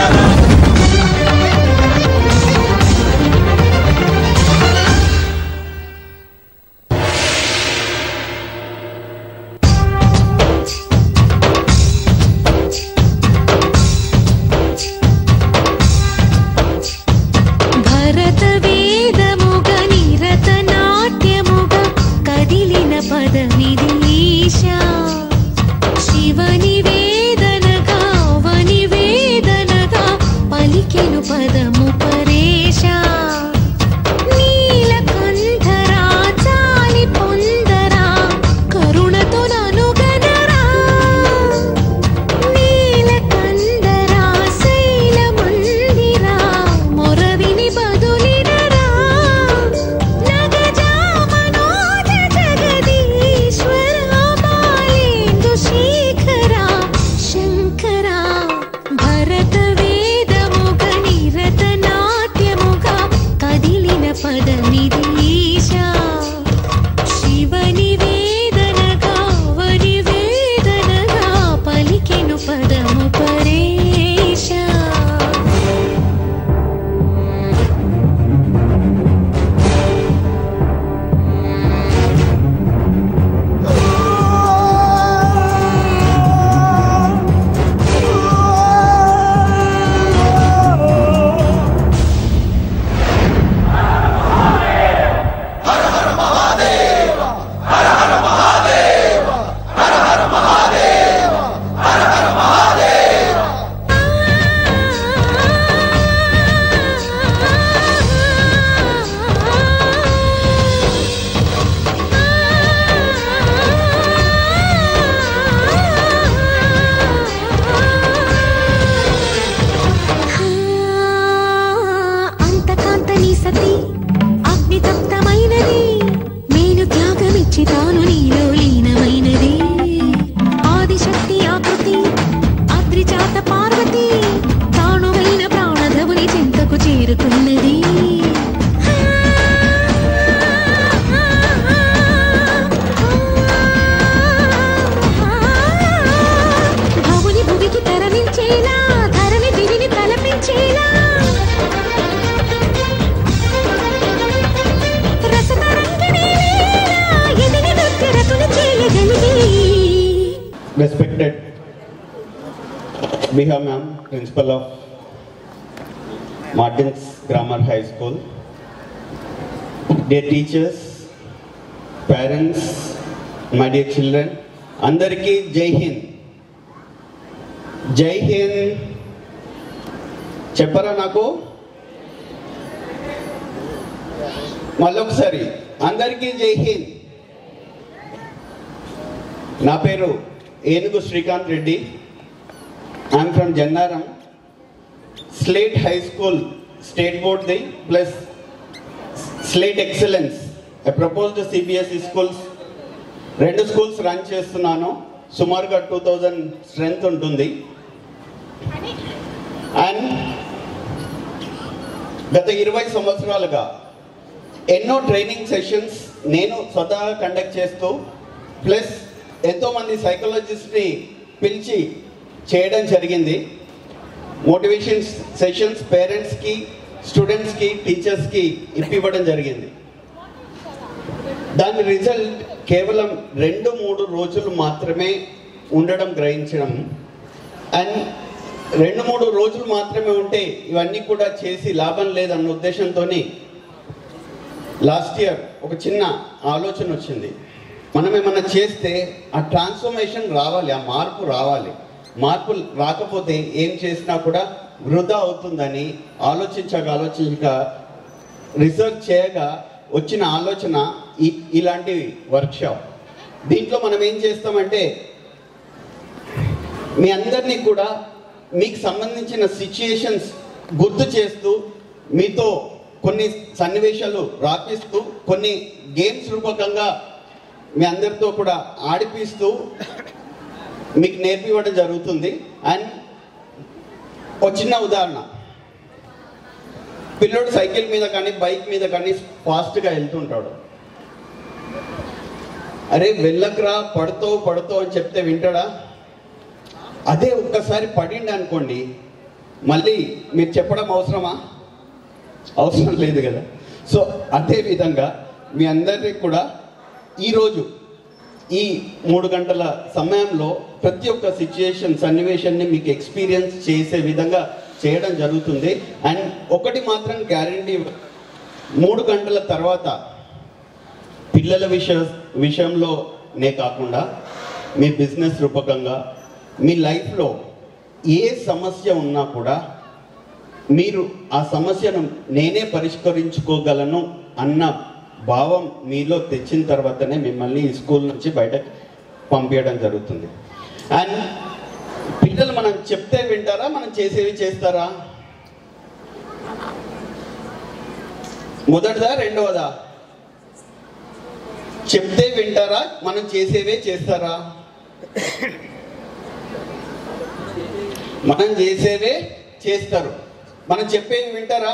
భరత వేదముగ నిరత నాట్యముగ కదిలిన పదమిది ఈశా శివ నివేదనగా వని వేదనగా పలికెను పదము పరేశా నీలకంఠరా చాలి పొందరా కరుణతో ననుగనరా నీలకందరా శైలమందిరా మొరవిని బదులినరా నగజా మనోజ జగదీశ్వరా బాలేందు శేఖరా శంకరా భరత వేదముగ నిరత నాట్యముగ కదిలిన పదమిది ఈశా శివ నివేదనగా వని వేదనగా పలికెను పదము పరేశా అంతకాంతని సతి అగ్నితప్తమైనది నేను త్యాగమిచ్చి తాను నీలో లీనమైనది ఆదిశక్తి ఆకృతి అద్రిజాత పార్వతి తానువైన ప్రాణధవుని చింతకు చేరుకున్నది భవుని భువికి తరలించేలా ధరణి దివిని తలపించేలా రసతరంగిణి లీలా ఎదిగి నృత్య రతులు చేయగలిగి respected Biha ma'am, principal of Martins Grammar High School, dear teachers, parents, my dear children, అందరికీ జై హింద్ జై హింద్ చెప్పరా నాకు మళ్ళొకసారి అందరికీ జై హింద్ నా పేరు Enugu Srikanth Reddy I'm from Jannaram slate high school state బోర్డ్ది plus slate excellence I proposed CBSE schools రెండు స్కూల్స్ రన్ చేస్తున్నాను సుమారుగా టూ థౌజండ్ స్ట్రెంగ్త్ ఉంటుంది అండ్ గత ఇరవై సంవత్సరాలుగా ఎన్నో ట్రైనింగ్ సెషన్స్ నేను స్వతహాగా కండక్ట్ చేస్తూ ప్లస్ ఎంతోమంది సైకాలజిస్ట్ని పిలిచి చేయడం జరిగింది మోటివేషన్ సెషన్స్ పేరెంట్స్కి స్టూడెంట్స్కి టీచర్స్కి ఇప్పివ్వడం జరిగింది దాని రిజల్ట్ కేవలం రెండు మూడు రోజులు మాత్రమే ఉండడం గ్రహించడం అండ్ రెండు మూడు రోజులు మాత్రమే ఉంటే ఇవన్నీ కూడా చేసి లాభం లేదన్న ఉద్దేశంతోనే లాస్ట్ ఇయర్ ఒక చిన్న ఆలోచన వచ్చింది మనం ఏమన్నా చేస్తే ఆ ట్రాన్స్ఫర్మేషన్ రావాలి ఆ మార్పు రావాలి మార్పు రాకపోతే ఏం చేసినా కూడా వృధా అవుతుందని ఆలోచించక ఆలోచించక రీసెర్చ్ చేయగా వచ్చిన ఆలోచన ఈ- ఇలాంటి వర్క్షాప్ దీంట్లో మనం ఏం చేస్తామంటే మీ అందరినీ కూడా మీకు సంబంధించిన సిచ్యుయేషన్స్ గుర్తు చేస్తూ మీతో కొన్ని సన్నివేశాలు రాపిస్తూ కొన్ని గేమ్స్ రూపకంగా మీ అందరితో కూడా ఆడిపిస్తూ మీకు నేర్పివ్వడం జరుగుతుంది అండ్ ఒక చిన్న ఉదాహరణ పిల్లోడు సైకిల్ మీద కానీ బైక్ మీద కానీ ఫాస్ట్గా వెళ్తుంటాడు అరే వెళ్ళకరా పడుతావు పడుతావు అని చెప్తే వింటాడా అదే ఒక్కసారి పడిండి అనుకోండి మళ్ళీ మీరు చెప్పడం అవసరమా అవసరం లేదు కదా సో అదే విధంగా మీ అందరినీ కూడా ఈరోజు ఈ మూడు గంటల సమయంలో ప్రతి ఒక్క సిచ్యుయేషన్ సన్నివేశాన్ని మీకు ఎక్స్పీరియన్స్ చేసే విధంగా చేయడం జరుగుతుంది అండ్ ఒకటి మాత్రం గ్యారంటీ మూడు గంటల తర్వాత పిల్లల విషయ విషయంలోనే కాకుండా మీ బిజినెస్ రూపకంగా మీ లైఫ్లో ఏ సమస్య ఉన్నా కూడా మీరు ఆ సమస్యను నేనే పరిష్కరించుకోగలను అన్న భావం మీలో తెచ్చిన తర్వాతనే మిమ్మల్ని ఈ స్కూల్ నుంచి బయటకు పంపించడం జరుగుతుంది అండ్ పిల్లలు మనం చెప్తే వింటారా మనం చేసేవి చేస్తారా మొదటిదా రెండవదా చెప్తే వింటారా మనం చేసేవే చేస్తారా మనం చేసేవే చేస్తారు మనం చెప్పేవి వింటారా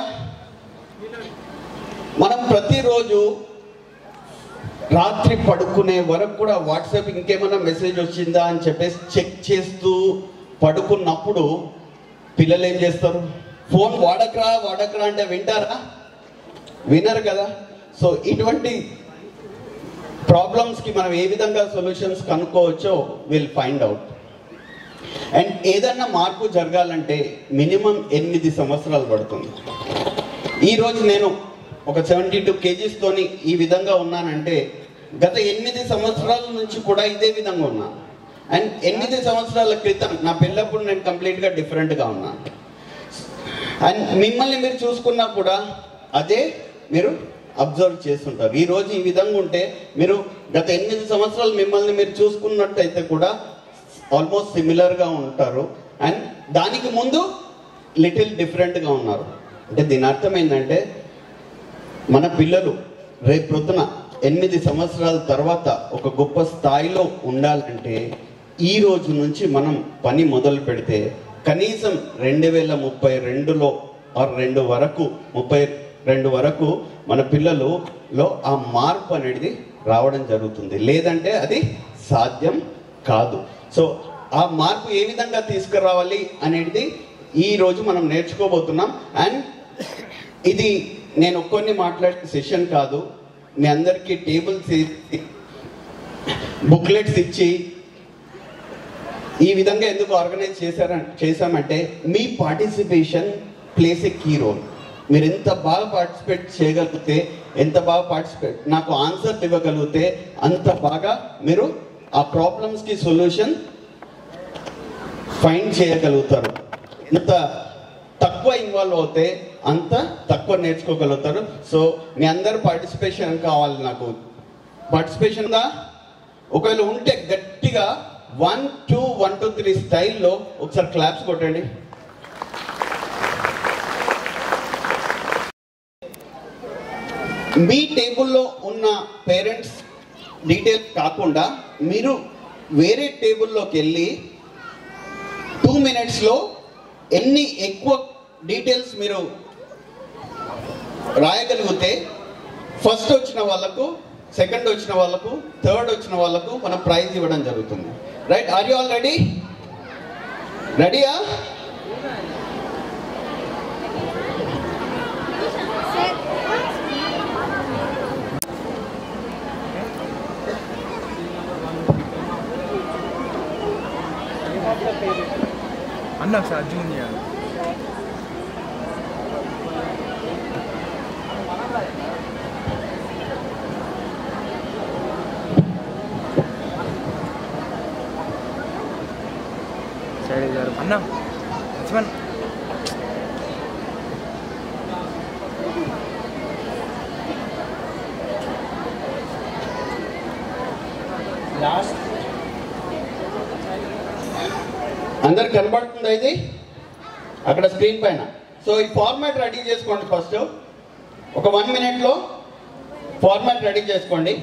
మనం ప్రతిరోజు రాత్రి పడుకునే వరకు కూడా వాట్సాప్ ఇంకేమైనా మెసేజ్ వచ్చిందా అని చెప్పేసి చెక్ చేస్తూ పడుకున్నప్పుడు పిల్లలు ఏం చేస్తారు ఫోన్ వాడకరా వాడకరా అంటే వింటారా వినరు కదా సో ఇటువంటి ప్రాబ్లమ్స్కి మనం ఏ విధంగా సొల్యూషన్స్ కనుక్కోవచ్చో విల్ ఫైండ్ అవుట్ అండ్ ఏదన్నా మార్పు జరగాలంటే మినిమం ఎనిమిది సంవత్సరాలు పడుతుంది ఈరోజు నేను ఒక సెవెంటీ టూ కేజీస్తోని ఈ విధంగా ఉన్నానంటే గత ఎనిమిది సంవత్సరాల నుంచి కూడా ఇదే విధంగా ఉన్నాను అండ్ ఎనిమిది సంవత్సరాల క్రితం నా పెళ్ళప్పుడు నేను కంప్లీట్గా డిఫరెంట్గా ఉన్నాను అండ్ మిమ్మల్ని మీరు చూసుకున్నా కూడా అదే మీరు అబ్జర్వ్ చేస్తుంటారు ఈ రోజు ఈ విధంగా ఉంటే మీరు గత ఎనిమిది సంవత్సరాలు మిమ్మల్ని మీరు చూసుకున్నట్టయితే కూడా ఆల్మోస్ట్ సిమిలర్గా ఉంటారు అండ్ దానికి ముందు లిటిల్ డిఫరెంట్గా ఉన్నారు అంటే దీని అర్థం ఏంటంటే మన పిల్లలు రేపు ప్రొద్దున ఎనిమిది సంవత్సరాల తర్వాత ఒక గొప్ప స్థాయిలో ఉండాలంటే ఈ రోజు నుంచి మనం పని మొదలు పెడితే కనీసం రెండు వేల ముప్పై రెండులో ఆర్ రెండు వరకు ముప్పై రెండు వరకు మన పిల్లలులో ఆ మార్పు అనేది రావడం జరుగుతుంది లేదంటే అది సాధ్యం కాదు సో ఆ మార్పు ఏ విధంగా తీసుకురావాలి అనేది ఈ రోజు మనం నేర్చుకోబోతున్నాం అండ్ ఇది నేను ఒక్కొన్ని మాట్లాడే సెషన్ కాదు మీ అందరికీ టేబుల్స్ బుక్లెట్స్ ఇచ్చి ఈ విధంగా ఎందుకు ఆర్గనైజ్ చేశార చేశామంటే మీ participation plays a key role మీరు ఎంత బాగా పార్టిసిపేట్ చేయగలిగితే ఎంత బాగా పార్టిసిపేట్ నాకు ఆన్సర్ ఇవ్వగలిగితే అంత బాగా మీరు ఆ ప్రాబ్లమ్స్కి సొల్యూషన్ ఫైండ్ చేయగలుగుతారు ఎంత తక్కువ ఇన్వాల్వ్ అవుతే అంత తక్కువ నేర్చుకోగలుగుతారు సో మీ అందరు పార్టిసిపేషన్ కావాలి నాకు పార్టిసిపేషన్ దా ఒకవేళ ఉంటే గట్టిగా one two one two three స్టైల్లో ఒకసారి క్లాప్స్ కొట్టండి మీ టేబుల్లో ఉన్న పేరెంట్స్ డీటెయిల్స్ కాకుండా మీరు వేరే టేబుల్లోకి వెళ్ళి టూ మినిట్స్లో ఎన్ని ఎక్కువ డీటెయిల్స్ మీరు రాయగలిగితే ఫస్ట్ వచ్చిన వాళ్ళకు సెకండ్ వచ్చిన వాళ్ళకు థర్డ్ వచ్చిన వాళ్ళకు మనం ప్రైజ్ ఇవ్వడం జరుగుతుంది right are you all ready రెడీయా అన్నా సార్ జూనియర్ సైడ్ గారు అన్నా లక్ష్మణ్ లాస్ట్ అందరు కనబడుతుందా ఇది అక్కడ స్క్రీన్ పైన సో ఈ ఫార్మాట్ రెడీ చేసుకోండి ఫస్ట్ ఒక వన్ మినిట్లో ఫార్మాట్ రెడీ చేసుకోండి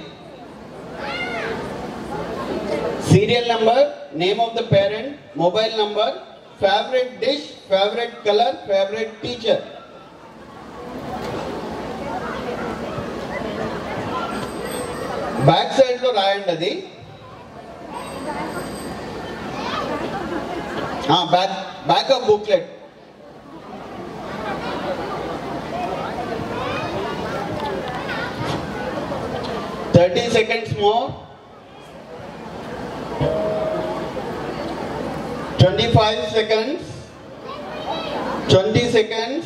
serial number name of the parent mobile number favourite dish favourite colour favourite teacher back side లో రాయండి అది back back of booklet 30 seconds more. 25 seconds. 20 seconds.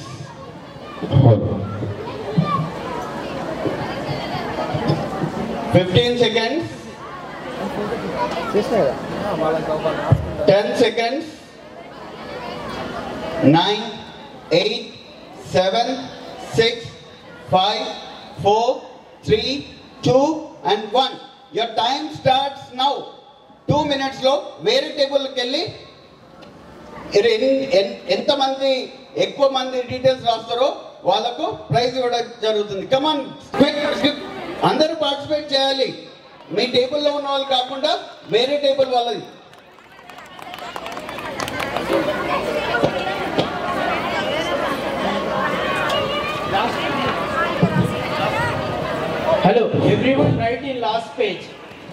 Fifteen seconds. చేసినా కదా వాళ్ళకి వాళ్ళు రాసుకుంటారు 10 seconds. 9, 8, 7, 6, 5, 4, 3, 2 and 1. Your time starts now. Two మినిట్స్లో వేరే టేబుల్కి వెళ్ళి ఇది ఎన్- ఎన్- ఎంతమంది ఎక్కువ మంది డీటెయిల్స్ రాస్తారో వాళ్ళకు ప్రైజ్ ఇవ్వడం జరుగుతుంది కమాన్ అందరూ పార్టిసిపేట్ చేయాలి మీ టేబుల్లో ఉన్న వాళ్ళు కాకుండా వేరే టేబుల్ వాళ్ళది Hello, everyone write in last page.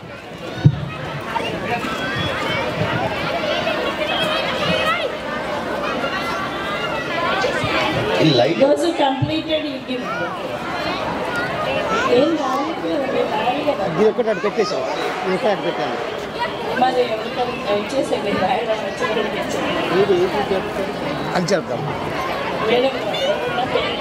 ఈ light Those who completed, you give. ఏం రాలేదు, రాయాలి కదా. ఇది ఒకటి అటు పెట్టేసి ఇది ఒకటి అటు పెట్టాను మరి ఎవరికైనా ఇచ్చేసేయండి, రాయడం వచ్చి ఇక్కడికి ఇచ్చేయండి. ఇది ఇది చెప్తారు అని చెప్తాం మేడం నా పేరు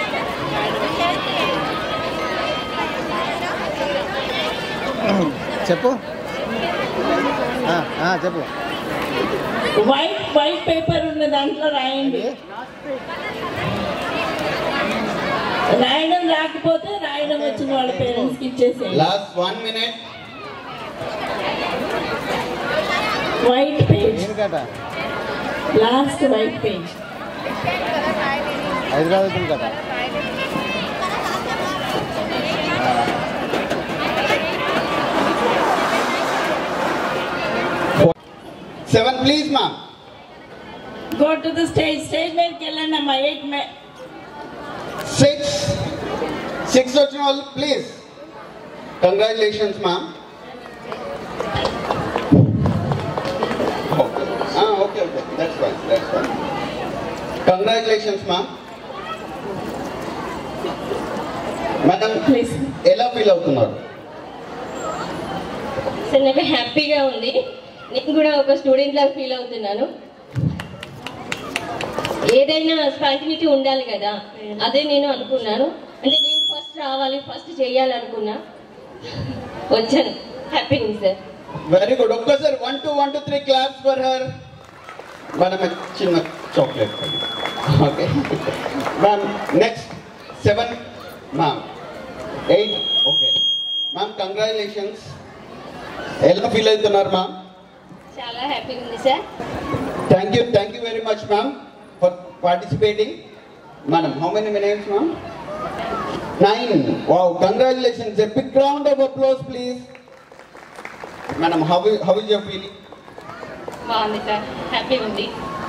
చెప్పు ఆ, ఆ, చెప్పు వైట్ వైట్ పేపర్ ఉన్న దాంట్లో రాయండి రాయడం రాకపోతే రాయడం వచ్చిన వాళ్ళ పేరెంట్స్కి ఇచ్చేసేయండి last one minute white page ఏం కదా లాస్ట్ వైట్ పేజ్ హైదరాబాద్ అవుతుంది కదా seven please ma'am go to the stage stage మీదకి వెళ్ళండి అమ్మా ఎయిట్ మే సిక్స్ సిక్స్ వచ్చిన వాళ్ళు please congratulations ma'am okay okay that's fine that's fine congratulations ma'am madam please ఎలా ఫీల్ అవుతున్నారు సార్ నాకు హ్యాపీగా ఉంది నేను కూడా ఒక స్టూడెంట్ లాగా ఫీల్ అవుతున్నాను ఏదైనా స్పాంటినిటీ ఉండాలి కదా అదే నేను అనుకున్నాను అంటే నేను ఫస్ట్ రావాలి ఫస్ట్ చేయాలి అనుకున్నా వచ్చాను హ్యాపీ ఉంది సార్ వెరీ గుడ్ ఒక్కసారి one two one two three claps for her madam చిన్న chocolate okay ma'am next seven ma'am eight okay ma'am congratulations ఎలా ఫీల్ అవుతున్నారు మ్యామ్ చాలా హ్యాపీగా ఉంది sir thank you thank you very much ma'am for participating madam how many minutes ma'am nine wow congratulations a big round of applause please madam how how is your feeling బాగుంది sir హ్యాపీగా ఉంది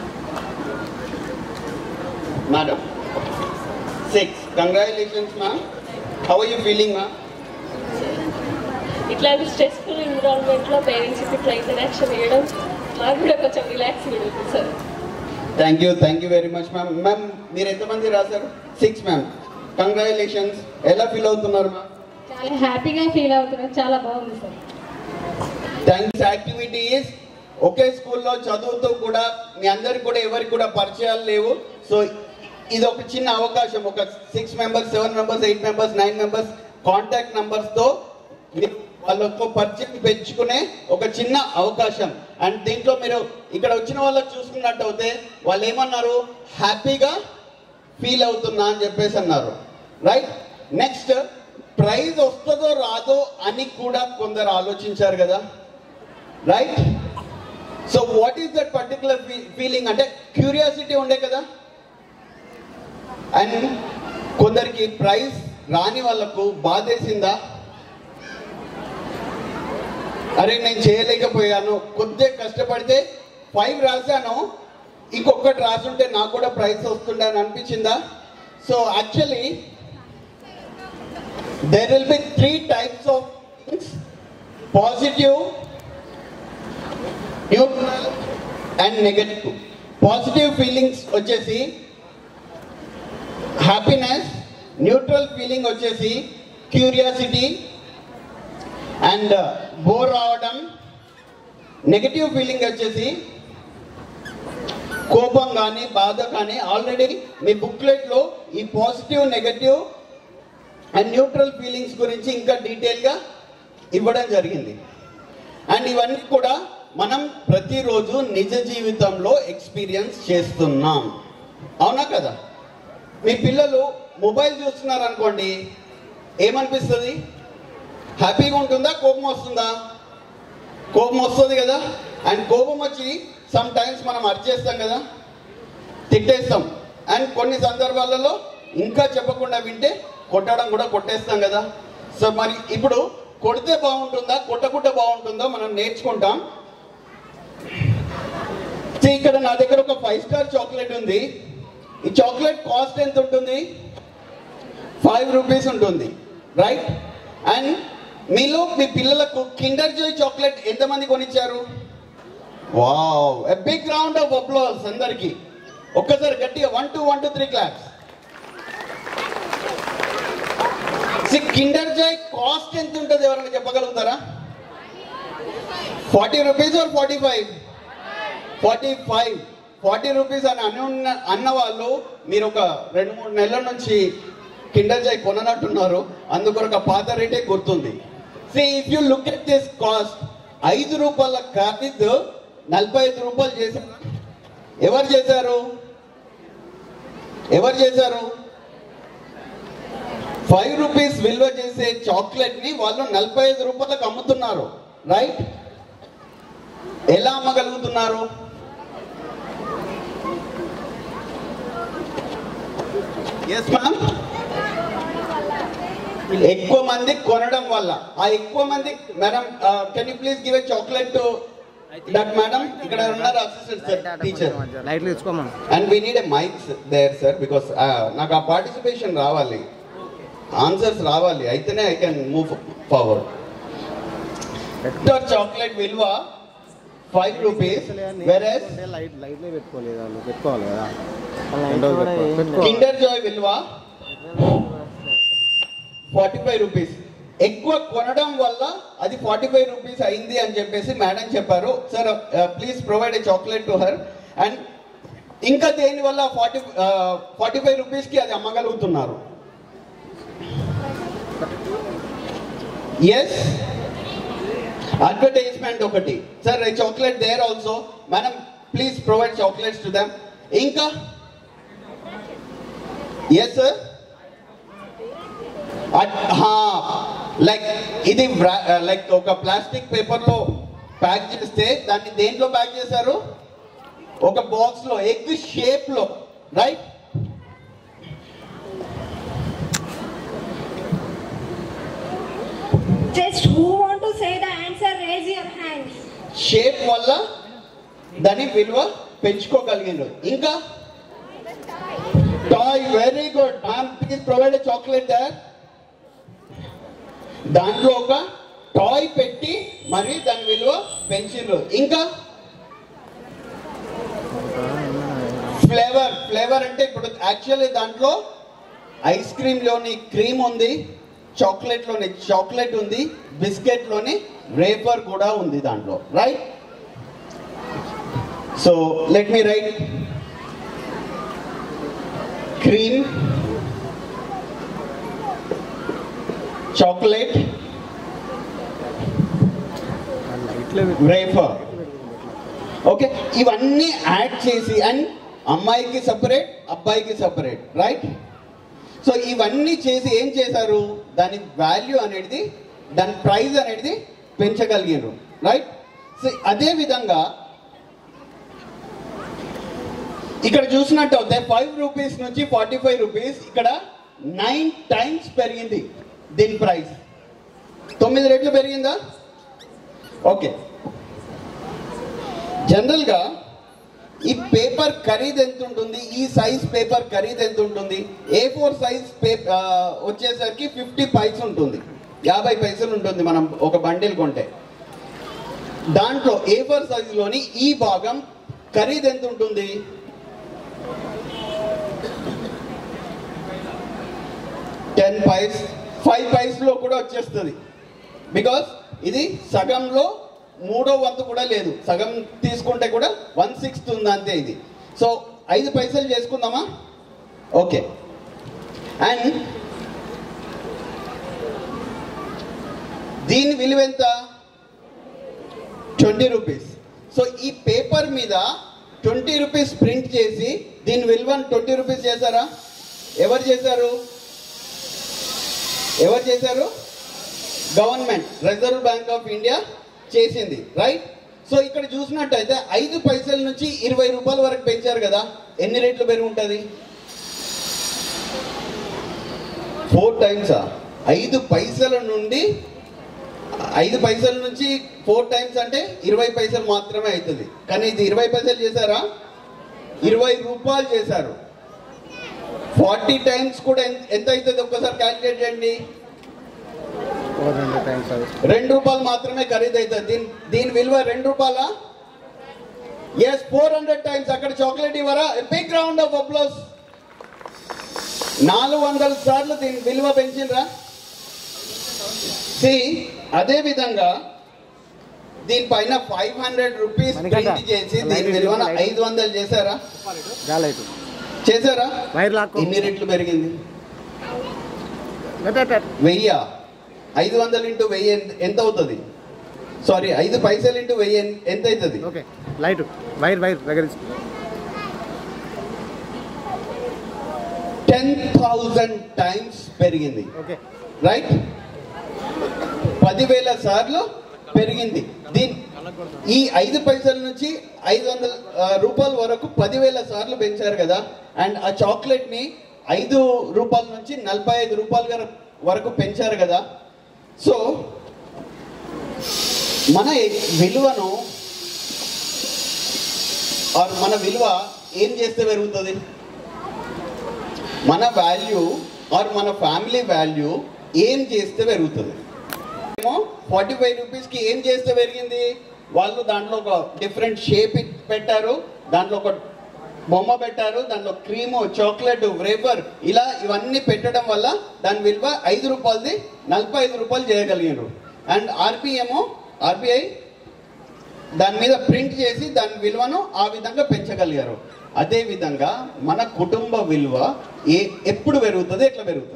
Madam. Six. Congratulations, ma'am. How are you feeling, ma'am? ఇట్లాంటి stressful ఎన్విరాన్మెంట్లో parents ఇట్లా interaction చేయడం నాకు కూడా కొంచెం రిలాక్స్ ఉంటుంది sir thank you thank you very much ma'am ma'am మీరు ఎంతమంది రాశారు సిక్స్ మ్యామ్ కంగ్రాచులేషన్స్ ఎలా ఫీల్ అవుతున్నారు మ్యామ్ చాలా హ్యాపీగా ఫీల్ అవుతున్నాను చాలా బాగుంది సార్ థ్యాంక్స్ యాక్టివిటీస్ ఒకే స్కూల్లో చదువుతూ కూడా మీ అందరికి కూడా ఎవరికి కూడా పరిచయాలు లేవు సో ఇది ఒక చిన్న అవకాశం ఒక six members seven members eight members nine members contact నంబర్స్తో మీరు వాళ్ళతో పరిచయం పెంచుకునే ఒక చిన్న అవకాశం అండ్ దీంట్లో మీరు ఇక్కడ వచ్చిన వాళ్ళకి చూసుకున్నట్టు అయితే వాళ్ళు ఏమన్నారు హ్యాపీగా ఫీల్ అవుతున్నా అని చెప్పేసి అన్నారు రైట్ నెక్స్ట్ ప్రైజ్ వస్తుందో రాదో అని కూడా కొందరు ఆలోచించారు కదా right so what is that particular feeling అంటే క్యూరియాసిటీ ఉండే కదా అండ్ కొందరికి ప్రైజ్ రాని వాళ్ళకు బాధేసిందా అరే నేను చేయలేకపోయాను కొద్దిగా కష్టపడితే ఫైవ్ రాశాను ఇంకొకటి రాసుంటే నాకు కూడా ప్రైజ్ వస్తుండే అని అనిపించిందా so actually there will be three types of positive neutral and negative positive feelings వచ్చేసి హ్యాపీనెస్ న్యూట్రల్ ఫీలింగ్ వచ్చేసి క్యూరియాసిటీ అండ్ బోర్ రావడం నెగటివ్ ఫీలింగ్ వచ్చేసి కోపం కానీ బాధ కానీ ఆల్రెడీ మీ బుక్లెట్లో ఈ positive negative and neutral feelings గురించి ఇంకా డీటెయిల్గా ఇవ్వడం జరిగింది అండ్ ఇవన్నీ కూడా మనం ప్రతిరోజు నిజ జీవితంలో ఎక్స్పీరియన్స్ చేస్తున్నాం అవునా కదా మీ పిల్లలు మొబైల్ చూస్తున్నారు అనుకోండి ఏమనిపిస్తుంది హ్యాపీగా ఉంటుందా కోపం వస్తుందా కోపం వస్తుంది కదా అండ్ కోపం వచ్చి సమ్ టైమ్స్ మనం అరిచేస్తాం కదా తిట్టేస్తాం అండ్ కొన్ని సందర్భాలలో ఇంకా చెప్పకుండా వింటే కొట్టడం కూడా కొట్టేస్తాం కదా సో మరి ఇప్పుడు కొడితే బాగుంటుందా కొట్టకుంటే బాగుంటుందో మనం నేర్చుకుంటాం See, ఇక్కడ నా దగ్గర ఒక ఫైవ్ స్టార్ చాక్లెట్ ఉంది ఈ చాక్లెట్ కాస్ట్ ఎంత ఉంటుంది ఫైవ్ రూపీస్ ఉంటుంది రైట్ అండ్ మీలో మీ పిల్లలకు కిండర్ జాయ్ చాక్లెట్ ఎంతమంది కొనిచ్చారు wow a big round of applause అందరికి ఒక్కసారి గట్టిగా one two one two three claps Kinder Joy cost ఎంత ఉంటుంది ఎవరైనా చెప్పగలుగుతారా forty rupees or forty five forty five forty rupees అని అన్న అన్న వాళ్ళు మీరు ఒక రెండు మూడు నెలల నుంచి కిండర్ జాయ్ కొననట్టున్నారు అందుకొరకు ఆ పాత రేటే గుర్తుంది see if you look at this cost ఐదు రూపాయల ఖరీదు నలభై ఐదు రూపాయలు చేశారు ఎవరు చేశారు ఎవరు చేశారు ఫైవ్ రూపీస్ విలువ చేసే చాక్లెట్ ని వాళ్ళు నలభై ఐదు రూపాయలకు అమ్ముతున్నారు రైట్ ఎలా అమ్మగలుగుతున్నారు ఎస్ మ్యామ్ ఎక్కువ మంది కొనడం వల్ల ఆ ఎక్కువ మంది madam can you please give a chocolate to that madam ఇక్కడ ఉన్నారు అసిస్టెంట్ సార్ టీచర్ లైట్లు తెచ్చుకోమను and we need a mics there sir because నాకు ఆ పార్టిసిపేషన్ రావాలి ఆన్సర్స్ రావాలి అయితేనే I can move forward chocolate విలువ ఫైవ్ రూపీస్ వెరస్ లైట్ లైట్లే పెట్టుకోలేదు వాళ్ళు పెట్టుకోవాలి కదా రెండోది పెట్టుకోవాలి. పెట్టుకోవాలి కిండర్ జాయ్ విలువ ఫార్టీ ఫైవ్ రూపీస్ ఎక్కువ కొనడం వల్ల అది ఫార్టీ ఫైవ్ రూపీస్ అయింది అని చెప్పేసి మేడం చెప్పారు sir please provide a chocolate to her and ఇంకా దేని వల్ల ఫార్టీ ఫార్టీ ఫైవ్ రూపీస్కి అది అమ్మగలుగుతున్నారు ఎస్ అడ్వర్టైజ్మెంట్ ఒకటి sir chocolate there also madam please provide chocolates to them ఇంకా ఎస్ సార్ లైక్ ఇది లైక్ ఒక ప్లాస్టిక్ పేపర్ లో ప్యాక్ చేస్తే దాన్ని దేంట్లో ప్యాక్ చేశారు ఒక బాక్స్ లో ఎగ్ షేప్ లో right Just who want to say the answer, raise your hand. Shape వల్ల దాని విలువ పెంచుకోగలిగిండ్రు ఇంకా toy very good ma'am please provide chocolate there దాంట్లో ఒక టాయ్ పెట్టి మరి దాని విలువ పెంచిండ్రు ఇంకా ఫ్లేవర్ ఫ్లేవర్ అంటే ఇప్పుడు యాక్చువల్లీ దాంట్లో ఐస్ క్రీమ్ లోని క్రీమ్ ఉంది చాక్లెట్ లోని చాక్లెట్ ఉంది బిస్కెట్ లోని వేఫర్ కూడా ఉంది దాంట్లో right so let me right cream chocolate లైట్లే పెట్టు వేఫర్ ఓకే ఇవన్నీ యాడ్ చేసి అండ్ అమ్మాయికి సపరేట్ అబ్బాయికి సపరేట్ రైట్ సో ఇవన్నీ చేసి ఏం చేశారు దాని వాల్యూ అనేది దాని ప్రైస్ అనేది పెంచగలిగారు రైట్ సో అదే విధంగా ఇక్కడ చూసినట్టు అవుతే ఫైవ్ రూపీస్ నుంచి ఫార్టీ ఫైవ్ రూపీస్ ఇక్కడ నైన్ టైమ్స్ పెరిగింది దీని ప్రైస్ తొమ్మిది రెట్లు పెరిగిందా ఓకే జనరల్గా ఈ పేపర్ ఖరీదు ఎంత ఉంటుంది ఈ సైజ్ పేపర్ ఖరీదు ఎంత ఉంటుంది ఏ ఫోర్ సైజ్ పేపర్ వచ్చేసరికి ఫిఫ్టీ పైస్ ఉంటుంది యాభై పైసలు ఉంటుంది మనం ఒక బండిల్ కొంటే దాంట్లో ఏ ఫోర్ సైజులోని ఈ భాగం ఖరీదు ఎంత ఉంటుంది టెన్ పైస్ ఫైవ్ పైస్లో కూడా వచ్చేస్తుంది బికాస్ ఇది సగంలో మూడో వంతు కూడా లేదు సగం తీసుకుంటే కూడా వన్ సిక్స్త్ ఉంది అంతే ఇది సో ఐదు పైసలు చేసుకుందామా ఓకే అండ్ దీని విలువ ఎంత ట్వంటీ రూపీస్ సో ఈ పేపర్ మీద ట్వంటీ రూపీస్ ప్రింట్ చేసి దీని విలువను ట్వంటీ రూపీస్ చేశారా ఎవరు చేశారు ఎవరు చేశారు government Reserve Bank of India చేసింది రైట్ సో ఇక్కడ చూసినట్టయితే ఐదు పైసల నుంచి ఇరవై రూపాయల వరకు పెంచారు కదా ఎన్ని రేట్లు పెరిగి ఉంటుంది ఫోర్ టైమ్సా ఐదు పైసల నుండి ఐదు పైసల నుంచి ఫోర్ టైమ్స్ అంటే ఇరవై పైసలు మాత్రమే అవుతుంది కానీ ఇది ఇరవై పైసలు చేశారా ఇరవై రూపాయలు చేశారు ఫార్టీ టైమ్స్ కూడా ఎంత- ఎంత అవుతుంది ఒక్కసారి క్యాలిక్యులేట్ చేయండి ఒక రెండు టైమ్స్ అది రెండు రూపాయలు మాత్రమే ఖరీదు అవుతుంది దీని దీని విలువ రెండు రూపాయల ఎస్ ఫోర్ హండ్రెడ్ టైమ్స్ అక్కడ చాక్లెట్ ఇవ్వరా బిగ్ రౌండ్ ఆఫ్ అప్లోస్ నాలుగు వందల సార్లు దీని విలువ పెంచిండ్రా సి అదే విధంగా దీనిపైన five hundred rupees Manikanta, print చేసి లైట్ దీని విలువ లైట్. ఐదు వందలు చేశారా గాలైట్ చేశారా వైర్ లాక్కో ఎన్ని రెట్లు పెరిగింది వెట్, వెట్, వెట్. వెయ్యి ఐదు వందలు ఇంటూ వెయ్యి ఎంత- ఎంత అవుతుంది సారీ ఐదు పైసలు ఇంటూ వెయ్యి ఎన్- ఎంత అవుతుంది ఓకే లైట్ వైర్ వైర్ దగ్గర తీసుకో. టెన్ థౌజండ్ టైమ్స్ పెరిగింది ఓకే రైట్ పదివేల సార్లు పెరిగింది దీని ఈ ఐదు పైసల నుంచి ఐదు వందల ఆ, రూపాయల వరకు పదివేల సార్లు పెంచారు కదా అండ్ ఆ చాక్లెట్ ని ఐదు రూపాయల నుంచి నలభై ఐదు రూపాయల వర- వరకు పెంచారు కదా సో మన విలువను ఆర్ మన విలువ ఏం చేస్తే పెరుగుతుంది మన వాల్యూ ఆర్ మన ఫ్యామిలీ వాల్యూ ఏం చేస్తే పెరుగుతుంది ఏమో ఫార్టీ ఫైవ్ రూపీస్కి ఏం చేస్తే పెరిగింది వాళ్ళు దాంట్లో ఒక డిఫరెంట్ షేప్ పెట్టారు దాంట్లో ఒక బొమ్మ పెట్టారు దాంట్లో క్రీము చాక్లెట్ వేఫర్ ఇలా ఇవన్నీ పెట్టడం వల్ల దాని విలువ ఐదు రూపాయలది నలభై ఐదు రూపాయలు చేయగలిగారు అండ్ ఆర్బిఐ ఆర్బీఐ దాని మీద ప్రింట్ చేసి దాని విలువను ఆ విధంగా పెంచగలిగారు అదే విధంగా మన కుటుంబ విలువ ఏ ఎప్పుడు పెరుగుతుంది ఎట్లా పెరుగుతుంది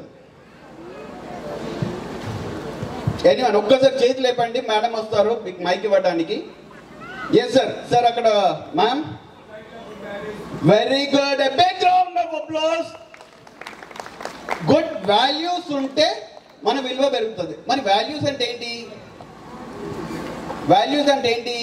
ఎనీవన్ ఒక్కసారి చేతి లేపండి మేడం వస్తారు మీకు మైక్ ఇవ్వడానికి ఎస్ సార్ సార్ అక్కడ ma'am very good background of applause good values ఉంటే మన విలువ పెరుగుతుంది మరి వాల్యూస్ అంటే ఏంటి వాల్యూస్ అంటే ఏంటి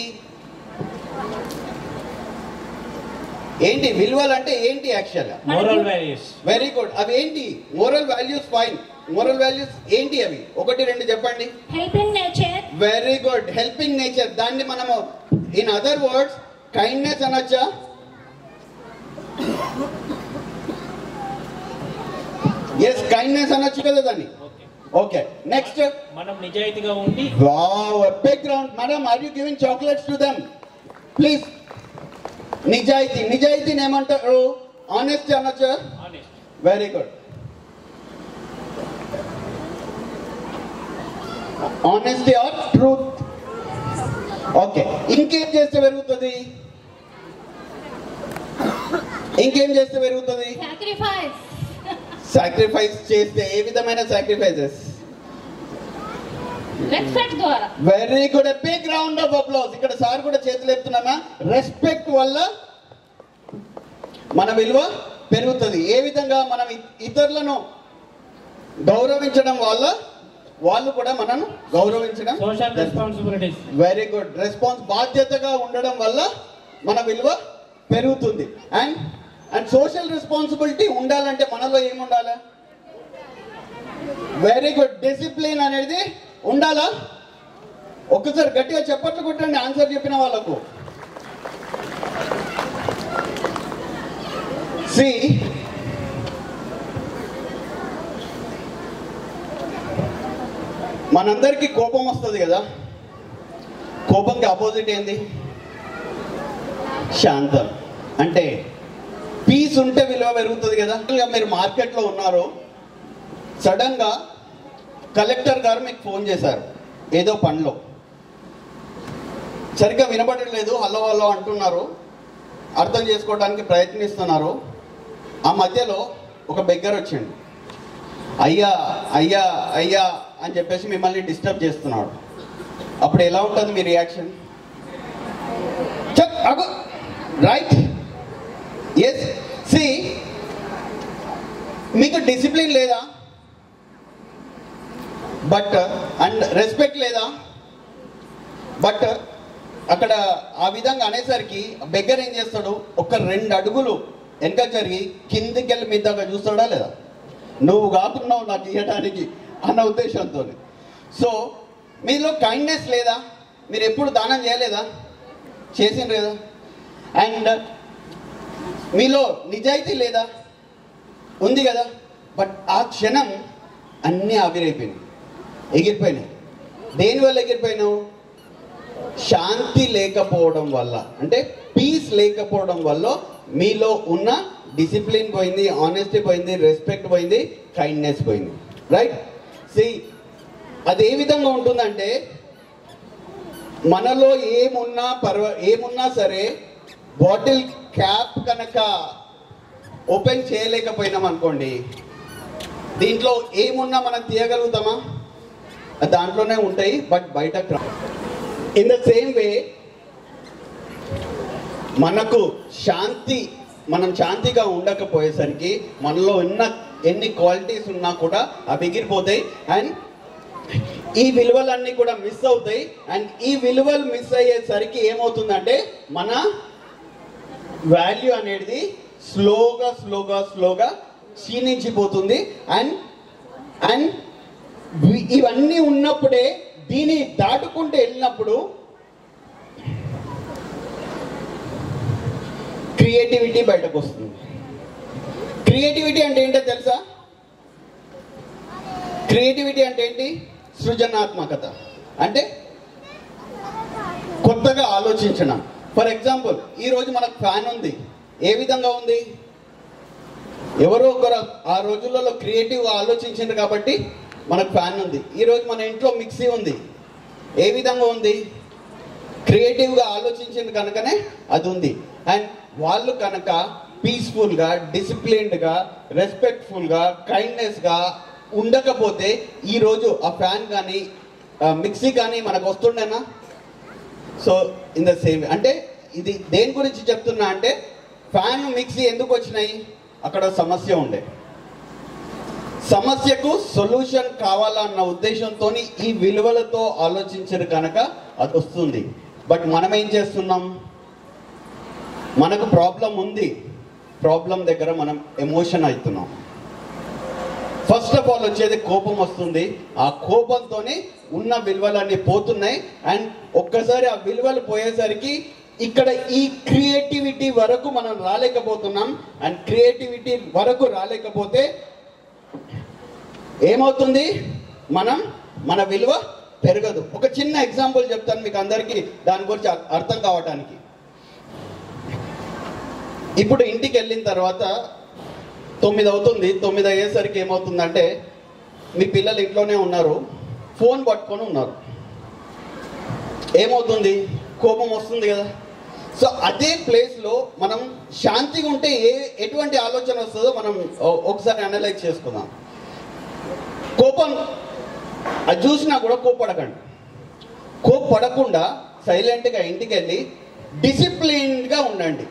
ఏంటి విలువలు అంటే ఏంటి యాక్చువల్గా Moral values. వెరీ గుడ్ అవి ఏంటి moral values fine moral values ఏంటి అవి ఒకటి రెండు చెప్పండి helping nature, very good helping nature దాన్ని మనము ఇన్ అదర్ వర్డ్స్ కైండ్నెస్ అనొచ్చా ఎస్ కైండ్నెస్ అనొచ్చు కదా దాన్ని ఓకే నెక్స్ట్ మనం నిజాయితీగా ఉండి wow big round madam are you giving chocolates to them please నిజాయితీ నిజాయితీని ఏమంటారు ఆనెస్ట్ అనొచ్చా honest. Very good honesty or truth okay ఇంకేం చేస్తే పెరుగుతుంది ఇంకేం చేస్తే పెరుగుతుంది sacrifice, సాక్రిఫైస్ చేస్తే ఏ విధమైన సాక్రిఫైసెస్ రెస్పెక్ట్ ద్వారా very good big round of applause ఇక్కడ సార్ కూడా చేతులు ఎత్తున్నానా రెస్పెక్ట్ వల్ల మన విలువ పెరుగుతుంది ఏ విధంగా మనం ఇ- ఇతరులను గౌరవించడం వల్ల వాళ్ళు కూడా మనను గౌరవించడం Social responsibilities. Very good response బాధ్యతగా ఉండడం వల్ల మన విలువ పెరుగుతుంది అండ్ అండ్ సోషల్ రెస్పాన్సిబిలిటీ ఉండాలంటే మనలో ఏముండాలా వెరీ గుడ్ డిసిప్లిన్ అనేది ఉండాలా ఒక్కసారి గట్టిగా చెప్పట్లు కొట్టండి ఆన్సర్ చెప్పిన వాళ్ళకు సి మనందరికీ కోపం వస్తుంది కదా కోపంకి ఆపోజిట్ ఏంది శాంతం అంటే పీస్ ఉంటే విలువ పెరుగుతుంది కదా ఇంకా మీరు మార్కెట్లో ఉన్నారు సడన్గా కలెక్టర్ గారు మీకు ఫోన్ చేశారు ఏదో పనిలో సరిగ్గా వినపడట్లేదు హలో హలో అంటున్నారు అర్థం చేసుకోవడానికి ప్రయత్నిస్తున్నారు ఆ మధ్యలో ఒక బెగ్గర్ వచ్చిండు అయ్యా అయ్యా అయ్యా అని చెప్పేసి మిమ్మల్ని డిస్టర్బ్ చేస్తున్నాడు అప్పుడు ఎలా ఉంటుంది మీ రియాక్షన్ చెప్ అగో రైట్ ఎస్ సి మీకు డిసిప్లిన్ లేదా బట్ అండ్ రెస్పెక్ట్ లేదా బట్ అక్కడ ఆ విధంగా అనేసరికి బెగ్గర్ ఏం చేస్తాడు ఒక రెండు అడుగులు వెనక జరిగి కిందికి వెళ్ళి మీ దాకా చూస్తాడా లేదా నువ్వు కాకున్నావు నాకు ఇవ్వడానికి అన్న ఉద్దేశంతో సో మీలో కైండ్నెస్ లేదా మీరు ఎప్పుడు దానం చేయలేదా చేసిండ్రు కదా అండ్ మీలో నిజాయితీ లేదా ఉంది కదా బట్ ఆ క్షణం అన్నీ ఆవిరైపోయినాయి ఎగిరిపోయినాయి దేనివల్ల ఎగిరిపోయినావు శాంతి లేకపోవడం వల్ల అంటే పీస్ లేకపోవడం వల్ల మీలో ఉన్న డిసిప్లిన్ పోయింది ఆనెస్టీ పోయింది రెస్పెక్ట్ పోయింది కైండ్నెస్ పోయింది రైట్ సి అది ఏ విధంగా ఉంటుందంటే మనలో ఏమున్నా పర్వ ఏమున్నా సరే బాటిల్ క్యాప్ కనుక ఓపెన్ చేయలేకపోయినాం అనుకోండి దీంట్లో ఏమున్నా మనం తీయగలుగుతామా దాంట్లోనే ఉంటాయి బట్ బయట ఇన్ ద సేమ్ వే మనకు శాంతి మనం శాంతిగా ఉండకపోయేసరికి మనలో ఉన్న ఎన్ని క్వాలిటీస్ ఉన్నా కూడా అవి ఎగిరిపోతాయి అండ్ ఈ విలువలన్నీ కూడా మిస్ అవుతాయి అండ్ ఈ విలువలు మిస్ అయ్యేసరికి ఏమవుతుందంటే మన వాల్యూ అనేది స్లోగా స్లోగా స్లోగా క్షీణించిపోతుంది అండ్ అండ్ వి- ఇవన్నీ ఉన్నప్పుడే దీన్ని దాటుకుంటూ వెళ్ళినప్పుడు క్రియేటివిటీ బయటకు వస్తుంది క్రియేటివిటీ అంటే ఏంటో తెలుసా క్రియేటివిటీ అంటే ఏంటి సృజనాత్మకత అంటే కొత్తగా ఆలోచించడం ఫర్ ఎగ్జాంపుల్ ఈ రోజు మనకు ఫ్యాన్ ఉంది ఏ విధంగా ఉంది ఎవరో ఒకరు ఆ రోజులలో క్రియేటివ్ ఆలోచించారు కాబట్టి మనకు ఫ్యాన్ ఉంది ఈ రోజు మన ఇంట్లో మిక్సీ ఉంది ఏ విధంగా ఉంది క్రియేటివ్గా ఆలోచించింది కనుకనే అది ఉంది అండ్ వాళ్ళు కనుక పీస్ఫుల్గా డిసిప్లిన్డ్గా రెస్పెక్ట్ఫుల్గా కైండ్నెస్గా ఉండకపోతే ఈరోజు ఆ ఫ్యాన్ కానీ మిక్సీ కానీ మనకు వస్తుండేనా సో ఇన్ ద సేమ్ అంటే ఇది దేని గురించి చెప్తున్నా అంటే ఫ్యాన్ మిక్సీ ఎందుకు వచ్చినాయి అక్కడ సమస్య ఉండే సమస్యకు సొల్యూషన్ కావాలన్న ఉద్దేశంతో ఈ విలువలతో ఆలోచించారు కనుక అది వస్తుంది బట్ మనం ఏం చేస్తున్నాం మనకు ప్రాబ్లం ఉంది ప్రాబ్లం దగ్గర మనం ఎమోషన్ అవుతున్నాం ఫస్ట్ ఆఫ్ ఆల్ వచ్చేది కోపం వస్తుంది ఆ కోపంతోనే ఉన్న విలువలన్నీ పోతున్నాయి అండ్ ఒక్కసారి ఆ విలువలు పోయేసరికి ఇక్కడ ఈ క్రియేటివిటీ వరకు మనం రాలేకపోతున్నాం అండ్ క్రియేటివిటీ వరకు రాలేకపోతే ఏమవుతుంది మనం మన విలువ పెరగదు ఒక చిన్న ఎగ్జాంపుల్ చెప్తాను మీకు అందరికీ దాని గురించి అర్- అర్థం కావటానికి ఇప్పుడు ఇంటికి వెళ్ళిన తర్వాత తొమ్మిది అవుతుంది తొమ్మిది అయ్యేసరికి ఏమవుతుందంటే మీ పిల్లలు ఇంట్లోనే ఉన్నారు ఫోన్ పట్టుకొని ఉన్నారు ఏమవుతుంది కోపం వస్తుంది కదా సో అదే ప్లేస్లో మనం శాంతిగా ఉంటే ఏ ఎటువంటి ఆలోచన వస్తుందో మనం ఓ- ఒకసారి అనలైజ్ చేసుకుందాం కోపం అది చూసినా కూడా కోప్పడకండి కోప్పడకుండా సైలెంట్గా ఇంటికి వెళ్ళి డిసిప్లిన్డ్గా ఉండండి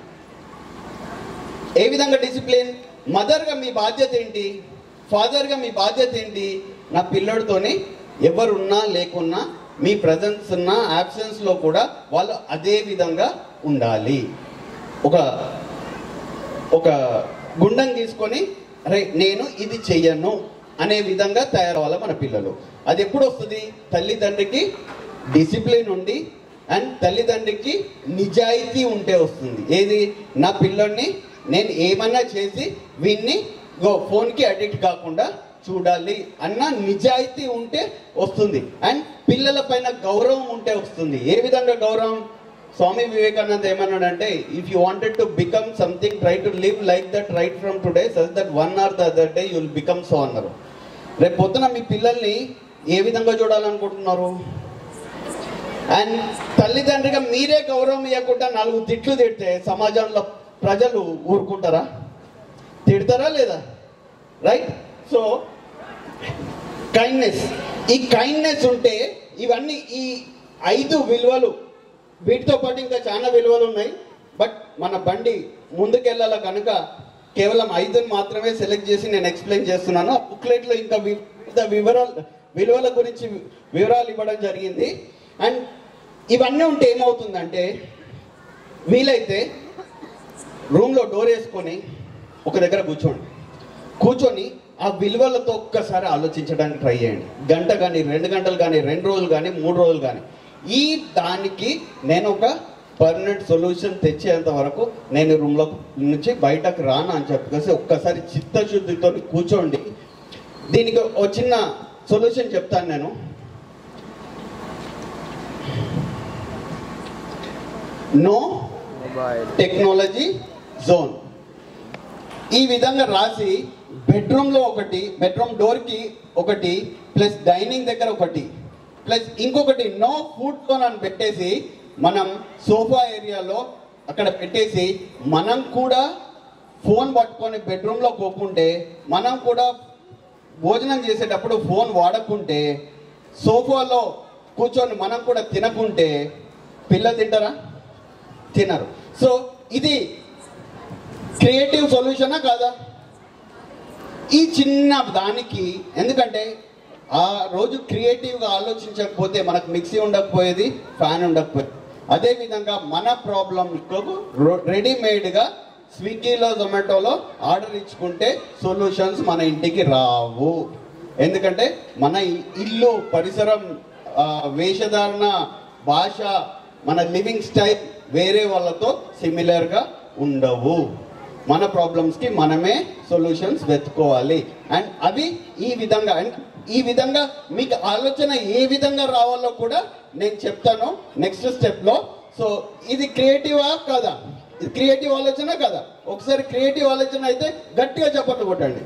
ఏ విధంగా డిసిప్లిన్ మదర్గా మీ బాధ్యత ఏంటి ఫాదర్గా మీ బాధ్యత ఏంటి నా పిల్లడితోని ఎవరున్నా లేకున్నా మీ ప్రజెన్స్ ఉన్న absence-లో కూడా వాళ్ళు అదే విధంగా ఉండాలి ఒక ఒక గుండం తీసుకొని అరే నేను ఇది చెయ్యను అనే విధంగా తయారవ్వాలి మన పిల్లలు అది ఎప్పుడు వస్తుంది తల్లిదండ్రికి డిసిప్లిన్ ఉండి అండ్ తల్లిదండ్రికి నిజాయితీ ఉంటే వస్తుంది ఏది నా పిల్లోడిని నేను ఏమన్నా చేసి వీన్ని గో ఫోన్కి అడిక్ట్ కాకుండా చూడాలి అన్న నిజాయితీ ఉంటే వస్తుంది అండ్ పిల్లల పైన గౌరవం ఉంటే వస్తుంది ఏ విధంగా గౌరవం స్వామి వివేకానంద ఏమన్నాడంటే if you wanted to become something try to live like that right from today such that one or the other day you'll become so అన్నారు రేపు పొద్దున మీ పిల్లల్ని ఏ విధంగా చూడాలనుకుంటున్నారు అండ్ తల్లిదండ్రిగా మీరే గౌరవం ఇవ్వకుండా నాలుగు తిట్లు తిడితే సమాజంలో ప్రజలు ఊరుకుంటారా తిడతారా లేదా రైట్ సో కైండ్నెస్ ఈ కైండ్నెస్ ఉంటే ఇవన్నీ ఈ ఐదు విలువలు వీటితో పాటు ఇంకా చాలా విలువలు ఉన్నాయి బట్ మన బండి ముందుకెళ్ళాల కనుక కేవలం ఐదుని మాత్రమే సెలెక్ట్ చేసి నేను ఎక్స్ప్లెయిన్ చేస్తున్నాను ఆ బుక్లెట్లో ఇంకా వివిధ వివరాలు విలువల గురించి వివరాలు ఇవ్వడం జరిగింది అండ్ ఇవన్నీ ఉంటే ఏమవుతుందంటే వీలైతే రూమ్లో డోర్ వేసుకొని ఒక దగ్గర కూర్చోండి కూర్చొని ఆ విలువలతో ఒక్కసారి ఆలోచించడానికి ట్రై చేయండి గంట కానీ రెండు గంటలు కానీ రెండు రోజులు కానీ మూడు రోజులు కానీ ఈ దానికి నేను ఒక పర్మనెంట్ సొల్యూషన్ తెచ్చేంత వరకు నేను రూమ్లో నుంచి బయటకు రాను అని చెప్పేసి ఒక్కసారి చిత్తశుద్ధితో కూర్చోండి దీనికి ఒక చిన్న సొల్యూషన్ చెప్తాను నేను నో మొబైల్ టెక్నాలజీ జోన్ ఈ విధంగా రాసి బెడ్రూమ్లో ఒకటి బెడ్రూమ్ డోర్కి ఒకటి ప్లస్ డైనింగ్ దగ్గర ఒకటి ప్లస్ ఇంకొకటి నో ఫుడ్ జోన్ అని పెట్టేసి మనం సోఫా ఏరియాలో అక్కడ పెట్టేసి మనం కూడా ఫోన్ పట్టుకొని బెడ్రూమ్లో పోకుంటే మనం కూడా భోజనం చేసేటప్పుడు ఫోన్ వాడకుంటే సోఫాలో కూర్చొని మనం కూడా తినకుంటే పిల్లలు తింటారా తినరు సో ఇది క్రియేటివ్ సొల్యూషనా కాదా ఈ చిన్న దానికి ఎందుకంటే ఆ రోజు క్రియేటివ్గా ఆలోచించకపోతే మనకు మిక్సీ ఉండకపోయేది ఫ్యాన్ ఉండకపోయేది అదేవిధంగా మన ప్రాబ్లంకు రెడీమేడ్గా స్విగ్గీలో జొమాటోలో ఆర్డర్ ఇచ్చుకుంటే సొల్యూషన్స్ మన ఇంటికి రావు ఎందుకంటే మన ఇ- ఇల్లు పరిసరం ఆ, వేషధారణ భాష మన లివింగ్ స్టైల్ వేరే వాళ్ళతో సిమిలర్గా ఉండవు మన ప్రాబ్లమ్స్కి మనమే సొల్యూషన్స్ వెతుకోవాలి అండ్ అవి ఈ విధంగా అండ్ ఈ విధంగా మీకు ఆలోచన ఏ విధంగా రావాలో కూడా నేను చెప్తాను నెక్స్ట్ స్టెప్లో సో ఇది క్రియేటివా కాదా ఇది క్రియేటివ్ ఆలోచన కదా ఒకసారి క్రియేటివ్ ఆలోచన అయితే గట్టిగా చెప్పట్లు కొట్టండి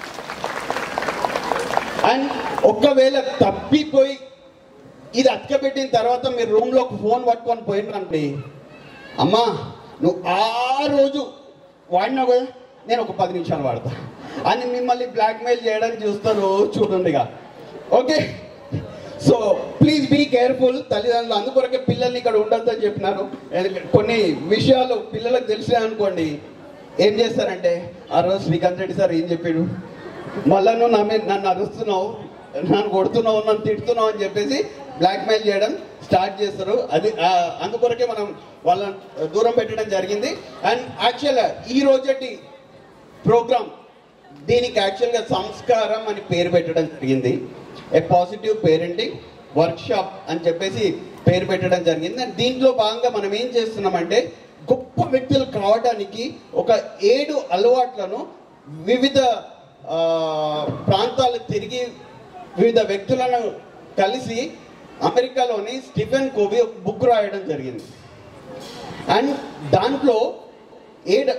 అండ్ ఒకవేళ తప్పిపోయి ఇది అతకబెట్టిన తర్వాత మీరు రూమ్లో ఫోన్ పట్టుకొని పోయినండి అమ్మా నువ్వు ఆ రోజు వాడినావు కదా నేను ఒక పది నిమిషాలు వాడతా అని మిమ్మల్ని బ్లాక్మెయిల్ చేయడానికి చూస్తారు చూడండిగా okay so please be careful తల్లిదండ్రులు అందుకొరకే పిల్లల్ని ఇక్కడ ఉండొద్దని చెప్పినారు ఎందుకంటే కొన్ని విషయాలు పిల్లలకు తెలిసినాయి అనుకోండి ఏం చేస్తారంటే ఆ రోజు శ్రీకాంత్ రెడ్డి సార్ ఏం చెప్పాడు మళ్ళా నువ్వు నా మీద నన్ను అరుస్తున్నావు నన్ను కొడుతున్నావు నన్ను తిడుతున్నావు అని చెప్పేసి బ్లాక్మెయిల్ చేయడం స్టార్ట్ చేస్తారు అది ఆ, అందుకొరకే మనం వాళ్ళని దూరం పెట్టడం జరిగింది అండ్ యాక్చువల్గా ఈ రోజటి ప్రోగ్రామ్ దీనికి యాక్చువల్గా సంస్కారం అని పేరు పెట్టడం జరిగింది a positive parenting workshop అని చెప్పేసి పేరు పెట్టడం జరిగింది అండ్ దీంట్లో భాగంగా మనం ఏం చేస్తున్నామంటే గొప్ప వ్యక్తులు కావడానికి ఒక ఏడు అలవాట్లను వివిధ ఆ, ప్రాంతాలు తిరిగి వివిధ వ్యక్తులను కలిసి అమెరికాలోని స్టిఫెన్ కోవి ఒక బుక్ రాయడం జరిగింది అండ్ దాంట్లో ఏడు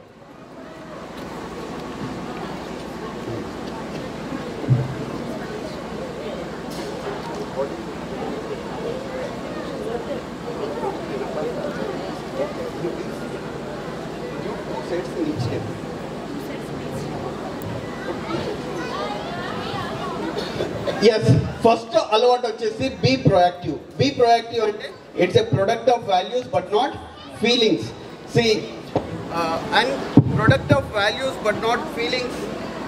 ఎస్ ఫస్ట్ అలవాటు వచ్చేసి బీ ప్రొయాక్టివ్ బీ ప్రొయాక్టివ్ అంటే it's a product of values but not feelings see and product of values but not feelings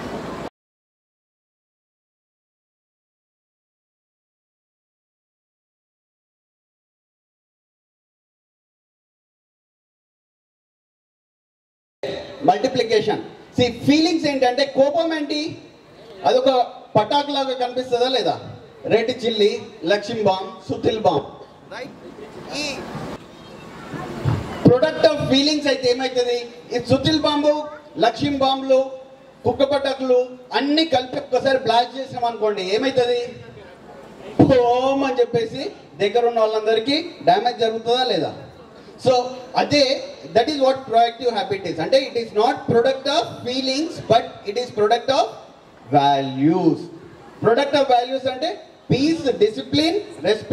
multiplication see feelings ఏంటంటే కోపం ఏంటి అదొక పటాక్ లాగా కనిపిస్తుందా లేదా రెడ్ చిల్లి లక్ష్మీ బాంబ్ సుతిల్ బాంబ్ రైట్ ఈ ప్రొడక్ట్ ఆఫ్ ఫీలింగ్స్ అయితే ఏమవుతుంది ఈ సుతిల్ బాంబు లక్ష్మీ బాంబులు కుక్క పటాకులు అన్ని కలిపి ఒక్కసారి బ్లాస్ట్ చేసినాం అనుకోండి ఏమవుతుంది ఓం అని చెప్పేసి దగ్గర ఉన్న వాళ్ళందరికీ డ్యామేజ్ జరుగుతుందా లేదా సో అదే that is what productive habit is అంటే it is not product of feelings but it is product of values product of values అంటే peace discipline respect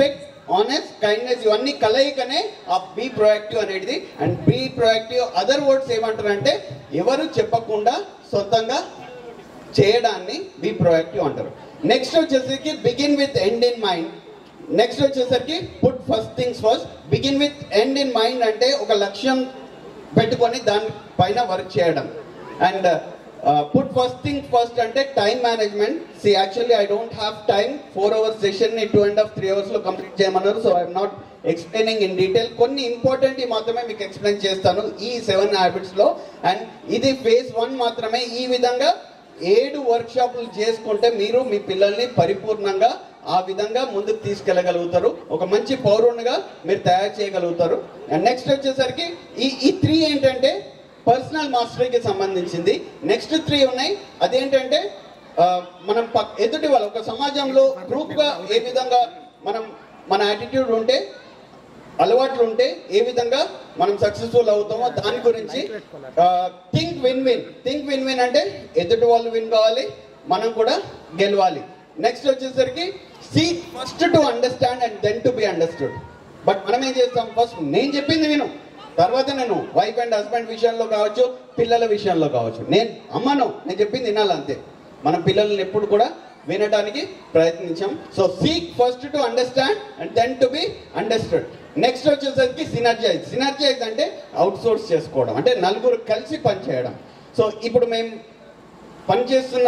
honest kindness ఇవన్నీ కలయికనే ఆ బీ ప్రొయాక్టివ్ అనేది and be proactive other words ఏమంటారంటే ఎవరు చెప్పకుండా సొంతంగా చేయడాన్ని బీ ప్రొయాక్టివ్ అంటారు నెక్స్ట్ వచ్చేసరికి begin with end in mind next వచ్చేసరికి put first things first begin with end in mind అంటే ఒక లక్ష్యం పెట్టుకొని దాని పైన వర్క్ చేయడం and put first thing first అంటే time management see actually I don't have time four hours session ని two and half three hours లో కంప్లీట్ చేయమన్నారు so I'm not explaining in detail కొన్ని ఇంపార్టెంట్ మాత్రమే మీకు ఎక్స్ప్లెయిన్ చేస్తాను ఈ సెవెన్ హ్యాబిట్స్ లో అండ్ ఇది ఫేజ్ వన్ మాత్రమే ఈ విధంగా ఏడు వర్క్ షాపులు చేసుకుంటే మీరు మీ పిల్లల్ని పరిపూర్ణంగా ఆ విధంగా ముందుకు తీసుకెళ్ళగలుగుతారు ఒక మంచి పౌరునిగా మీరు తయారు చేయగలుగుతారు అండ్ నెక్స్ట్ వచ్చేసరికి ఈ ఈ త్రీ ఏంటంటే పర్సనల్ మాస్టరీకి సంబంధించింది నెక్స్ట్ త్రీ ఉన్నాయి అదేంటంటే ఆ, మనం పక్- ఎదుటి వాళ్ళు ఒక సమాజంలో గ్రూప్ గా ఏ విధంగా మనం మన యాటిట్యూడ్ ఉంటే అలవాట్లు ఉంటే ఏ విధంగా మనం సక్సెస్ఫుల్ అవుతామో దాని గురించి think win win think win win అంటే ఎదుటి వాళ్ళు విన్ కావాలి మనం కూడా గెలవాలి నెక్స్ట్ వచ్చేసరికి seek first to understand and then to be understood but మనం ఏం చేస్తాం ఫస్ట్ నేను చెప్పింది విను తర్వాత నేను వైఫ్ అండ్ హస్బెండ్ విషయంలో కావచ్చు పిల్లల విషయంలో కావచ్చు నేను అమ్మను నేను చెప్పింది వినాలి అంతే మన పిల్లల్ని ఎప్పుడు కూడా వినడానికి ప్రయత్నించాం so seek first to understand and then to be understood next వచ్చేసరికి సినర్జైజ్ సినర్జైజ్ అంటే అవుట్ సోర్స్ చేసుకోవడం అంటే నలుగురు కలిసి పనిచేయడం సో ఇప్పుడు మేము పనిచేస్తున్న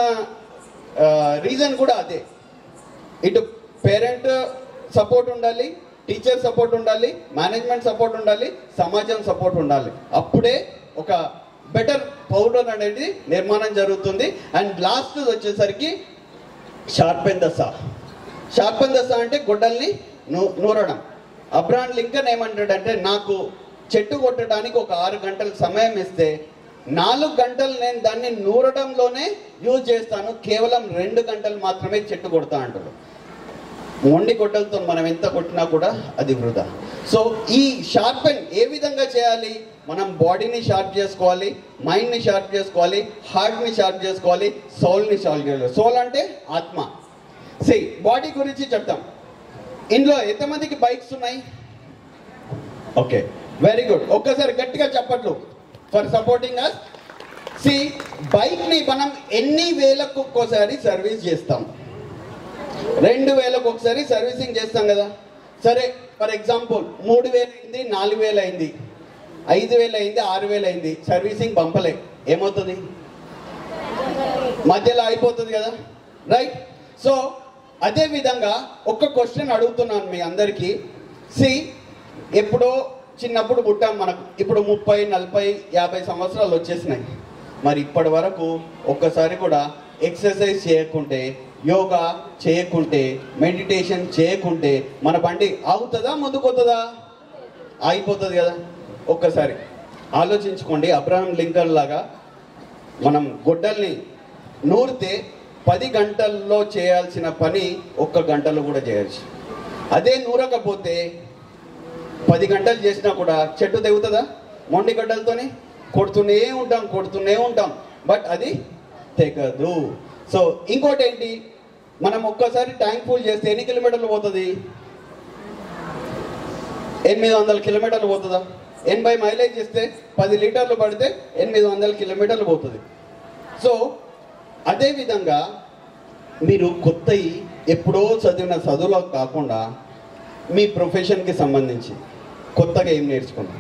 రీజన్ కూడా అదే ఇటు పేరెంట్ సపోర్ట్ ఉండాలి టీచర్ సపోర్ట్ ఉండాలి మేనేజ్మెంట్ సపోర్ట్ ఉండాలి సమాజం సపోర్ట్ ఉండాలి అప్పుడే ఒక బెటర్ పౌడర్ అనేది నిర్మాణం జరుగుతుంది అండ్ లాస్ట్ వచ్చేసరికి షార్పెన్ దశ షార్పెన్ దశ అంటే గొడ్డల్ని నూ నూరడం అబ్రాన్ లింకన్ ఏమంటాడంటే నాకు చెట్టు కొట్టడానికి ఒక ఆరు గంటల సమయం ఇస్తే నాలుగు గంటలు నేను దాన్ని నూరడంలోనే యూజ్ చేస్తాను కేవలం రెండు గంటలు మాత్రమే చెట్టు కొడతా అంటాడు మొండి కొట్టలతో మనం ఎంత కొట్టినా కూడా అది వృధా సో ఈ షార్పెన్ ఏ విధంగా చేయాలి మనం బాడీని షార్ప్ చేసుకోవాలి మైండ్ని షార్ప్ చేసుకోవాలి హార్ట్ని షార్ప్ చేసుకోవాలి సోల్ని షార్ప్ చేయాలి సోల్ అంటే ఆత్మ సి బాడీ గురించి చెప్తాం ఇందులో ఎంతమందికి బైక్స్ ఉన్నాయి ఓకే వెరీ గుడ్ ఒక్కసారి గట్టిగా చెప్పట్లు ఫర్ సపోర్టింగ్ అస్ సి బైక్ని మనం ఎన్ని వేలకు ఒక్కోసారి సర్వీస్ చేస్తాం రెండు వేలకు ఒకసారి సర్వీసింగ్ చేస్తాం కదా సరే ఫర్ ఎగ్జాంపుల్ మూడు వేలు అయింది నాలుగు వేలు అయింది ఐదు వేలు అయింది ఆరు వేలు అయింది సర్వీసింగ్ పంపలే ఏమవుతుంది మధ్యలో అయిపోతుంది కదా రైట్ సో అదే విధంగా ఒక క్వశ్చన్ అడుగుతున్నాను మీ అందరికీ సి ఎప్పుడో చిన్నప్పుడు పుట్టాం మనకు ఇప్పుడు ముప్పై నలభై యాభై సంవత్సరాలు వచ్చేసినాయి మరి ఇప్పటి వరకు ఒక్కసారి కూడా ఎక్సర్సైజ్ చేయకుంటే యోగా చేయకుంటే మెడిటేషన్ చేయకుంటే మన బండి ఆగుతుందా ముందుకొస్తుందా ఆగిపోతుంది కదా ఒక్కసారి ఆలోచించుకోండి అబ్రహం లింకన్ లాగా మనం గొడ్డల్ని నూరితే పది గంటల్లో చేయాల్సిన పని ఒక్క గంటలో కూడా చేయొచ్చు అదే నూరకపోతే పది గంటలు చేసినా కూడా చెట్టు తెగుతుందా మొండి గడ్డలతోని కొడుతూనే ఉంటాం కొడుతూనే ఉంటాం బట్ అది తెగదు సో ఇంకోటి ఏంటి మనం ఒక్కసారి ట్యాంక్ ఫుల్ చేస్తే ఎన్ని కిలోమీటర్లు పోతుంది ఎనిమిది వందల కిలోమీటర్లు పోతుందా ఎనభై మైలేజ్ ఇస్తే పది లీటర్లు పడితే ఎనిమిది వందల కిలోమీటర్లు పోతుంది సో అదే విధంగా మీరు కొత్తవి ఎప్పుడో చదివిన చదువులో కాకుండా మీ ప్రొఫెషన్కి సంబంధించి కొత్తగా ఏం నేర్చుకున్నారు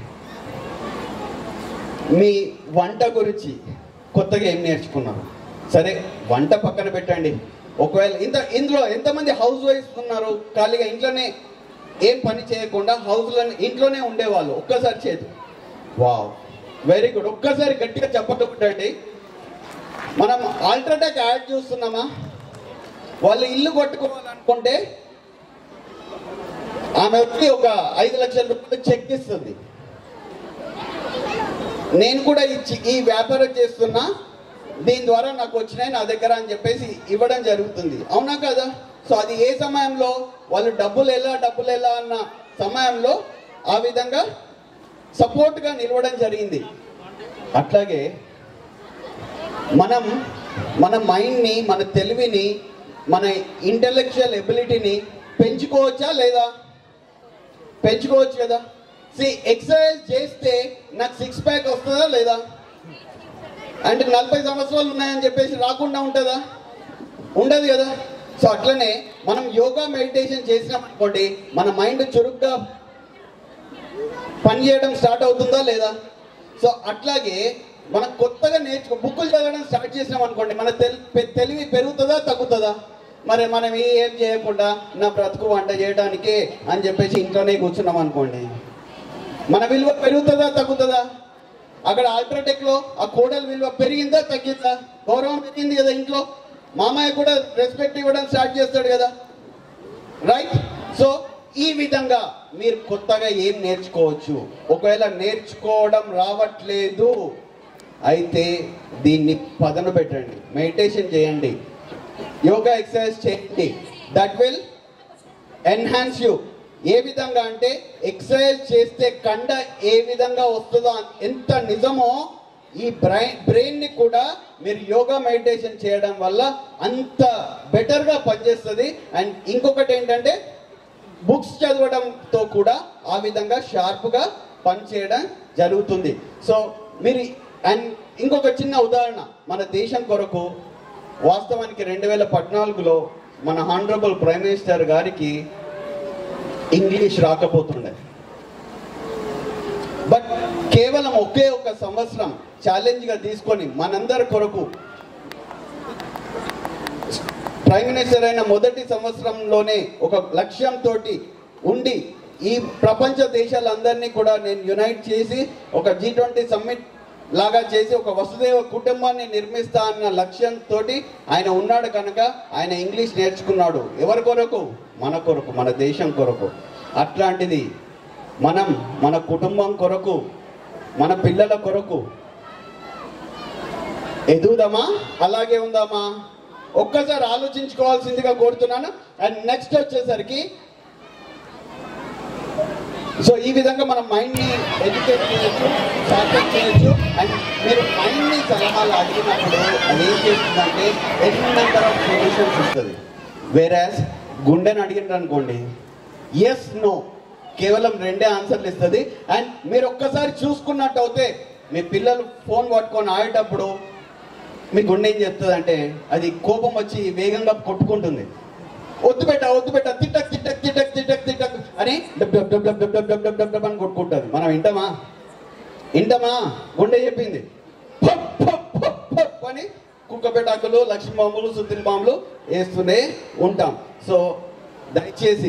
మీ వంట గురించి కొత్తగా ఏం నేర్చుకున్నారు సరే వంట పక్కన పెట్టండి ఒకవేళ ఇంత ఇందులో ఎంతమంది హౌస్ వైఫ్స్ ఉన్నారు ఖాళీగా ఇంట్లోనే ఏం పని చేయకుండా హౌస్లో ఇంట్లోనే ఉండేవాళ్ళు ఒక్కసారి చేతి వావ్ వెరీ గుడ్ ఒక్కసారి గట్టిగా చెప్పట్టుకుంటండి మనం ఆల్ట్రాటెక్ యాడ్ చూస్తున్నామా వాళ్ళు ఇల్లు కొట్టుకోవాలనుకుంటే ఆమె వచ్చి ఒక ఐదు లక్షల రూపాయలు చెక్ ఇస్తుంది నేను కూడా ఈ చి- ఈ వ్యాపారం చేస్తున్నా దీని ద్వారా నాకు వచ్చినాయి నా దగ్గర అని చెప్పేసి ఇవ్వడం జరుగుతుంది అవునా కదా సో అది ఏ సమయంలో వాళ్ళు డబ్బులు ఎలా డబ్బులు ఎలా అన్న సమయంలో ఆ విధంగా సపోర్ట్గా నిలవడం జరిగింది అట్లాగే మనం మన మైండ్ని మన తెలివిని మన ఇంటెలెక్చువల్ ఎబిలిటీని పెంచుకోవచ్చా లేదా పెంచుకోవచ్చు కదా సి ఎక్సర్సైజ్ చేస్తే నాకు సిక్స్ ప్యాక్ వస్తుందా లేదా అంటే నలభై సంవత్సరాలు ఉన్నాయని చెప్పేసి రాకుండా ఉంటుందా ఉండదు కదా సో అట్లనే మనం యోగా మెడిటేషన్ చేసినాం అనుకోండి మన మైండ్ చురుగ్గా పని చేయడం స్టార్ట్ అవుతుందా లేదా సో అట్లాగే మనం కొత్తగా నేర్చుకో బుక్కులు చదవడం స్టార్ట్ చేసినాం అనుకోండి మన తెల్- పె- తెలివి పెరుగుతుందా తగ్గుతుందా మరి మనం ఏ- ఏం చేయకుండా నా బ్రతుకు వంట చేయడానికే అని చెప్పేసి ఇంట్లోనే కూర్చున్నాం అనుకోండి మన విలువ పెరుగుతుందా తగ్గుతుందా అక్కడ అల్ట్రాటెక్ లో ఆ కోడల విలువ పెరిగిందా తగ్గిందా గౌరవం పెరిగింది కదా ఇంట్లో మామయ్య కూడా రెస్పెక్ట్ ఇవ్వడం స్టార్ట్ చేస్తాడు కదా రైట్ సో ఈ విధంగా మీరు కొత్తగా ఏం నేర్చుకోవచ్చు ఒకవేళ నేర్చుకోవడం రావట్లేదు అయితే దీన్ని పదను పెట్టండి మెడిటేషన్ చేయండి యోగా ఎక్సర్సైజ్ చేయండి దట్ విల్ ఎన్హాన్స్ యూ ఏ విధంగా అంటే ఎక్సర్సైజ్ చేస్తే కండ ఏ విధంగా వస్తుందో ఎంత నిజమో ఈ బ్రెయిన్ బ్రెయిన్ ని కూడా మీరు యోగా మెడిటేషన్ చేయడం వల్ల అంత బెటర్ గా పనిచేస్తుంది అండ్ ఇంకొకటి ఏంటంటే బుక్స్ చదవడంతో కూడా ఆ విధంగా షార్ప్ గా పనిచేయడం జరుగుతుంది సో మీరు అండ్ ఇంకొక చిన్న ఉదాహరణ మన దేశం కొరకు వాస్తవానికి రెండు వేల పద్నాలుగులో మన హానరబుల్ ప్రైమ్ మినిస్టర్ గారికి ఇంగ్లీష్ రాకపోతుండే బట్ కేవలం ఒకే ఒక సంవత్సరం ఛాలెంజ్ గా తీసుకొని మనందరి కొరకు ప్రైమ్ మినిస్టర్ అయిన మొదటి సంవత్సరంలోనే ఒక లక్ష్యంతో ఉండి ఈ ప్రపంచ దేశాలందరినీ కూడా నేను యునైట్ చేసి ఒక జీ ట్వంటీ సమ్మిట్ లాగా చేసి ఒక వసుదేవ కుటుంబాన్ని నిర్మిస్తా అన్న లక్ష్యంతో ఆయన ఉన్నాడు కనుక ఆయన ఇంగ్లీష్ నేర్చుకున్నాడు ఎవరి కొరకు మన కొరకు మన దేశం కొరకు అట్లాంటిది మనం మన కుటుంబం కొరకు మన పిల్లల కొరకు ఎదుగుదామా అలాగే ఉందామా ఒక్కసారి ఆలోచించుకోవాల్సిందిగా కోరుతున్నాను అండ్ నెక్స్ట్ వచ్చేసరికి సో ఈ విధంగా మనం మైండ్ ని ఎడ్యుకేట్ చేయొచ్చు షార్పెన్ చేయొచ్చు అండ్ మీరు మైండ్ ని సలహాలు అడిగినప్పుడు అది ఏం చేస్తుందంటే ఎన్ని నెంబర్ ఆఫ్ సొల్యూషన్స్ ఇస్తుంది వేరాస్ గుండెని అడిగినారు అనుకోండి ఎస్ నో కేవలం రెండే ఆన్సర్లు ఇస్తుంది అండ్ మీరు ఒక్కసారి చూసుకున్నట్టు అయితే మీ పిల్లలు ఫోన్ పట్టుకొని ఆడేటప్పుడు మీ గుండె ఏం చెప్తుంది అంటే అది కోపం వచ్చి వేగంగా కొట్టుకుంటుంది వద్దు పెట్ట వద్దు పెట్ట తిట్టక్ తిట్టక్ తిట్టక్ తిట్టక్ తిట్టక్ అని డబ్ డబ్ డబ్ డబ్ డబ్ డబ్ డబ్ డబ్ డబ్ డబ్ అని కొట్టుకుంటుంది మనం వింటామా వింటామా గుండె చెప్పింది ఫప్ ఫప్ ఫప్ ఫప్ అని కుక్క పెటాకులు లక్ష్మీ బాంబులు సుత్తిల బాంబులు వేస్తూనే ఉంటాం సో దయచేసి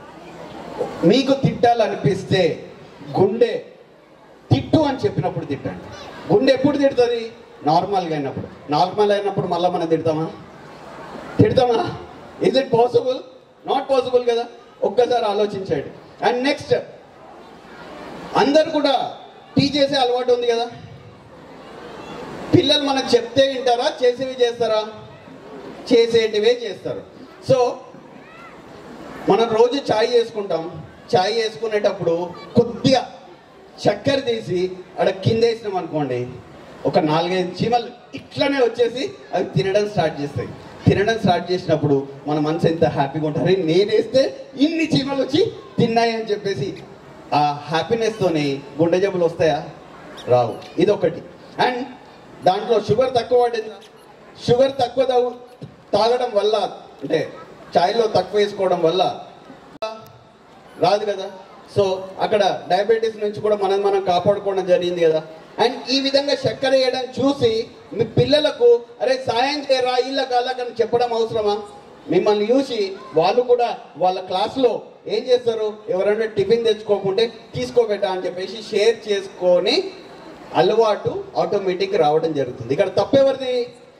మీకు తిట్టాలనిపిస్తే గుండె తిట్టు అని చెప్పినప్పుడు తిట్టండి గుండె ఎప్పుడు తిడుతుంది నార్మల్గా అయినప్పుడు నార్మల్ అయినప్పుడు మళ్ళీ మనం తిడతామా తిడతామా is it possible not possible కదా ఒక్కసారి ఆలోచించండి అండ్ నెక్స్ట్ అందరు కూడా టీ చేసే అలవాటు ఉంది కదా పిల్లలు మనకు చెప్తే వింటారా చేసేవి చేస్తారా చేసేటివే చేస్తారు సో మనం రోజు ఛాయ్ చేసుకుంటాం ఛాయ్ చేసుకునేటప్పుడు కొద్దిగా చక్కెర తీసి అక్కడ కింద వేసినాం అనుకోండి ఒక నాలుగైదు చీమలు ఇట్లనే వచ్చేసి అవి తినడం స్టార్ట్ చేస్తాయి తినడం స్టార్ట్ చేసినప్పుడు మన మనసు ఎంత హ్యాపీగా ఉంటారు నేను వేస్తే ఇన్ని చీమలు వచ్చి తిన్నాయి అని చెప్పేసి ఆ హ్యాపీనెస్తోని గుండె జబ్బులు వస్తాయా రావు ఇది ఒకటి అండ్ దాంట్లో షుగర్ తక్కువ పడిందా షుగర్ తక్కువ తాగు తాగడం వల్ల అంటే ఛాయ్లో తక్కువ వేసుకోవడం వల్ల రాదు కదా సో అక్కడ డయాబెటీస్ నుంచి కూడా మనం మనం కాపాడుకోవడం జరిగింది కదా అండ్ ఈ విధంగా చక్కెర వేయడం చూసి మీ పిల్లలకు అరే సాయం చేయరా ఇళ్ళ కాళ్ళకని చెప్పడం అవసరమా మిమ్మల్ని చూసి వాళ్ళు కూడా వాళ్ళ క్లాస్లో ఏం చేస్తారు ఎవరైనా టిఫిన్ తెచ్చుకోకుంటే తీసుకోబెట్టా అని చెప్పేసి షేర్ చేసుకొని అలవాటు ఆటోమేటిక్ రావడం జరుగుతుంది ఇక్కడ తప్పెవరిది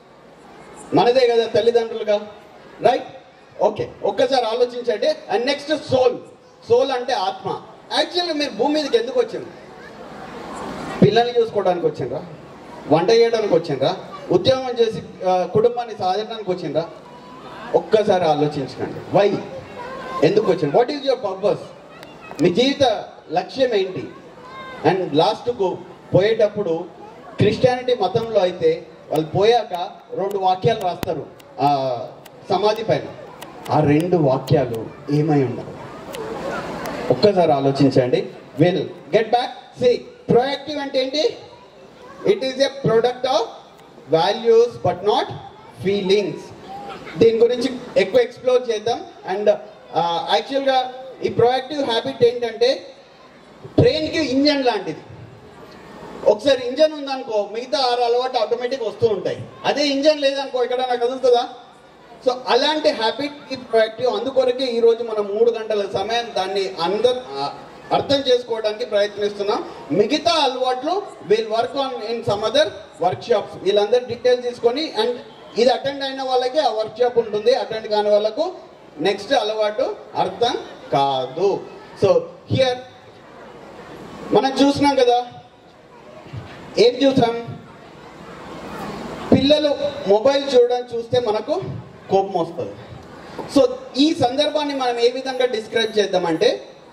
మనదే కదా తల్లిదండ్రులుగా రైట్ ఓకే ఒక్కసారి ఆలోచించండి అండ్ నెక్స్ట్ సోల్ సోల్ అంటే ఆత్మ యాక్చువల్గా మీరు భూమి మీదకి ఎందుకు వచ్చింది పిల్లల్ని చూసుకోవడానికి వచ్చిండ్రా వంట చేయడానికి వచ్చిండ్రా ఉద్యోగం చేసి ఆ, కుటుంబాన్ని సాధించడానికి వచ్చిండ్రా ఒక్కసారి ఆలోచించకండి వై ఎందుకు వచ్చింది వాట్ ఈజ్ యువర్ పర్పస్ మీ జీవిత లక్ష్యం ఏంటి అండ్ లాస్ట్కు పోయేటప్పుడు క్రిస్టియానిటీ మతంలో అయితే వాళ్ళు పోయాక రెండు వాక్యాలు రాస్తారు ఆ సమాధి పైన ఆ రెండు వాక్యాలు ఏమై ఉండవు ఒక్కసారి ఆలోచించండి will get back see proactive అంటే ఏంటి it is a product of values but not feelings దీని గురించి ఎక్కువ ఎక్స్ప్లోర్ చేద్దాం అండ్ యాక్చువల్గా ఈ ప్రొయాక్టివ్ హ్యాబిట్ ఏంటంటే ట్రైన్కి ఇంజన్ లాంటిది ఒకసారి ఇంజన్ ఉందనుకో మిగతా ఆరు అలవాటు ఆటోమేటిక్ వస్తూ ఉంటాయి అదే ఇంజన్ లేదనుకో ఇక్కడ నాకు కదులుతుందా సో అలాంటి హ్యాబిట్ ఈ ప్రొయాక్టివ్ అందుకొరకే ఈ రోజు మనం మూడు గంటల సమయం దాన్ని అందరు ఆ, అర్థం చేసుకోవడానికి ప్రయత్నిస్తున్నాం మిగతా అలవాట్లు will work on in some other workshops వీళ్ళందరూ డీటెయిల్స్ తీసుకొని అండ్ ఇది అటెండ్ అయిన వాళ్ళకి ఆ వర్క్ షాప్ ఉంటుంది అటెండ్ కాని వాళ్ళకు నెక్స్ట్ అలవాటు అర్థం కాదు సో హియర్ మనం చూసినాం కదా ఏం చూసాం పిల్లలు మొబైల్ చూడడం చూస్తే మనకు కోపం వస్తుంది సో ఈ సందర్భాన్ని మనం ఏ విధంగా డిస్క్రైబ్ చేద్దామంటే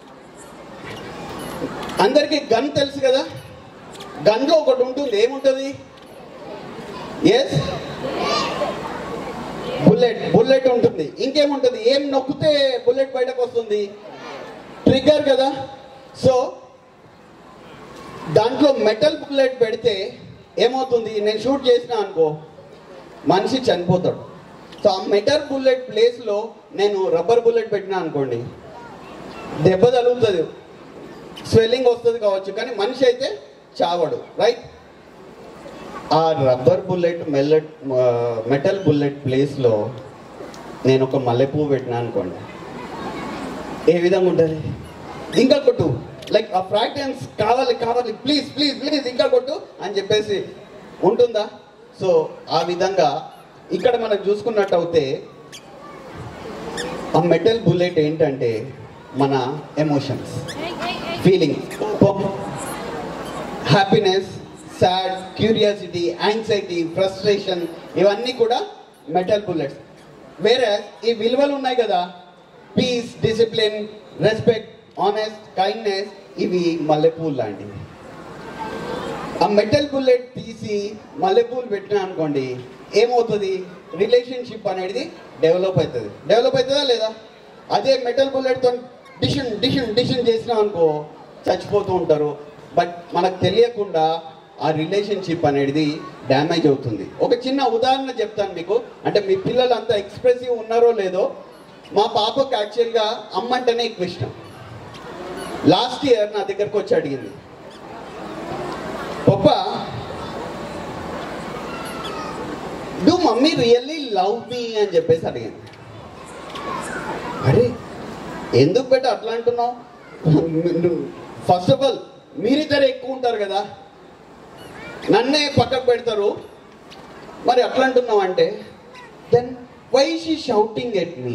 అందరికీ గన్ తెలుసు కదా గన్లో ఒకటి ఉంటుంది ఏముంటుంది ఎస్ బుల్లెట్ బుల్లెట్ ఉంటుంది ఇంకేముంటుంది ఏం నొక్కితే బుల్లెట్ బయటకు వస్తుంది ట్రిగ్గర్ కదా సో దాంట్లో మెటల్ బుల్లెట్ పెడితే ఏమవుతుంది నేను షూట్ చేసిన అనుకో మనిషి చనిపోతాడు సో ఆ మెటల్ బుల్లెట్ ప్లేస్లో నేను రబ్బర్ బుల్లెట్ పెట్టినా అనుకోండి దెబ్బ తగులుతుంది స్వెల్లింగ్ వస్తుంది కావచ్చు కానీ మనిషి అయితే చావడు రైట్ ఆ రబ్బర్ బుల్లెట్ మెల్లెట్ మెటల్ బుల్లెట్ ప్లేస్లో నేను ఒక మల్లెపువ్వు పెట్టినా అనుకోండి ఏ విధంగా ఉంటుంది ఇంకా కొట్టు లైక్ ఆ ఫ్రాగ్రెన్స్ కావాలి కావాలి ప్లీజ్ ప్లీజ్ ప్లీజ్ ఇంకా కొట్టు అని చెప్పేసి ఉంటుందా సో ఆ విధంగా ఇక్కడ మనం చూసుకున్నట్టు అయితే ఆ మెటల్ బుల్లెట్ ఏంటంటే మన ఎమోషన్స్ ఫీలింగ్ కోపం happiness sad curiosity anxiety frustration ఇవన్నీ కూడా మెటల్ బుల్లెట్స్ వేరే ఈ విలువలు ఉన్నాయి కదా peace discipline respect honest kindness ఇవి మల్లెపూలు లాంటివి ఆ మెటల్ బుల్లెట్ తీసి మల్లెపూలు పెట్టినా అనుకోండి ఏమవుతుంది రిలేషన్షిప్ అనేది డెవలప్ అవుతుంది డెవలప్ అవుతుందా లేదా అదే మెటల్ బుల్లెట్తో డిషన్ డిషన్ డిషన్ చేసినాం అనుకో చచ్చిపోతూ ఉంటారు బట్ మనకు తెలియకుండా ఆ రిలేషన్షిప్ అనేది డ్యామేజ్ అవుతుంది ఒక చిన్న ఉదాహరణ చెప్తాను మీకు అంటే మీ పిల్లలు అంత ఎక్స్ప్రెసివ్ ఉన్నారో లేదో మా పాపకు యాక్చువల్గా అమ్మ అంటేనే ఎక్కువ ఇష్టం లాస్ట్ ఇయర్ నా దగ్గరకు వచ్చి అడిగింది papa do mummy really love me అని చెప్పేసి అడిగింది అరే ఎందుకు పెట్ట అట్లా అంటున్నావు ఫస్ట్ ఆఫ్ ఆల్ మీరిద్దరు ఎక్కువ ఉంటారు కదా నన్నే పక్కకు పెడతారు మరి అట్లా అంటున్నావు అంటే then why she shouting at me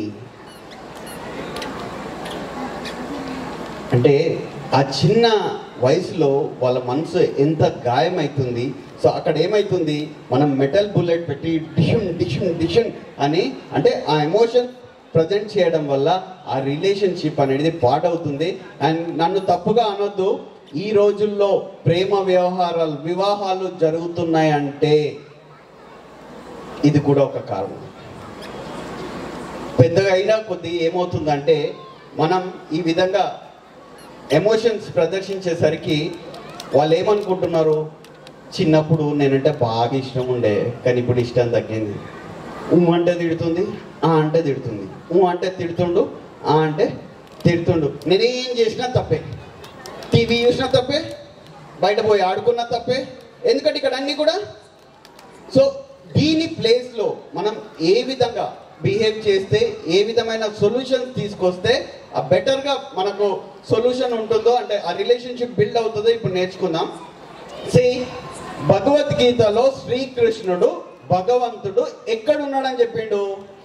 అంటే ఆ చిన్న వయసులో వాళ్ళ మనసు ఎంత గాయమవుతుంది సో అక్కడ ఏమవుతుంది మనం మెటల్ బుల్లెట్ పెట్టి డిషన్ డిషన్ డిషన్ అని అంటే ఆ ఎమోషన్ ప్రజెంట్ చేయడం వల్ల ఆ రిలేషన్షిప్ అనేది పాడవుతుంది అండ్ నన్ను తప్పుగా అనొద్దు ఈ రోజుల్లో ప్రేమ వ్యవహారాలు వివాహాలు జరుగుతున్నాయంటే ఇది కూడా ఒక కారణం పెద్దగా అయినా కొద్ది ఏమవుతుందంటే మనం ఈ విధంగా ఎమోషన్స్ ప్రదర్శించేసరికి వాళ్ళు ఏమనుకుంటున్నారు చిన్నప్పుడు నేనంటే బాగా ఇష్టం ఉండే కానీ ఇప్పుడు ఇష్టం తగ్గింది ఊ అంటే తిడుతుంది ఆ అంటే తిడుతుంది ఊ అంటే తిడుతుండు ఆ అంటే తిడుతుండు నేనేం చేసినా తప్పే టీవీ చూసినా తప్పే బయట పోయి ఆడుకున్నా తప్పే ఎందుకంటే ఇక్కడ అన్నీ కూడా సో దీని ప్లేస్లో మనం ఏ విధంగా బిహేవ్ చేస్తే ఏ విధమైన సొల్యూషన్స్ తీసుకొస్తే ఆ బెటర్గా మనకు సొల్యూషన్ ఉంటుందో అంటే ఆ రిలేషన్షిప్ బిల్డ్ అవుతుందో ఇప్పుడు నేర్చుకుందాం సి భగవద్గీతలో శ్రీకృష్ణుడు భగవంతుడు ఎక్కడున్నాడని చెప్పిండు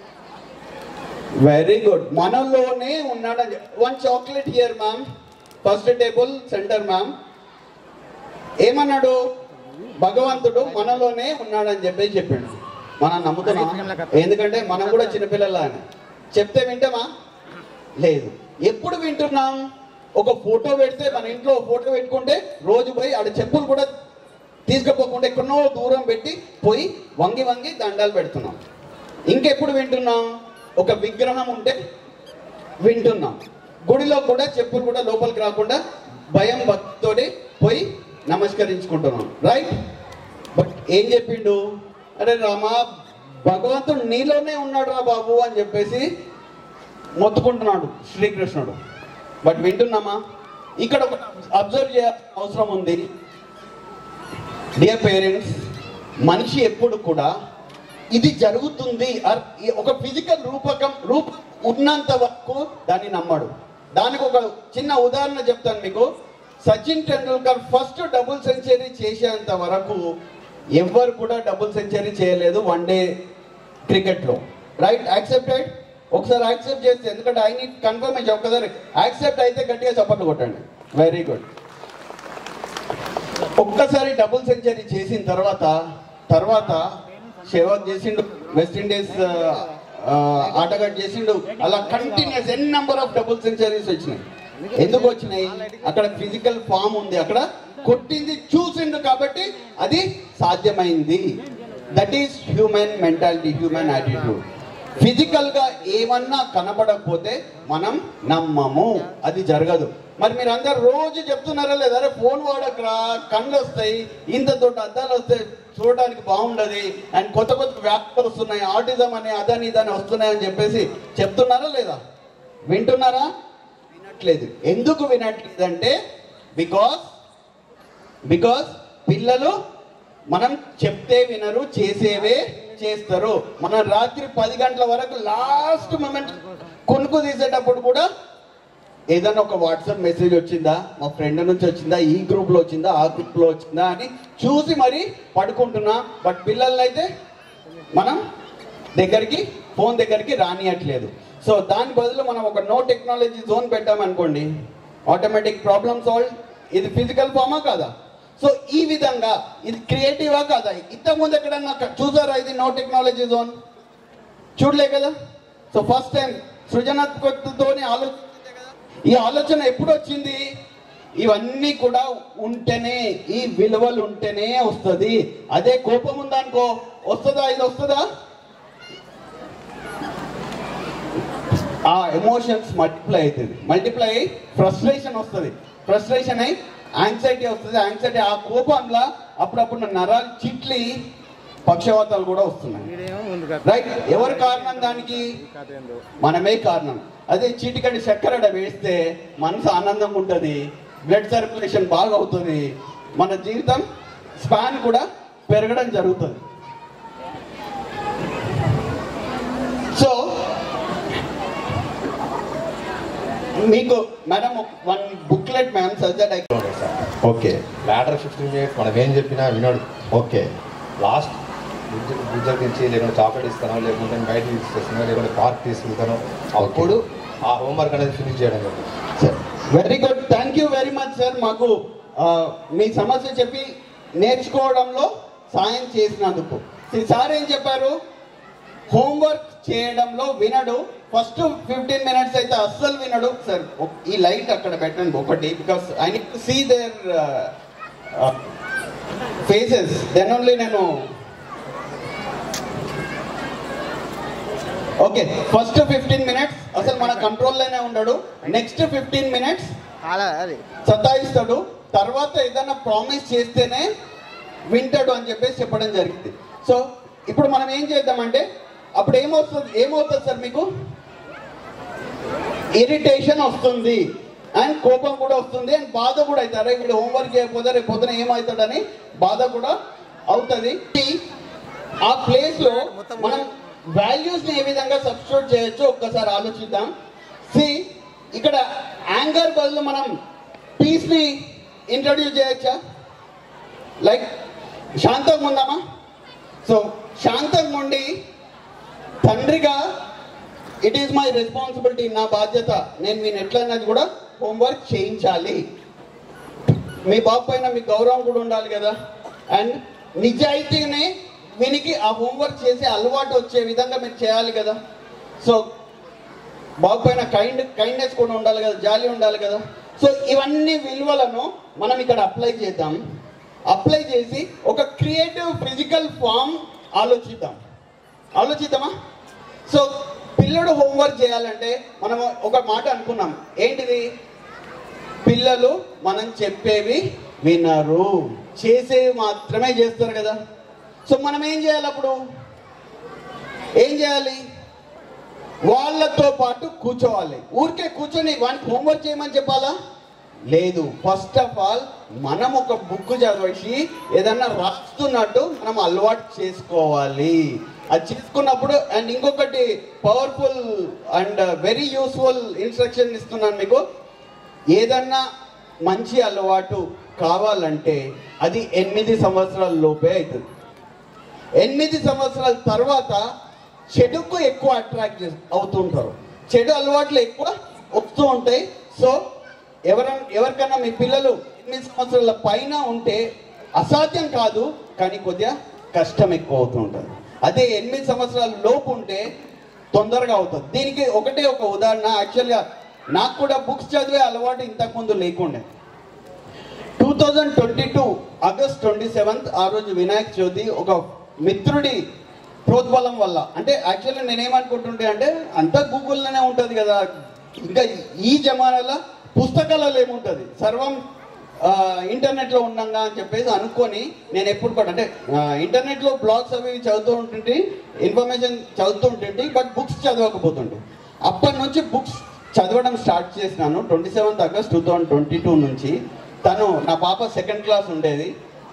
వెరీ గుడ్ మనలోనే ఉన్నాడని one chocolate here ma'am first table centre ma'am ఏమన్నాడు భగవంతుడు మనలోనే ఉన్నాడని చెప్పేసి చెప్పిండు మనం నమ్ముతున్నాం ఎందుకంటే మనం కూడా చిన్నపిల్లల అని చెప్తే వింటామా లేదు ఎప్పుడు వింటున్నాం ఒక ఫోటో పెడితే మన ఇంట్లో ఫోటో పెట్టుకుంటే రోజు పోయి ఆడ చెప్పులు కూడా తీసుకుపోకుండా ఎక్కడో దూరం పెట్టి పోయి వంగి వంగి దండాలు పెడుతున్నాం ఇంకెప్పుడు వింటున్నాం ఒక విగ్రహం ఉంటే వింటున్నాం గుడిలో కూడా చెప్పులు కూడా లోపలికి రాకుండా భయం భక్తితోటి పోయి నమస్కరించుకుంటున్నాం రైట్ బట్ ఏం చెప్పిండు అరే రామా భగవంతుడు నీలోనే ఉన్నాడు రా బాబు అని చెప్పేసి మొత్తుకుంటున్నాడు శ్రీకృష్ణుడు బట్ వింటున్నామా ఇక్కడ ఒక అబ్జర్వ్ చేయాల్సిన అవసరం ఉంది డియర్ పేరెంట్స్ మనిషి ఎప్పుడు కూడా ఇది జరుగుతుంది ఆర్ ఈ ఒక ఫిజికల్ రూపకం రూప ఉన్నంత వరకు దాన్ని నమ్మడు దానికి ఒక చిన్న ఉదాహరణ చెప్తాను మీకు Sachin Tendulkar first double century చేసేంత వరకు ఎవ్వరు కూడా డబుల్ సెంచరీ చేయలేదు వన్ డే క్రికెట్లో రైట్ యాక్సెప్టెడ్ ఒకసారి యాక్సెప్ట్ చేస్తే ఎందుకంటే ఐ నీడ్ కన్ఫర్మేషన్ ఒకసారి యాక్సెప్ట్ అయితే గట్టిగా చప్పట్లు కొట్టండి వెరీ గుడ్ ఒక్కసారి డబుల్ సెంచరీ చేసిన తర్వాత తర్వాత షేవాగ్ చేసిండు వెస్ట్ ఇండీస్ ఆ, ఆటగాడు చేసిండు అలా continuous n number of double centuries వచ్చినాయి ఎందుకు వచ్చినాయి అక్కడ ఫిజికల్ ఫామ్ ఉంది అక్కడ కొట్టింది చూసిండు కాబట్టి అది సాధ్యమైంది that is human mentality human attitude physical గా ఏమన్నా కనబడకపోతే మనం నమ్మము అది జరగదు మరి మీరు అందరు రోజు చెప్తున్నారా లేదా అరే ఫోన్ వాడకరా కళ్ళు వస్తాయి ఇంత తోటి అద్దాలు వస్తాయి చూడడానికి బాగుండదు అండ్ కొత్త కొత్త వ్యాపారాలు వస్తున్నాయి ఆటిజం అని అదని ఇదని వస్తున్నాయి అని చెప్పేసి చెప్తున్నారా లేదా వింటున్నారా వినట్లేదు ఎందుకు వినట్లేదు అంటే బికాస్ బికాస్ పిల్లలు మనం చెప్తే వినరు చేసేవే చేస్తారు మనం రాత్రి పది గంటల వరకు లాస్ట్ మూమెంట్ కొనుక్కు తీసేటప్పుడు కూడా ఏదైనా ఒక వాట్సాప్ మెసేజ్ వచ్చిందా మా ఫ్రెండ్ నుంచి వచ్చిందా ఈ గ్రూప్ లో వచ్చిందా ఆ గ్రూప్ లో వచ్చిందా అని చూసి మరి పడుకుంటున్నా బట్ పిల్లల్ని అయితే మనం దగ్గరికి ఫోన్ దగ్గరికి రానియట్లేదు సో దాని బదులు మనం ఒక నో టెక్నాలజీ జోన్ పెట్టామనుకోండి ఆటోమేటిక్ ప్రాబ్లమ్ సాల్వ్ ఇది ఫిజికల్ ఫామా కాదా సో ఈ విధంగా ఇది క్రియేటివా కాదా ఇంతకుముందు ఎక్కడన్నా చూసారా ఇది నో టెక్నాలజీ జోన్ చూడలే కదా సో ఫస్ట్ టైం సృజనాత్మకతతోని ఆలోచించే కదా ఈ ఆలోచన ఎప్పుడు వచ్చింది ఇవన్నీ కూడా ఉంటేనే ఈ విలువలు ఉంటేనే వస్తుంది అదే కోపం ఉందనుకో వస్తుందా ఇది వస్తుందా ఆ ఎమోషన్స్ మల్టిప్లై అవుతుంది మల్టిప్లై అయ్యి ఫ్రస్ట్రేషన్ వస్తుంది ఫ్రస్ట్రేషన్ అయి యాంగ్జైటీ వస్తుంది యాంగ్జైటీ ఆ కోపంలో అప్పుడప్పుడు నా నరాలు చిట్లి పక్షవాతాలు కూడా వస్తున్నాయి వీడేమో ముందుకు రైట్ ఎవరు కారణం దానికి కథ ఏందో మనమే కారణం అదే చీటికడి చక్కెర వేస్తే మనసు ఆనందంగా ఉంటుంది బ్లడ్ సర్క్యులేషన్ బాగా అవుతుంది మన జీవితం స్పాన్ కూడా పెరగడం జరుగుతుంది సో మీకు madam one booklet ma'am suggest I okay later fifteen minutes మనం ఏం చెప్పినా వినడు ఓకే లాస్ట్ బుజ్జగించి లేకుంటే చాక్లెట్ ఇస్తాను లేకుంటే బయట తీసుకొస్తాను లేకుంటే పార్క్ తీసుకెళ్తాను అప్పుడు ఆ హోంవర్క్ అనేది ఫినిష్ చేయడం జరుగుతుంది sir very good thank you very much sir మాకు ఆ, మీ సమస్య చెప్పి నేర్చుకోవడంలో సాయం చేసినందుకు ఈ సార్ ఏం చెప్పారు హోంవర్క్ చేయడంలో వినడు ఫస్ట్ ఫిఫ్టీన్ మినిట్స్ అయితే అస్సలు వినడు సార్ ఒక్- ఈ లైట్ అక్కడ పెట్టండి ఒకటి because I need to see their faces then only నేను ఓకే ఫస్ట్ ఫిఫ్టీన్ మినిట్స్ అసలు మన కంట్రోల్లోనే ఉండడు నెక్స్ట్ ఫిఫ్టీన్ మినిట్స్ అలా అది సతాయిస్తాడు తర్వాత ఏదైనా ప్రామిస్ చేస్తేనే వింటాడు అని చెప్పేసి చెప్పడం జరిగింది సో ఇప్పుడు మనం ఏం చేద్దామంటే అప్పుడు ఏమవుతుంది ఏమవుతుంది సార్ మీకు ఇరిటేషన్ వస్తుంది అండ్ కోపం కూడా వస్తుంది అండ్ బాధ కూడా అవుతుంది అరే వీడు హోంవర్క్ చేయకపోతే రేపు పొద్దున ఏమవుతాడని బాధ కూడా అవుతుంది ఆ ప్లేస్ లో మనం వాల్యూస్ ని ఏ విధంగా సబ్స్టిట్యూట్ చేయొచ్చు ఒక్కసారి ఆలోచిద్దాం సి ఇక్కడ యాంగర్ బదులు మనం పీస్ ని ఇంట్రడ్యూస్ చేయొచ్చా లైక్ శాంతంగా ఉందామా సో శాంతంగా ఉండి తండ్రిగా ఇట్ ఈస్ మై రెస్పాన్సిబిలిటీ నా బాధ్యత నేను నేను ఎట్లయినది కూడా హోంవర్క్ చేయించాలి మీ బాబు పైన మీ గౌరవం కూడా ఉండాలి కదా అండ్ నిజాయితీనే వీనికి ఆ హోంవర్క్ చేసే అలవాటు వచ్చే విధంగా మీరు చేయాలి కదా సో బాబు పైన కైండ్ కైండ్నెస్ కూడా ఉండాలి కదా జాలి ఉండాలి కదా సో ఇవన్నీ విలువలను మనం ఇక్కడ అప్లై చేద్దాం అప్లై చేసి ఒక క్రియేటివ్ ఫిజికల్ ఫామ్ ఆలోచిద్దాం ఆలోచిద్దామా సో పిల్లడు హోంవర్క్ చేయాలంటే మనం ఒక మాట అనుకున్నాం ఏంటిది పిల్లలు మనం చెప్పేవి వినరు చేసేవి మాత్రమే చేస్తారు కదా సో మనం ఏం చేయాలి అప్పుడు ఏం చేయాలి వాళ్ళతో పాటు కూర్చోవాలి ఊరికే కూర్చొని వానికి హోంవర్క్ చేయమని చెప్పాలా లేదు ఫస్ట్ ఆఫ్ ఆల్ మనం ఒక బుక్ చదివేసి ఏదన్నా రాస్తున్నట్టు మనం అలవాటు చేసుకోవాలి అది చేసుకున్నప్పుడు అండ్ ఇంకొకటి powerful and very useful instruction ఇస్తున్నాను మీకు ఏదన్నా మంచి అలవాటు కావాలంటే అది ఎనిమిది సంవత్సరాల లోపే అవుతుంది ఎనిమిది సంవత్సరాల తర్వాత చెడుకు ఎక్కువ అట్రాక్ట్ అవుతుంటారు చెడు అలవాట్లు ఎక్కువ వస్తూ ఉంటాయి సో ఎవర ఎవరికైనా మీ పిల్లలు ఎనిమిది సంవత్సరాల పైన ఉంటే అసాధ్యం కాదు కానీ కొద్దిగా కష్టం ఎక్కువ అవుతూ ఉంటుంది అదే ఎనిమిది సంవత్సరాల లోపు ఉంటే తొందరగా అవుతుంది దీనికి ఒకటే ఒక ఉదాహరణ యాక్చువల్గా నాకు కూడా బుక్స్ చదివే అలవాటు ఇంతకుముందు లేకుండే two thousand twenty two August twenty seventh ఆ రోజు వినాయక చవితి ఒక మిత్రుడి ప్రోద్బలం వల్ల అంటే యాక్చువల్లీ నేనేమనుకుంటుంటే అంటే అంతా గూగుల్లోనే ఉంటుంది కదా ఇంకా ఈ జమానాలో పుస్తకాలలో ఏముంటుంది సర్వం ఆ, ఇంటర్నెట్లో ఉన్నాగా అని చెప్పేసి అనుకొని నేను ఎప్పుడు కూడా అంటే ఆ, ఇంటర్నెట్లో బ్లాగ్స్ అవి ఇవి చదువుతూ ఉంటుంటే ఇన్ఫర్మేషన్ చదువుతూ ఉంటుంటే బట్ బుక్స్ చదవకపోతుంటే అప్పటి నుంచి బుక్స్ చదవడం స్టార్ట్ చేసినాను twenty seventh August two thousand twenty two నుంచి తను నా పాప సెకండ్ క్లాస్ ఉండేది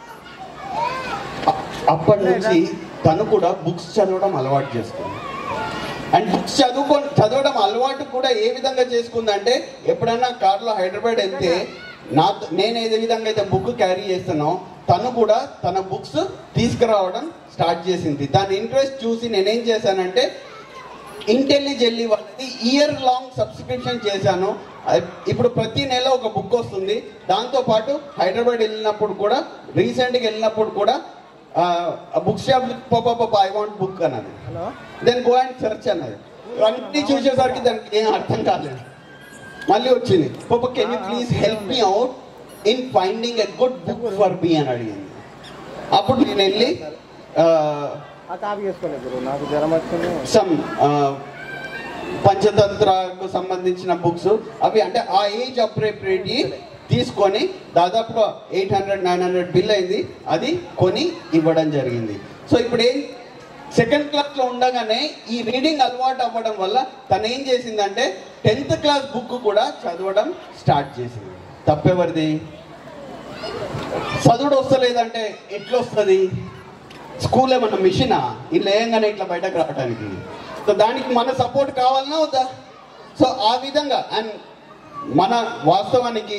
అ- అప్పటి నుంచి తను కూడా బుక్స్ చదవడం అలవాటు చేసుకుంది అండ్ బుక్స్ చదువుకో చదవడం అలవాటు కూడా ఏ విధంగా చేసుకుందంటే ఎప్పుడైనా కార్లో హైదరాబాద్ వెళ్తే నా నేను ఏ విధంగా అయితే బుక్ క్యారీ చేస్తానో తను కూడా తన బుక్స్ తీసుకురావడం స్టార్ట్ చేసింది దాని ఇంట్రెస్ట్ చూసి నేనేం చేశానంటే ఇంటెలిజెల్లి వాళ్ళది ఇయర్ లాంగ్ సబ్స్క్రిప్షన్ చేశాను అది- ఇప్పుడు ప్రతి నెల ఒక బుక్ వస్తుంది దాంతో పాటు హైదరాబాద్ వెళ్ళినప్పుడు కూడా రీసెంట్గా వెళ్ళినప్పుడు కూడా బుక్ షాప్ పాప ఐ వాంట్ బుక్ అన్నది hello then go and search అన్నది అన్ని చూసేసరికి దానికి ఏం అర్థం కాలేదు మళ్ళీ వచ్చింది పాప can you please help me out in finding a good book for me అని అడిగింది అప్పుడు నేను వెళ్ళి ఆ, ఆ కాపీ చేసుకోలేదు గురు నాకు జ్వరం వచ్చింది సమ్ పంచతంత్రకు సంబంధించిన బుక్స్ అవి అంటే ఆ ఏజ్ అప్రోప్రియేట్ తీసుకొని దాదాపుగా eight hundred nine hundred bill అయింది అది కొని ఇవ్వడం జరిగింది సో ఇప్పుడు ఏం సెకండ్ క్లాస్లో ఉండగానే ఈ రీడింగ్ అలవాటు అవ్వడం వల్ల తను ఏం చేసిందంటే టెన్త్ క్లాస్ బుక్ కూడా చదవడం స్టార్ట్ చేసింది తప్పెవరిది చదువుడు వస్తలేదంటే ఎట్లా వస్తుంది స్కూల్ ఏమన్నా మిషనా ఇట్లా ఏంగానే ఇట్లా బయటకు రావడానికి సో దానికి మన సపోర్ట్ కావాలన్నా వద్దా సో ఆ విధంగా అండ్ మన వాస్తవానికి